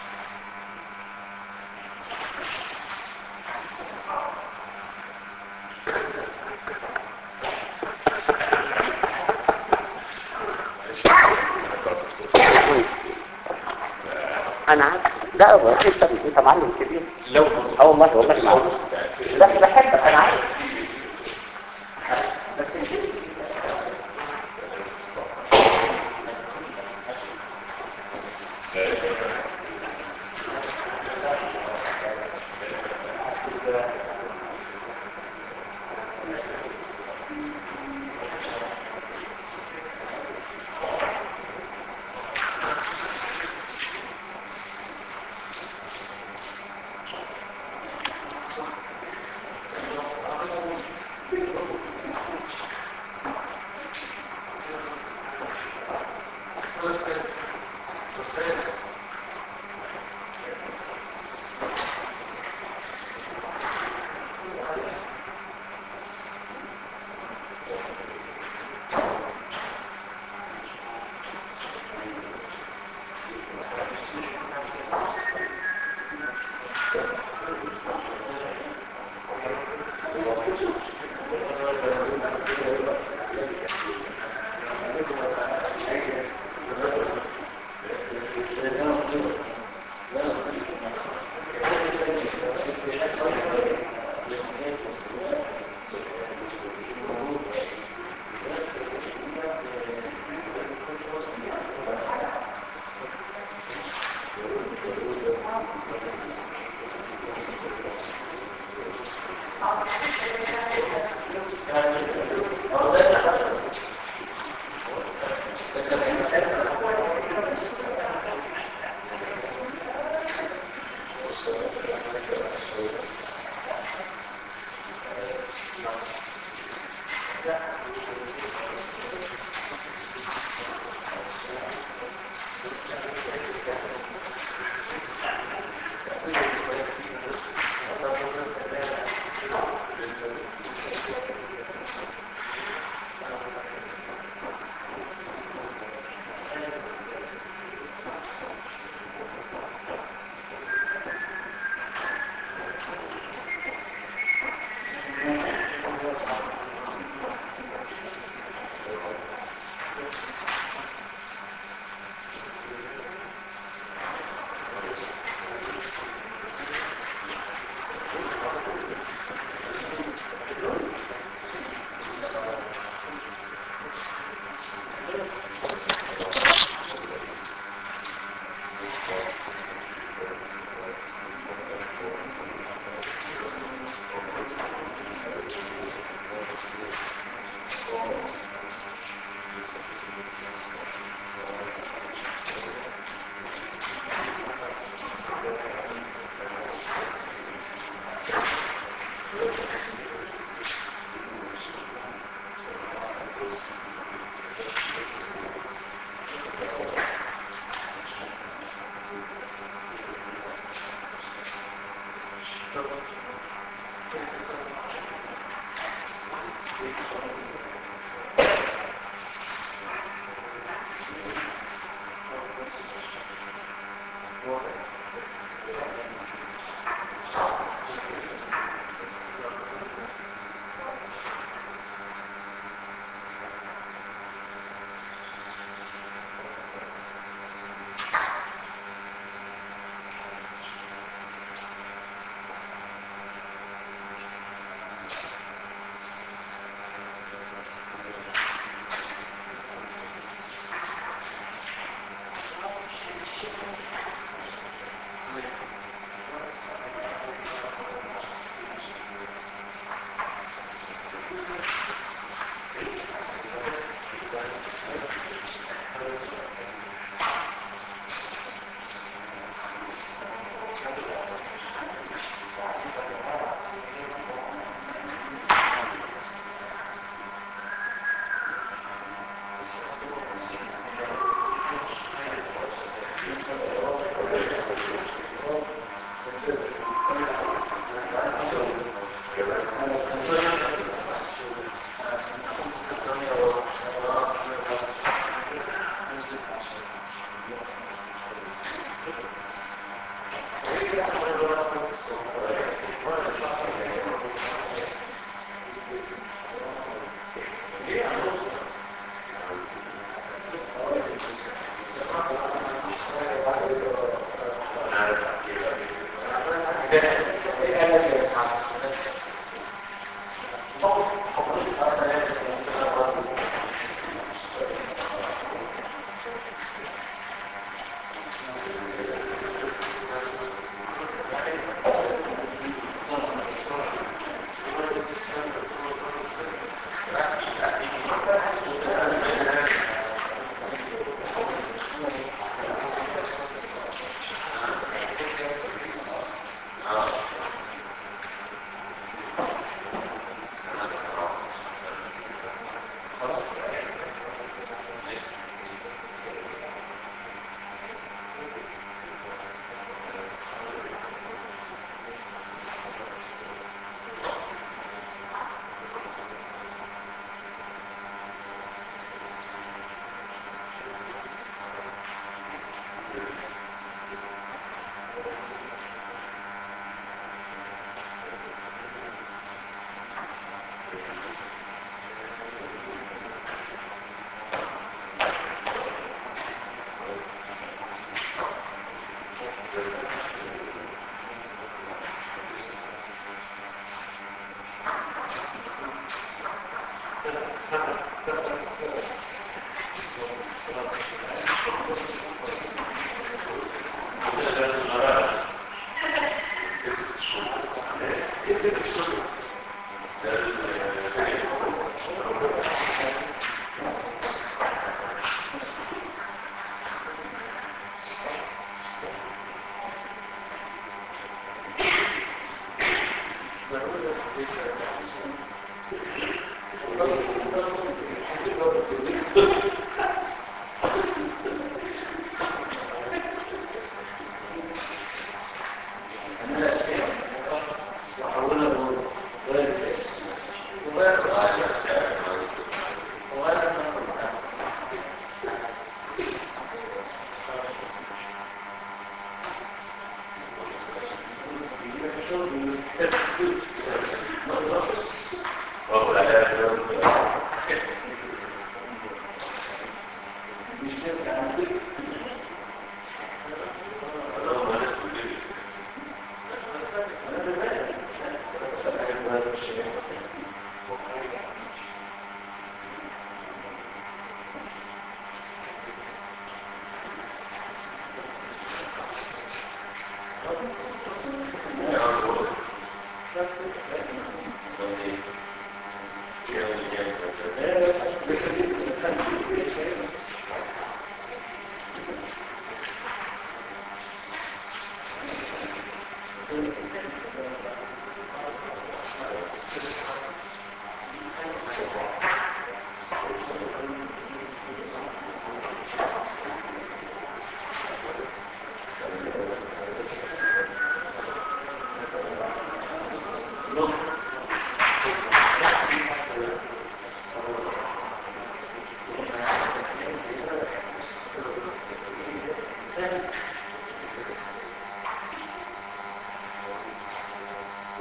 [SPEAKER 1] انا عارف لا هو انت انت معلم كبير
[SPEAKER 3] لو
[SPEAKER 1] اه والله والله معلم لا بحبك انا عارف بس الجنس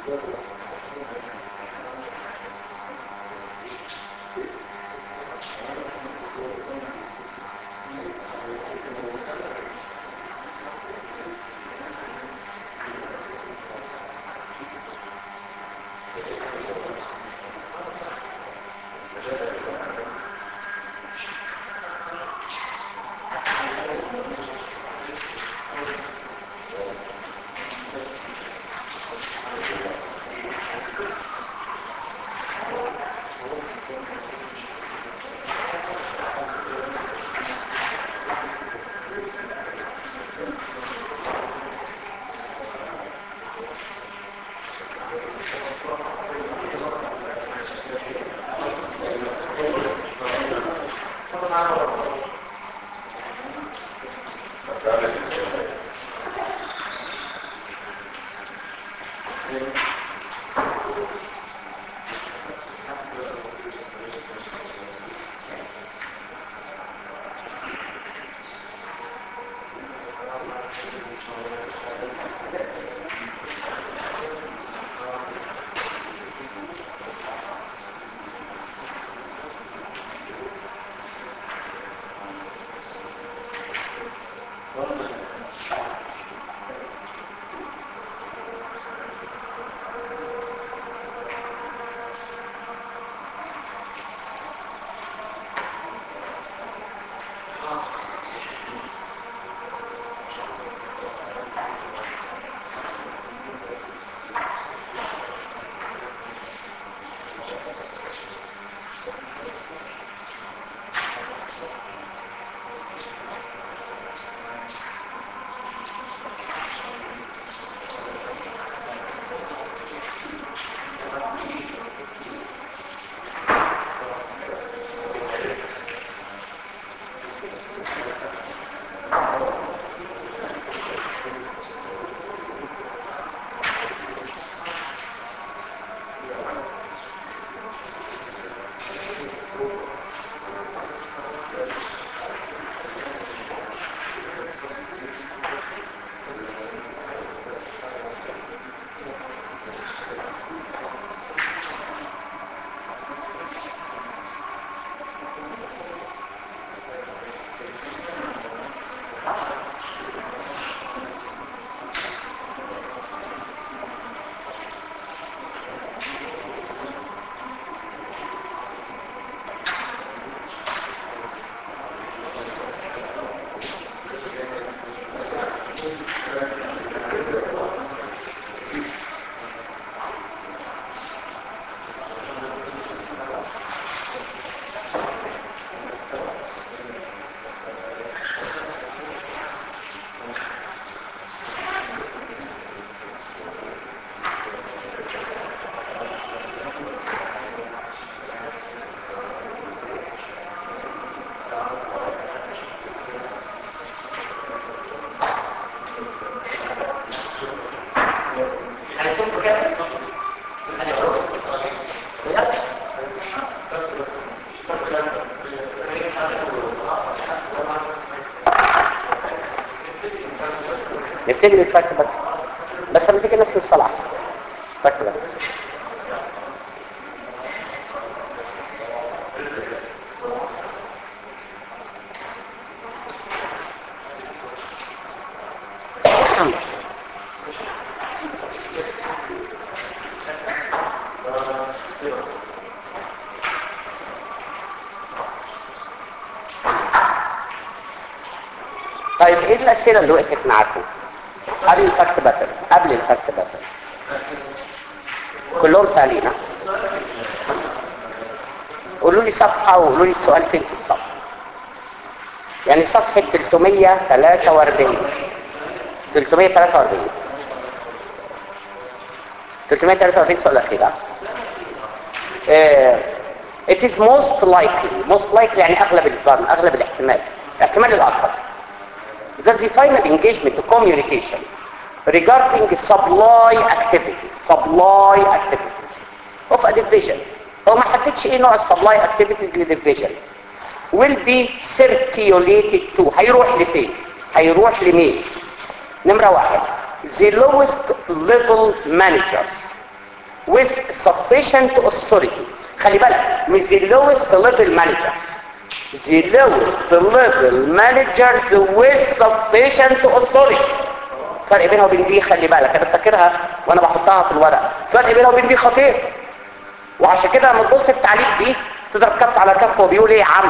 [SPEAKER 1] نبتدي بالفاكت بس بس لما تيجي نسمي الصلاة احسن فاكت بس طيب ايه الاسئله اللي وقفت معاكم قبل الفاكت باتل قبل الفاكت باتل كلهم سهلين ها؟ قولوا لي صفحه وقولوا لي السؤال فين في الصفحه يعني صفحه 343 343 343 سؤال اخير ها؟ آه، it is most likely most likely يعني اغلب الظن اغلب الاحتمال الاحتمال الاكبر that the final engagement communication regarding supply activities supply activities of a division هو ما حددش ايه نوع السبلاي activities لديفيجن will be circulated to هيروح لفين هيروح لمين نمرة واحد the lowest level managers with sufficient authority خلي بالك مش the lowest level managers the lowest level managers with sufficient authority فرق بينها وبين دي خلي بالك انا فاكرها وانا بحطها في الورق فرق بينها وبين دي خطير وعشان كده لما تبص في التعليق دي تضرب كف على كف وبيقول ايه يا عم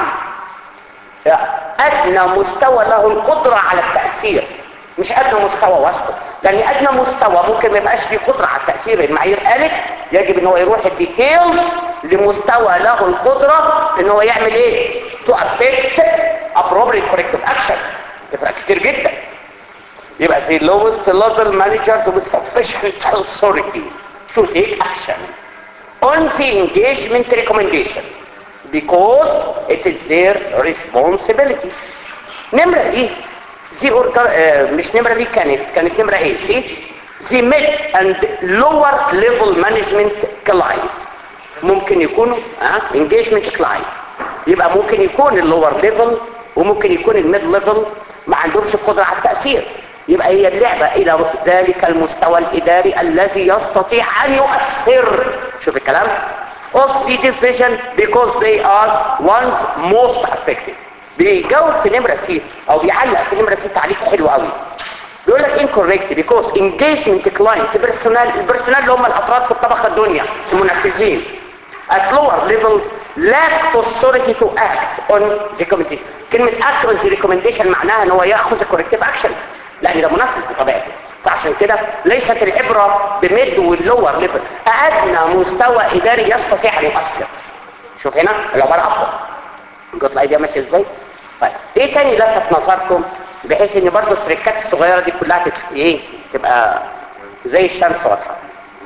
[SPEAKER 1] ادنى مستوى له القدرة على التأثير مش ادنى مستوى وسطه لان ادنى مستوى ممكن ما يبقاش ليه قدرة على التأثير المعايير قالت يجب ان هو يروح الديتيل لمستوى له القدرة ان هو يعمل ايه to affect appropriate corrective action تفرق كتير جدا يبقى the lowest level managers with sufficient authority to take action on the engagement recommendations because it is their responsibility نمرة دي زي order, آه مش نمرة دي كانت كانت نمرة ايه سي the mid and lower level management client ممكن يكونوا اه engagement client يبقى ممكن يكون اللور ليفل وممكن يكون الميد ليفل ما عندهمش القدرة على التأثير يبقى هي اللعبة إلى ذلك المستوى الإداري الذي يستطيع أن يؤثر شوف الكلام of the division because they are ones most affected بيجاوب في نمرة سي أو بيعلق في نمرة سي تعليق حلو قوي بيقول لك incorrect because engagement client personnel البرسونال اللي هم الأفراد في الطبقة الدنيا المنفذين at lower levels lack authority to act on the recommendation كلمة act on the recommendation معناها ان هو ياخذ corrective action لان ده منفذ بطبيعته فعشان كده ليست العبرة بميد واللور ليفل ادنى مستوى اداري يستطيع ان يؤثر شوف هنا العبارة افضل جت الايديا ماشيه ازاي طيب ايه تاني لفت نظركم بحيث ان برضو التريكات الصغيرة دي كلها تت... ايه تبقى زي الشمس واضحة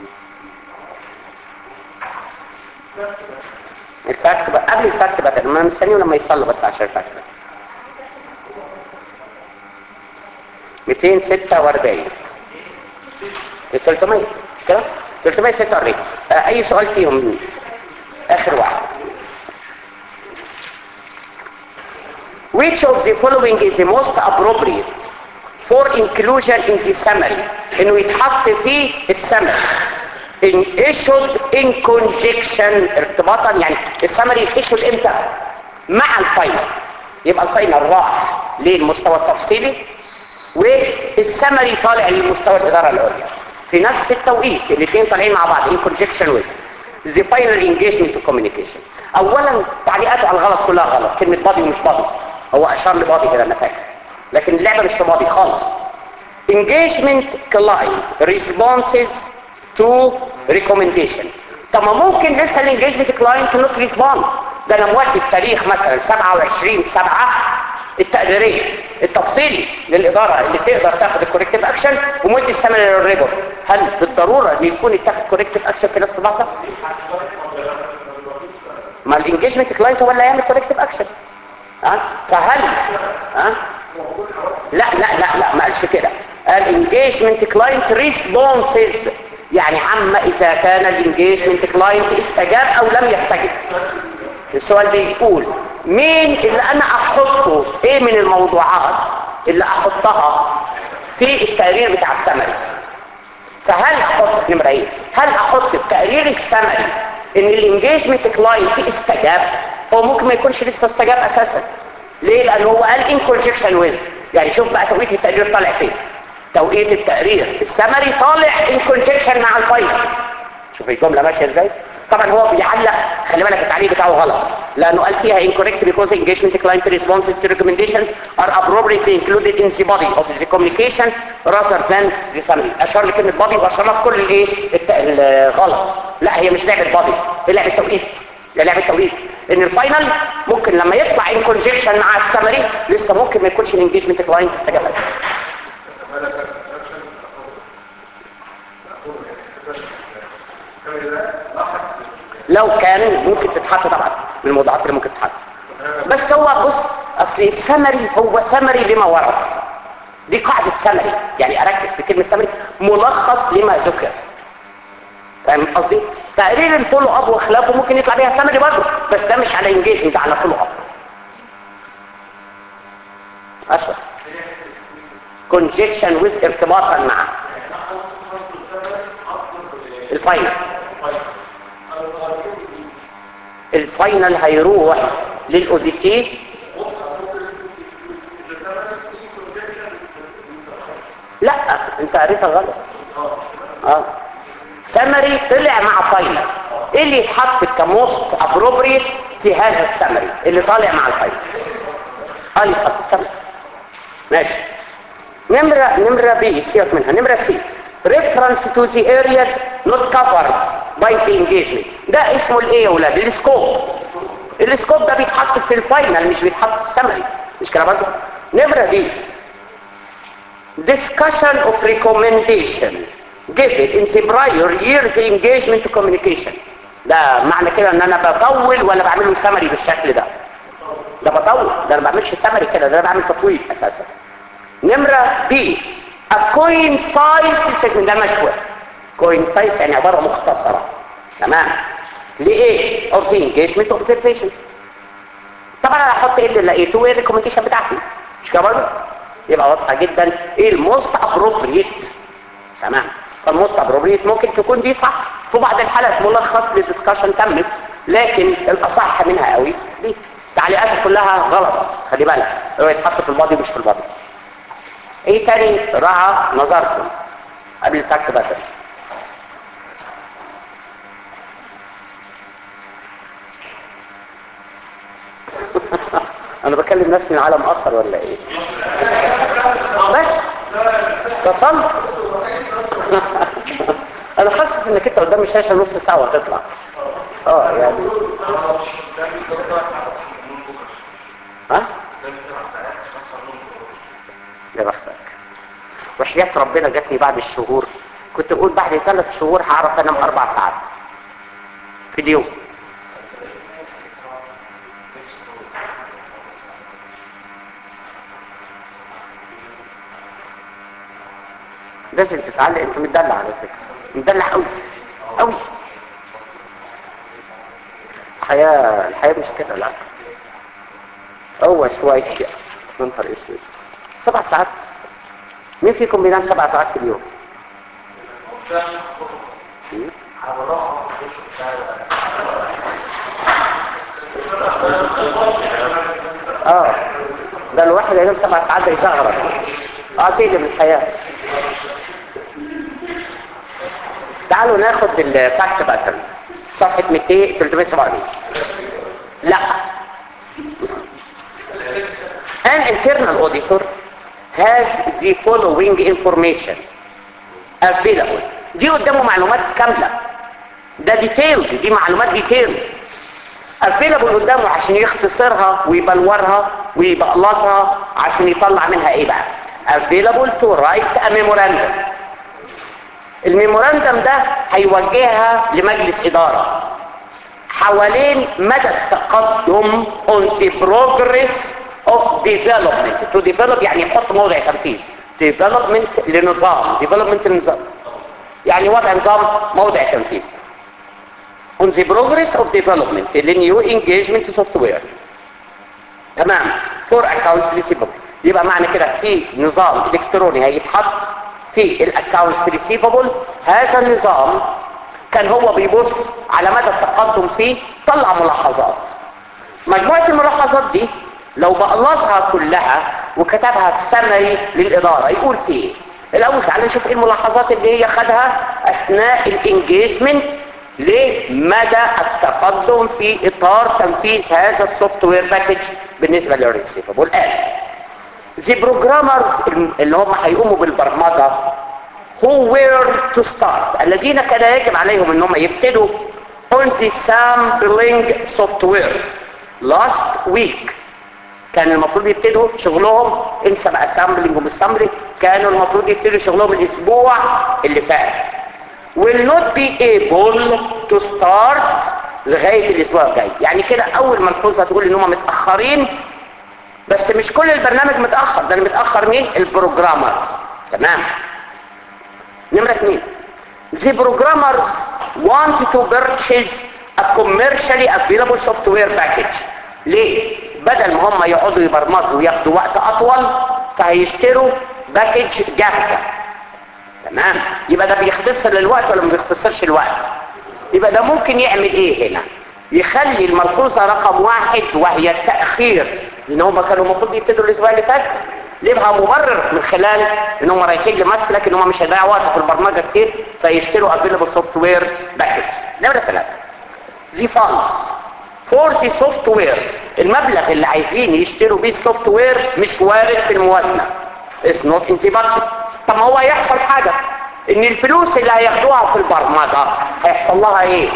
[SPEAKER 1] الفاكت بقى قبل الفاكت بقى ما مستنيهم لما يصلوا بس عشان الفاكت بقى 246 ال 300 مش كده 346 آه اي سؤال فيهم اخر واحد Which of the following is the most appropriate for inclusion in the summary انه يتحط في السمري in issued in conjunction ارتباطا يعني السمري issued امتى مع الفاينل يبقى الفاينل راح للمستوى التفصيلي والسمري طالع للمستوى الاداره العليا في نفس التوقيت الاثنين طالعين مع بعض in conjunction with the final engagement to communication اولا تعليقاته على الغلط كلها غلط كلمه بادي ومش بادي هو اشار لبادي كده انا فاكر لكن اللعبه مش في بادي خالص engagement client responses to recommendations طب ما ممكن لسه الانجيجمنت كلاينت نوت ريسبوند ده انا مودي في تاريخ مثلا 27 7 التقديريه التفصيلي للاداره اللي تقدر تاخد الكوريكتيف اكشن ومدي الثمن للريبورت هل بالضروره ان يكون يتاخد كوريكتيف اكشن في نفس اللحظه ما الانجيجمنت كلاينت هو اللي هيعمل كوريكتيف اكشن ها فهل ها لا لا لا لا ما قالش كده قال انجيجمنت كلاينت ريسبونسز يعني عما اذا كان الانجيجمنت كلاينت استجاب او لم يستجب السؤال بيقول مين اللي انا احطه ايه من الموضوعات اللي احطها في التقرير بتاع السمري فهل احط في نمره ايه هل احط في تقرير السمري ان الانجيجمنت كلاينت استجاب هو ممكن ما يكونش لسه استجاب اساسا ليه لان هو قال ان كونجكشن ويز يعني شوف بقى توقيت التقرير طالع فين توقيت التقرير السمري طالع ان كونجكشن مع الفايل شوف الجمله ماشيه ازاي طبعا هو بيعلق خلي بالك التعليق بتاعه غلط لانه قال فيها incorrect because engagement client responses to recommendations are appropriately included in the body of the communication rather than the summary اشار لكلمه body واشار لها في كل الايه الت- الغلط لا هي مش لعبه body هي لعبه توقيت هي لعبه توقيت ان الفاينل ممكن لما يطلع in conjunction مع السمري لسه ممكن ما يكونش الانجيجمنت كلاينت استجاب أساساً. لو كان ممكن تتحط طبعا من الموضوعات اللي ممكن تتحط بس هو بص اصل السمري هو سمري لما ورد دي قاعدة سمري يعني اركز في كلمة سمري ملخص لما ذكر فاهم قصدي تقرير الفولو اب وخلافه ممكن يطلع بيها سمري برضه بس ده مش على انجيجمنت ده على فولو اب اشرح conjunction with ارتباطا مع الفاينل الفاينل هيروح للاوديتي لا انت قريتها غلط اه سمري طلع مع فاينل ايه اللي يتحط كموست ابروبريت في هذا السمري اللي طالع مع الفاينل اه اللي يتحط سمري ماشي نمرة نمرة بي سيبك منها نمرة سي reference to the areas not covered by the engagement ده اسمه الايه يا ولاد السكوب السكوب ده بيتحط في الفاينل مش بيتحط في السمري مش كده برضه نمرة دي discussion of recommendation given in the prior years engagement to communication ده معنى كده ان انا بطول ولا بعمله سمري بالشكل ده ده بطول ده انا ما بعملش سمري كده ده انا بعمل تطويل اساسا نمرة بي a coincise segment ده مشكوى coincise يعني عبارة مختصرة تمام لإيه؟ of the engagement observation طبعا انا هحط ايه اللي لقيته وايه الريكومنديشن بتاعتي مش كده برضه؟ يبقى واضحة جدا ايه الموست ابروبريت تمام فالموست ابروبريت ممكن تكون دي صح في بعض الحالات ملخص للدسكشن تمت لكن الاصح منها قوي دي تعليقاتها كلها غلط خلي بالك هو يتحط في البادي مش في البادي ايه تاني رعى نظركم قبل الفك بدري انا بكلم ناس من عالم اخر ولا ايه بس اتصلت انا حاسس انك انت قدام الشاشه نص ساعه وهتطلع اه يعني ها يا بختك وحياة ربنا جاتني بعد الشهور كنت بقول بعد ثلاث شهور هعرف انام اربع ساعات في اليوم لازم تتعلق انت متدلع على فكرة متدلع قوي قوي الحياة الحياة مش كده لا هو شوية كده منهر اسود سبع ساعات مين فيكم بينام سبع ساعات في اليوم مم؟ اه ده الواحد ينام سبع ساعات ده يزغرق اه تقلب الحياة تعالوا ناخد الفاكت باترن صفحة 200 387 لا An internal auditor has the following information available دي قدامه معلومات كاملة ده ديتيلد دي معلومات ديتيلد available قدامه عشان يختصرها ويبلورها ويبقلصها عشان يطلع منها ايه بقى available to write a memorandum الميموراندم ده هيوجهها لمجلس إدارة حوالين مدى التقدم on the progress of development to develop يعني يحط موضع تنفيذ development لنظام development لنظام يعني وضع نظام موضع تنفيذ on the progress of development لنيو engagement software تمام for accounts receivable يبقى معنى كده في نظام الكتروني هيتحط في الاكونتس ريسيفبل هذا النظام كان هو بيبص على مدى التقدم فيه طلع ملاحظات مجموعة الملاحظات دي لو بقلصها كلها وكتبها في سمري للإدارة يقول فيه ايه الأول تعالى نشوف ايه الملاحظات اللي هي خدها أثناء الانجيجمنت لمدى التقدم في إطار تنفيذ هذا السوفت وير باكج بالنسبة للريسيفبل قال the programmers اللي هم هيقوموا بالبرمجة who were to start الذين كان يجب عليهم ان هم يبتدوا on the sampling software last week كان المفروض يبتدوا شغلهم انسى بقى sampling ومش sampling كانوا المفروض يبتدوا شغلهم الاسبوع اللي فات will not be able to start لغاية الاسبوع الجاي يعني كده اول ملحوظة تقول ان هم متأخرين بس مش كل البرنامج متأخر ده اللي متأخر مين البروجرامر تمام نمرة اتنين the programmers want to purchase a commercially available software package ليه بدل ما هم يقعدوا يبرمجوا وياخدوا وقت اطول فهيشتروا باكج جاهزة تمام يبقى ده بيختصر الوقت ولا ما بيختصرش الوقت يبقى ده ممكن يعمل ايه هنا يخلي الملحوظة رقم واحد وهي التأخير لان هم كانوا المفروض يبتدوا الاسبوع اللي فات ليبها مبرر من خلال ان هم رايحين لمسلك ان هم مش هيضيعوا وقت في البرمجة كتير فيشتروا افيلبل سوفت وير باكج نمرة ثلاثة زي فانز فور ذا سوفت وير المبلغ اللي عايزين يشتروا بيه السوفت وير مش وارد في الموازنة It's not in the budget طب ما هو هيحصل حاجة ان الفلوس اللي هياخدوها في البرمجة هيحصل لها ايه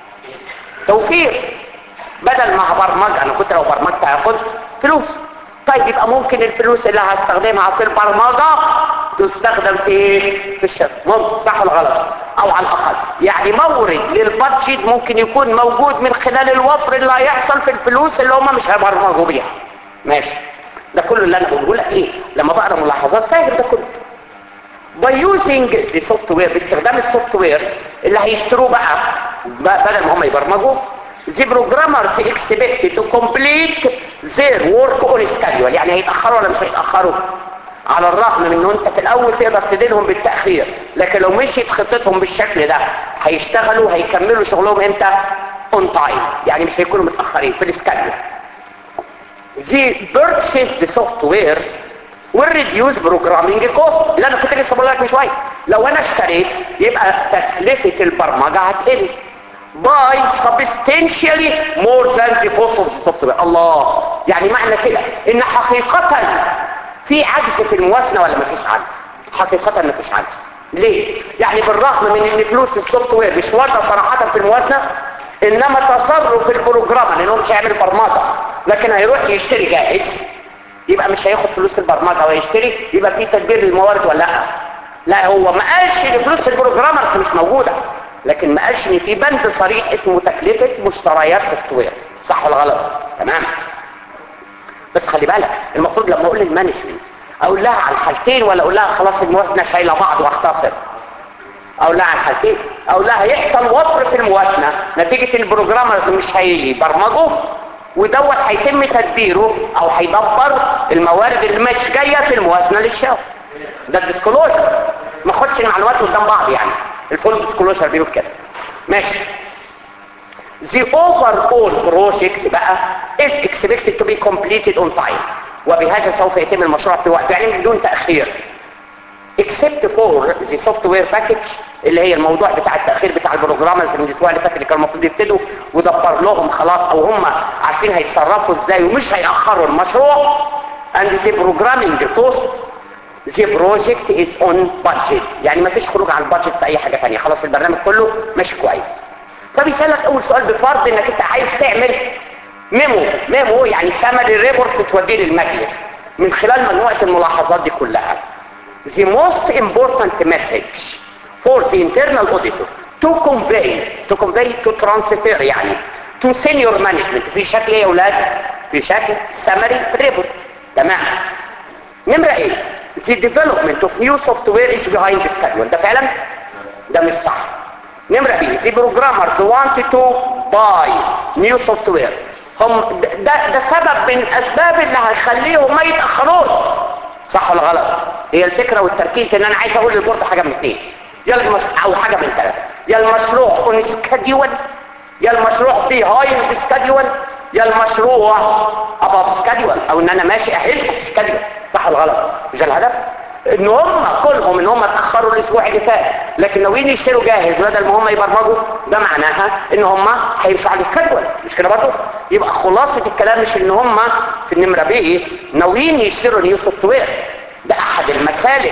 [SPEAKER 1] توفير بدل ما هبرمج انا كنت لو برمجت هاخد فلوس طيب يبقى ممكن الفلوس اللي هستخدمها في البرمجة تستخدم في ايه في الشركة ممكن صح ولا غلط او على الاقل يعني مورد للبادجت ممكن يكون موجود من خلال الوفر اللي هيحصل في الفلوس اللي هم مش هيبرمجوا بيها ماشي ده كله اللي انا بقوله لك ايه لما بقرا ملاحظات فاهم ده كله by using the software باستخدام السوفت وير اللي هيشتروه بقى بدل ما هم يبرمجوا the programmers expected to complete their work on schedule يعني هيتأخروا ولا مش هيتأخروا على الرغم من انه انت في الاول تقدر تدينهم بالتأخير لكن لو مشيت خطتهم بالشكل ده هيشتغلوا هيكملوا شغلهم امتى on time يعني مش هيكونوا متأخرين في السكادول the purchased software will reduce programming cost اللي انا كنت لسه بقول لك من شويه لو انا اشتريت يبقى تكلفه البرمجه هتقل by substantially more than the cost of the software الله يعني معنى كده ان حقيقة في عجز في الموازنة ولا مفيش عجز حقيقة مفيش عجز ليه يعني بالرغم من ان فلوس السوفت وير مش واردة صراحة في الموازنة انما تصرف البروجرام لانه مش هيعمل برمجة لكن هيروح يشتري جاهز يبقى مش هياخد فلوس البرمجة ويشتري يبقى في تدبير للموارد ولا لا لا هو ما قالش ان فلوس البروجرامرز مش موجودة لكن ما قالش ان في بند صريح اسمه تكلفة مشتريات سوفت وير صح ولا غلط تمام بس خلي بالك المفروض لما اقول للمانجمنت اقول لها على الحالتين ولا اقول لها خلاص الموازنه شايله بعض واختصر اقول لها على الحالتين اقول لها هيحصل وفر في الموازنه نتيجه البروجرامرز مش هيبرمجوا ودوت هيتم تدبيره او هيدبر الموارد اللي مش جايه في الموازنه للشغل ده الديسكلوجر ما خدش المعلومات قدام بعض يعني الفول ديسكلوجر بيقول كده ماشي The overall project بقى is expected to be completed on time وبهذا سوف يتم المشروع في وقت يعني بدون تأخير except for the software package اللي هي الموضوع بتاع التأخير بتاع البروجرامرز من الأسبوع اللي فات اللي كانوا المفروض يبتدوا ودبر لهم خلاص أو هم عارفين هيتصرفوا ازاي ومش هيأخروا المشروع and the programming cost the project is on budget يعني ما فيش خروج عن البادجت في اي حاجة تانية خلاص البرنامج كله ماشي كويس فبيسألك اول سؤال بفرض انك انت عايز تعمل ميمو ميمو يعني سمري ريبورت توديه للمجلس من خلال مجموعة الملاحظات دي كلها the most important message for the internal auditor to convey to convey to transfer يعني to senior management في شكل ايه يا اولاد في شكل summary report تمام نمرة ايه the development of new software is behind the schedule ده فعلا ده مش صح نمرة بي the programmers wanted to buy new software هم ده, ده سبب من اسباب اللي هيخليهم ما يتأخروش صح ولا غلط هي الفكرة والتركيز ان انا عايز اقول للبورد حاجة من اثنين يا المش... او حاجة من ثلاثة يا المشروع اون سكاديول يا المشروع بيهايند سكاديول يا المشروع اباف سكاديول او ان انا ماشي اهيد في سكاديول صح ولا غلط مش الهدف ان هم كلهم ان هم اتاخروا الاسبوع اللي فات لكن ناويين يشتروا جاهز بدل ما هم يبرمجوا ده معناها ان هم هيمشوا على السكادول مش كده برضه يبقى خلاصه الكلام مش ان هم في النمره ب ناويين يشتروا نيو سوفت وير ده احد المسالك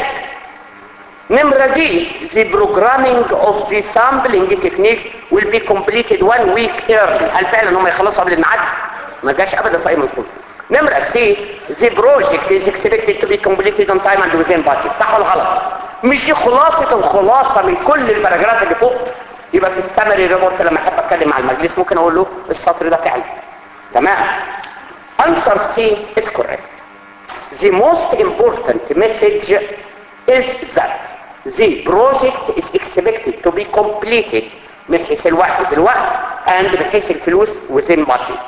[SPEAKER 1] نمرة دي the programming of the sampling techniques will be completed one week early هل فعلا هم يخلصوا قبل الميعاد؟ ما جاش ابدا في اي ملحوظ نمرة سي the project is expected to be completed on time and within budget صح ولا غلط مش دي خلاصة الخلاصة من كل البراجراف اللي فوق يبقى في السمري ريبورت لما احب اتكلم مع المجلس ممكن اقول له السطر ده فعلا تمام answer C is correct the most important message is that the project is expected to be completed من حيث الوقت في الوقت and من حيث الفلوس within budget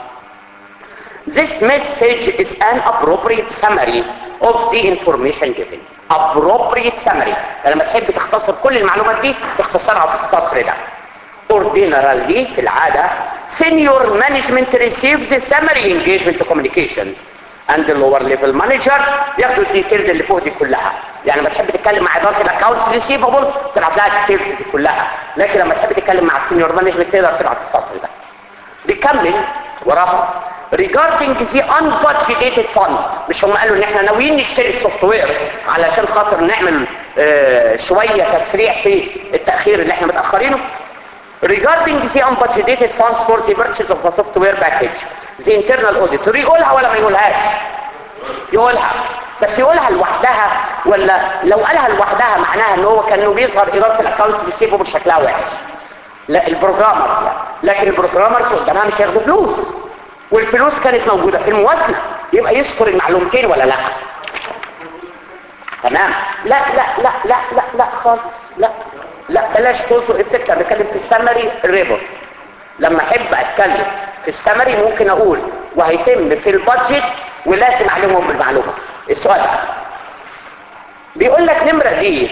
[SPEAKER 1] This message is an appropriate summary of the information given. Appropriate summary. لما تحب تختصر كل المعلومات دي تختصرها في السطر ده. ordinarily في العادة senior management receives the summary engagement communications and the lower level managers ياخدوا الديتيلز اللي فوق دي كلها يعني لما تحب تتكلم مع اداره الاكونتس ريسيفبل تبعت لها الديتيلز دي كلها لكن لما تحب تتكلم مع السينيور مانجمنت تقدر تبعت السطر ده بيكمل وراها regarding the unbudgeted fund مش هم قالوا ان احنا ناويين نشتري السوفت وير علشان خاطر نعمل آه شويه تسريع في التاخير اللي احنا متاخرينه regarding the unbudgeted funds for the purchase of the software package the internal auditor يقولها ولا ما يقولهاش يقولها بس يقولها لوحدها ولا لو قالها لوحدها معناها ان هو كانه بيظهر اداره الاكونت ريسيفبل بشكلها وحش لا البروجرامرز لا لكن البروجرامرز قدامها مش هياخدوا فلوس والفلوس كانت موجوده في الموازنه يبقى يذكر المعلومتين ولا لا تمام لا لا لا لا لا لا خالص لا لا بلاش كوزو افكت انا بتكلم في السمري ريبورت لما احب اتكلم في السمري ممكن اقول وهيتم في البادجت ولازم اعلمهم بالمعلومه السؤال ده بيقول لك نمره دي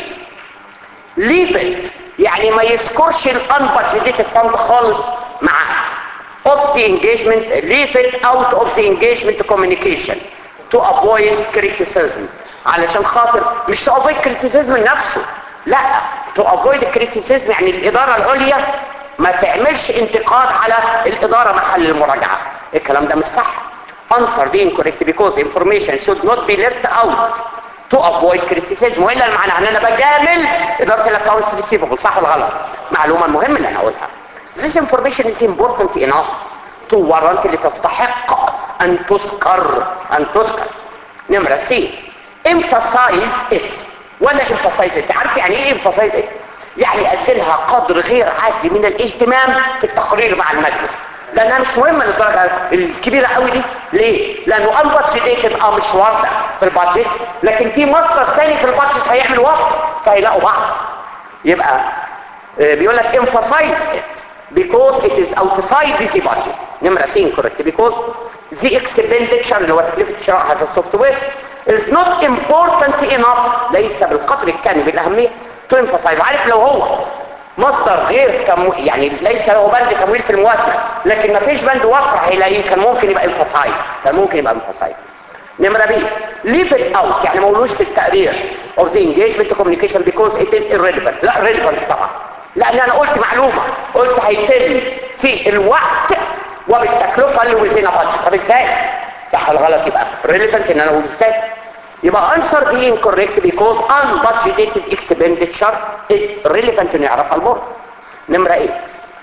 [SPEAKER 1] ليفت يعني ما يذكرش الانبادجيتد فاند خالص مع of the engagement leave it out of the engagement communication to avoid criticism علشان خاطر مش to avoid criticism نفسه لا to avoid criticism يعني الإدارة العليا ما تعملش انتقاد على الإدارة محل المراجعة الكلام ده مش صح answer being correct because information should not be left out to avoid criticism وإلا المعنى ان انا بجامل إدارة الاكونتس ريسيفبل صح ولا غلط معلومة مهمة ان انا اقولها This information is important enough to warrant لتستحق أن تذكر أن تذكر نمرة سي emphasize it ولا emphasize it عارف يعني ايه emphasize it يعني أدلها قدر غير عادي من الاهتمام في التقرير مع المجلس لانها مش مهمه للدرجه الكبيره قوي دي ليه لانه unbudgeted اه مش وارده في البادجت لكن في مصدر تاني في البادجت هيعمل وقف فهيلاقوا بعض يبقى بيقول لك emphasize it because it is outside the budget نمرة سين correct because the expenditure اللي هو تكلفة شراء هذا السوفت وير is not important enough ليس بالقدر الكامل بالأهمية to emphasize عارف لو هو مصدر غير تمويل يعني ليس له بند تمويل في الموازنة لكن ما فيش بند وفر هيلاقيه كان ممكن يبقى emphasize كان ممكن يبقى emphasize نمرة بي leave it out يعني ما قولوش في التقرير of the engagement communication because it is irrelevant لا relevant طبعا لان انا قلت معلومة قلت هيتم في الوقت وبالتكلفة اللي وزينا بادجت طب ازاي صح ولا غلط يبقى relevant ان انا اقول ازاي يبقى answer being correct because unbudgeted expenditure is relevant ان يعرفها البورد نمرة ايه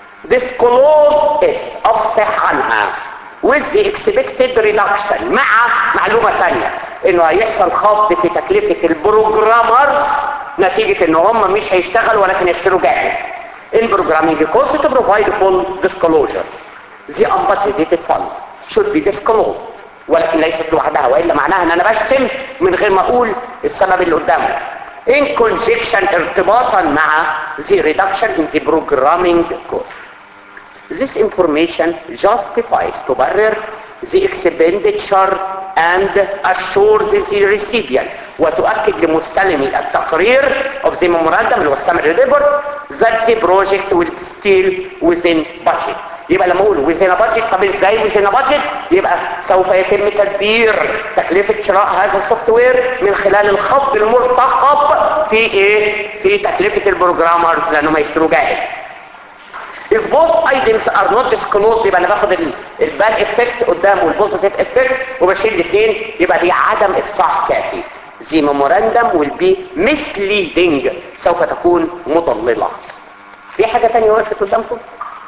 [SPEAKER 1] disclose it افصح عنها with the expected reduction مع معلومة تانية انه هيحصل خفض في تكلفة البروجرامرز نتيجة ان هم مش هيشتغلوا ولكن يشتروا جاهز البروجرامينج cost to provide full disclosure the unbudgeted fund should be disclosed ولكن ليست لوحدها والا معناها ان انا بشتم من غير ما اقول السبب اللي قدامه in conjunction ارتباطا مع the reduction in the programming cost this information justifies تبرر the expenditure and assures the recipient وتؤكد لمستلمي التقرير of the memorandum اللي هو summary report that the project will still within budget يبقى لما اقول within a budget طب ازاي within a budget يبقى سوف يتم تدبير تكلفة شراء هذا السوفت وير من خلال الخفض المرتقب في ايه في تكلفة البروجرامرز لانهم هيشتروا جاهز if both items are not disclosed يبقى انا باخد الباد افكت قدام والبوزيتيف افكت وبشيل الاثنين يبقى دي عدم افصاح كافي the memorandum will be misleading سوف تكون مضللة في حاجة تانية وقفت قدامكم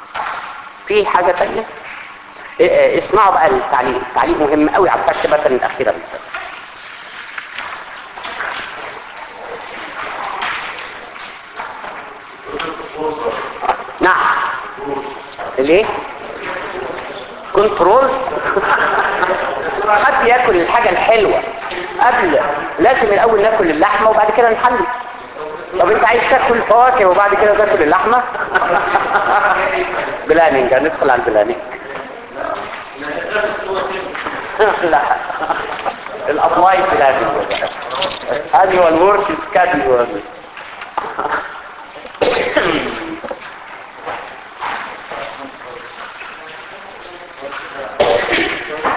[SPEAKER 1] في حاجة تانية اسمعوا بقى التعليم تعليم مهم قوي على الفكت باتن الاخيرة بالذات نعم ليه كنترول حد ياكل الحاجة الحلوة قبل لازم الاول ناكل اللحمة وبعد كده نحلي طب انت عايز تاكل فواكه وبعد كده تاكل اللحمة بلاننج هندخل على البلاننج لا الابلاي بلاننج annual work schedule
[SPEAKER 3] النهارده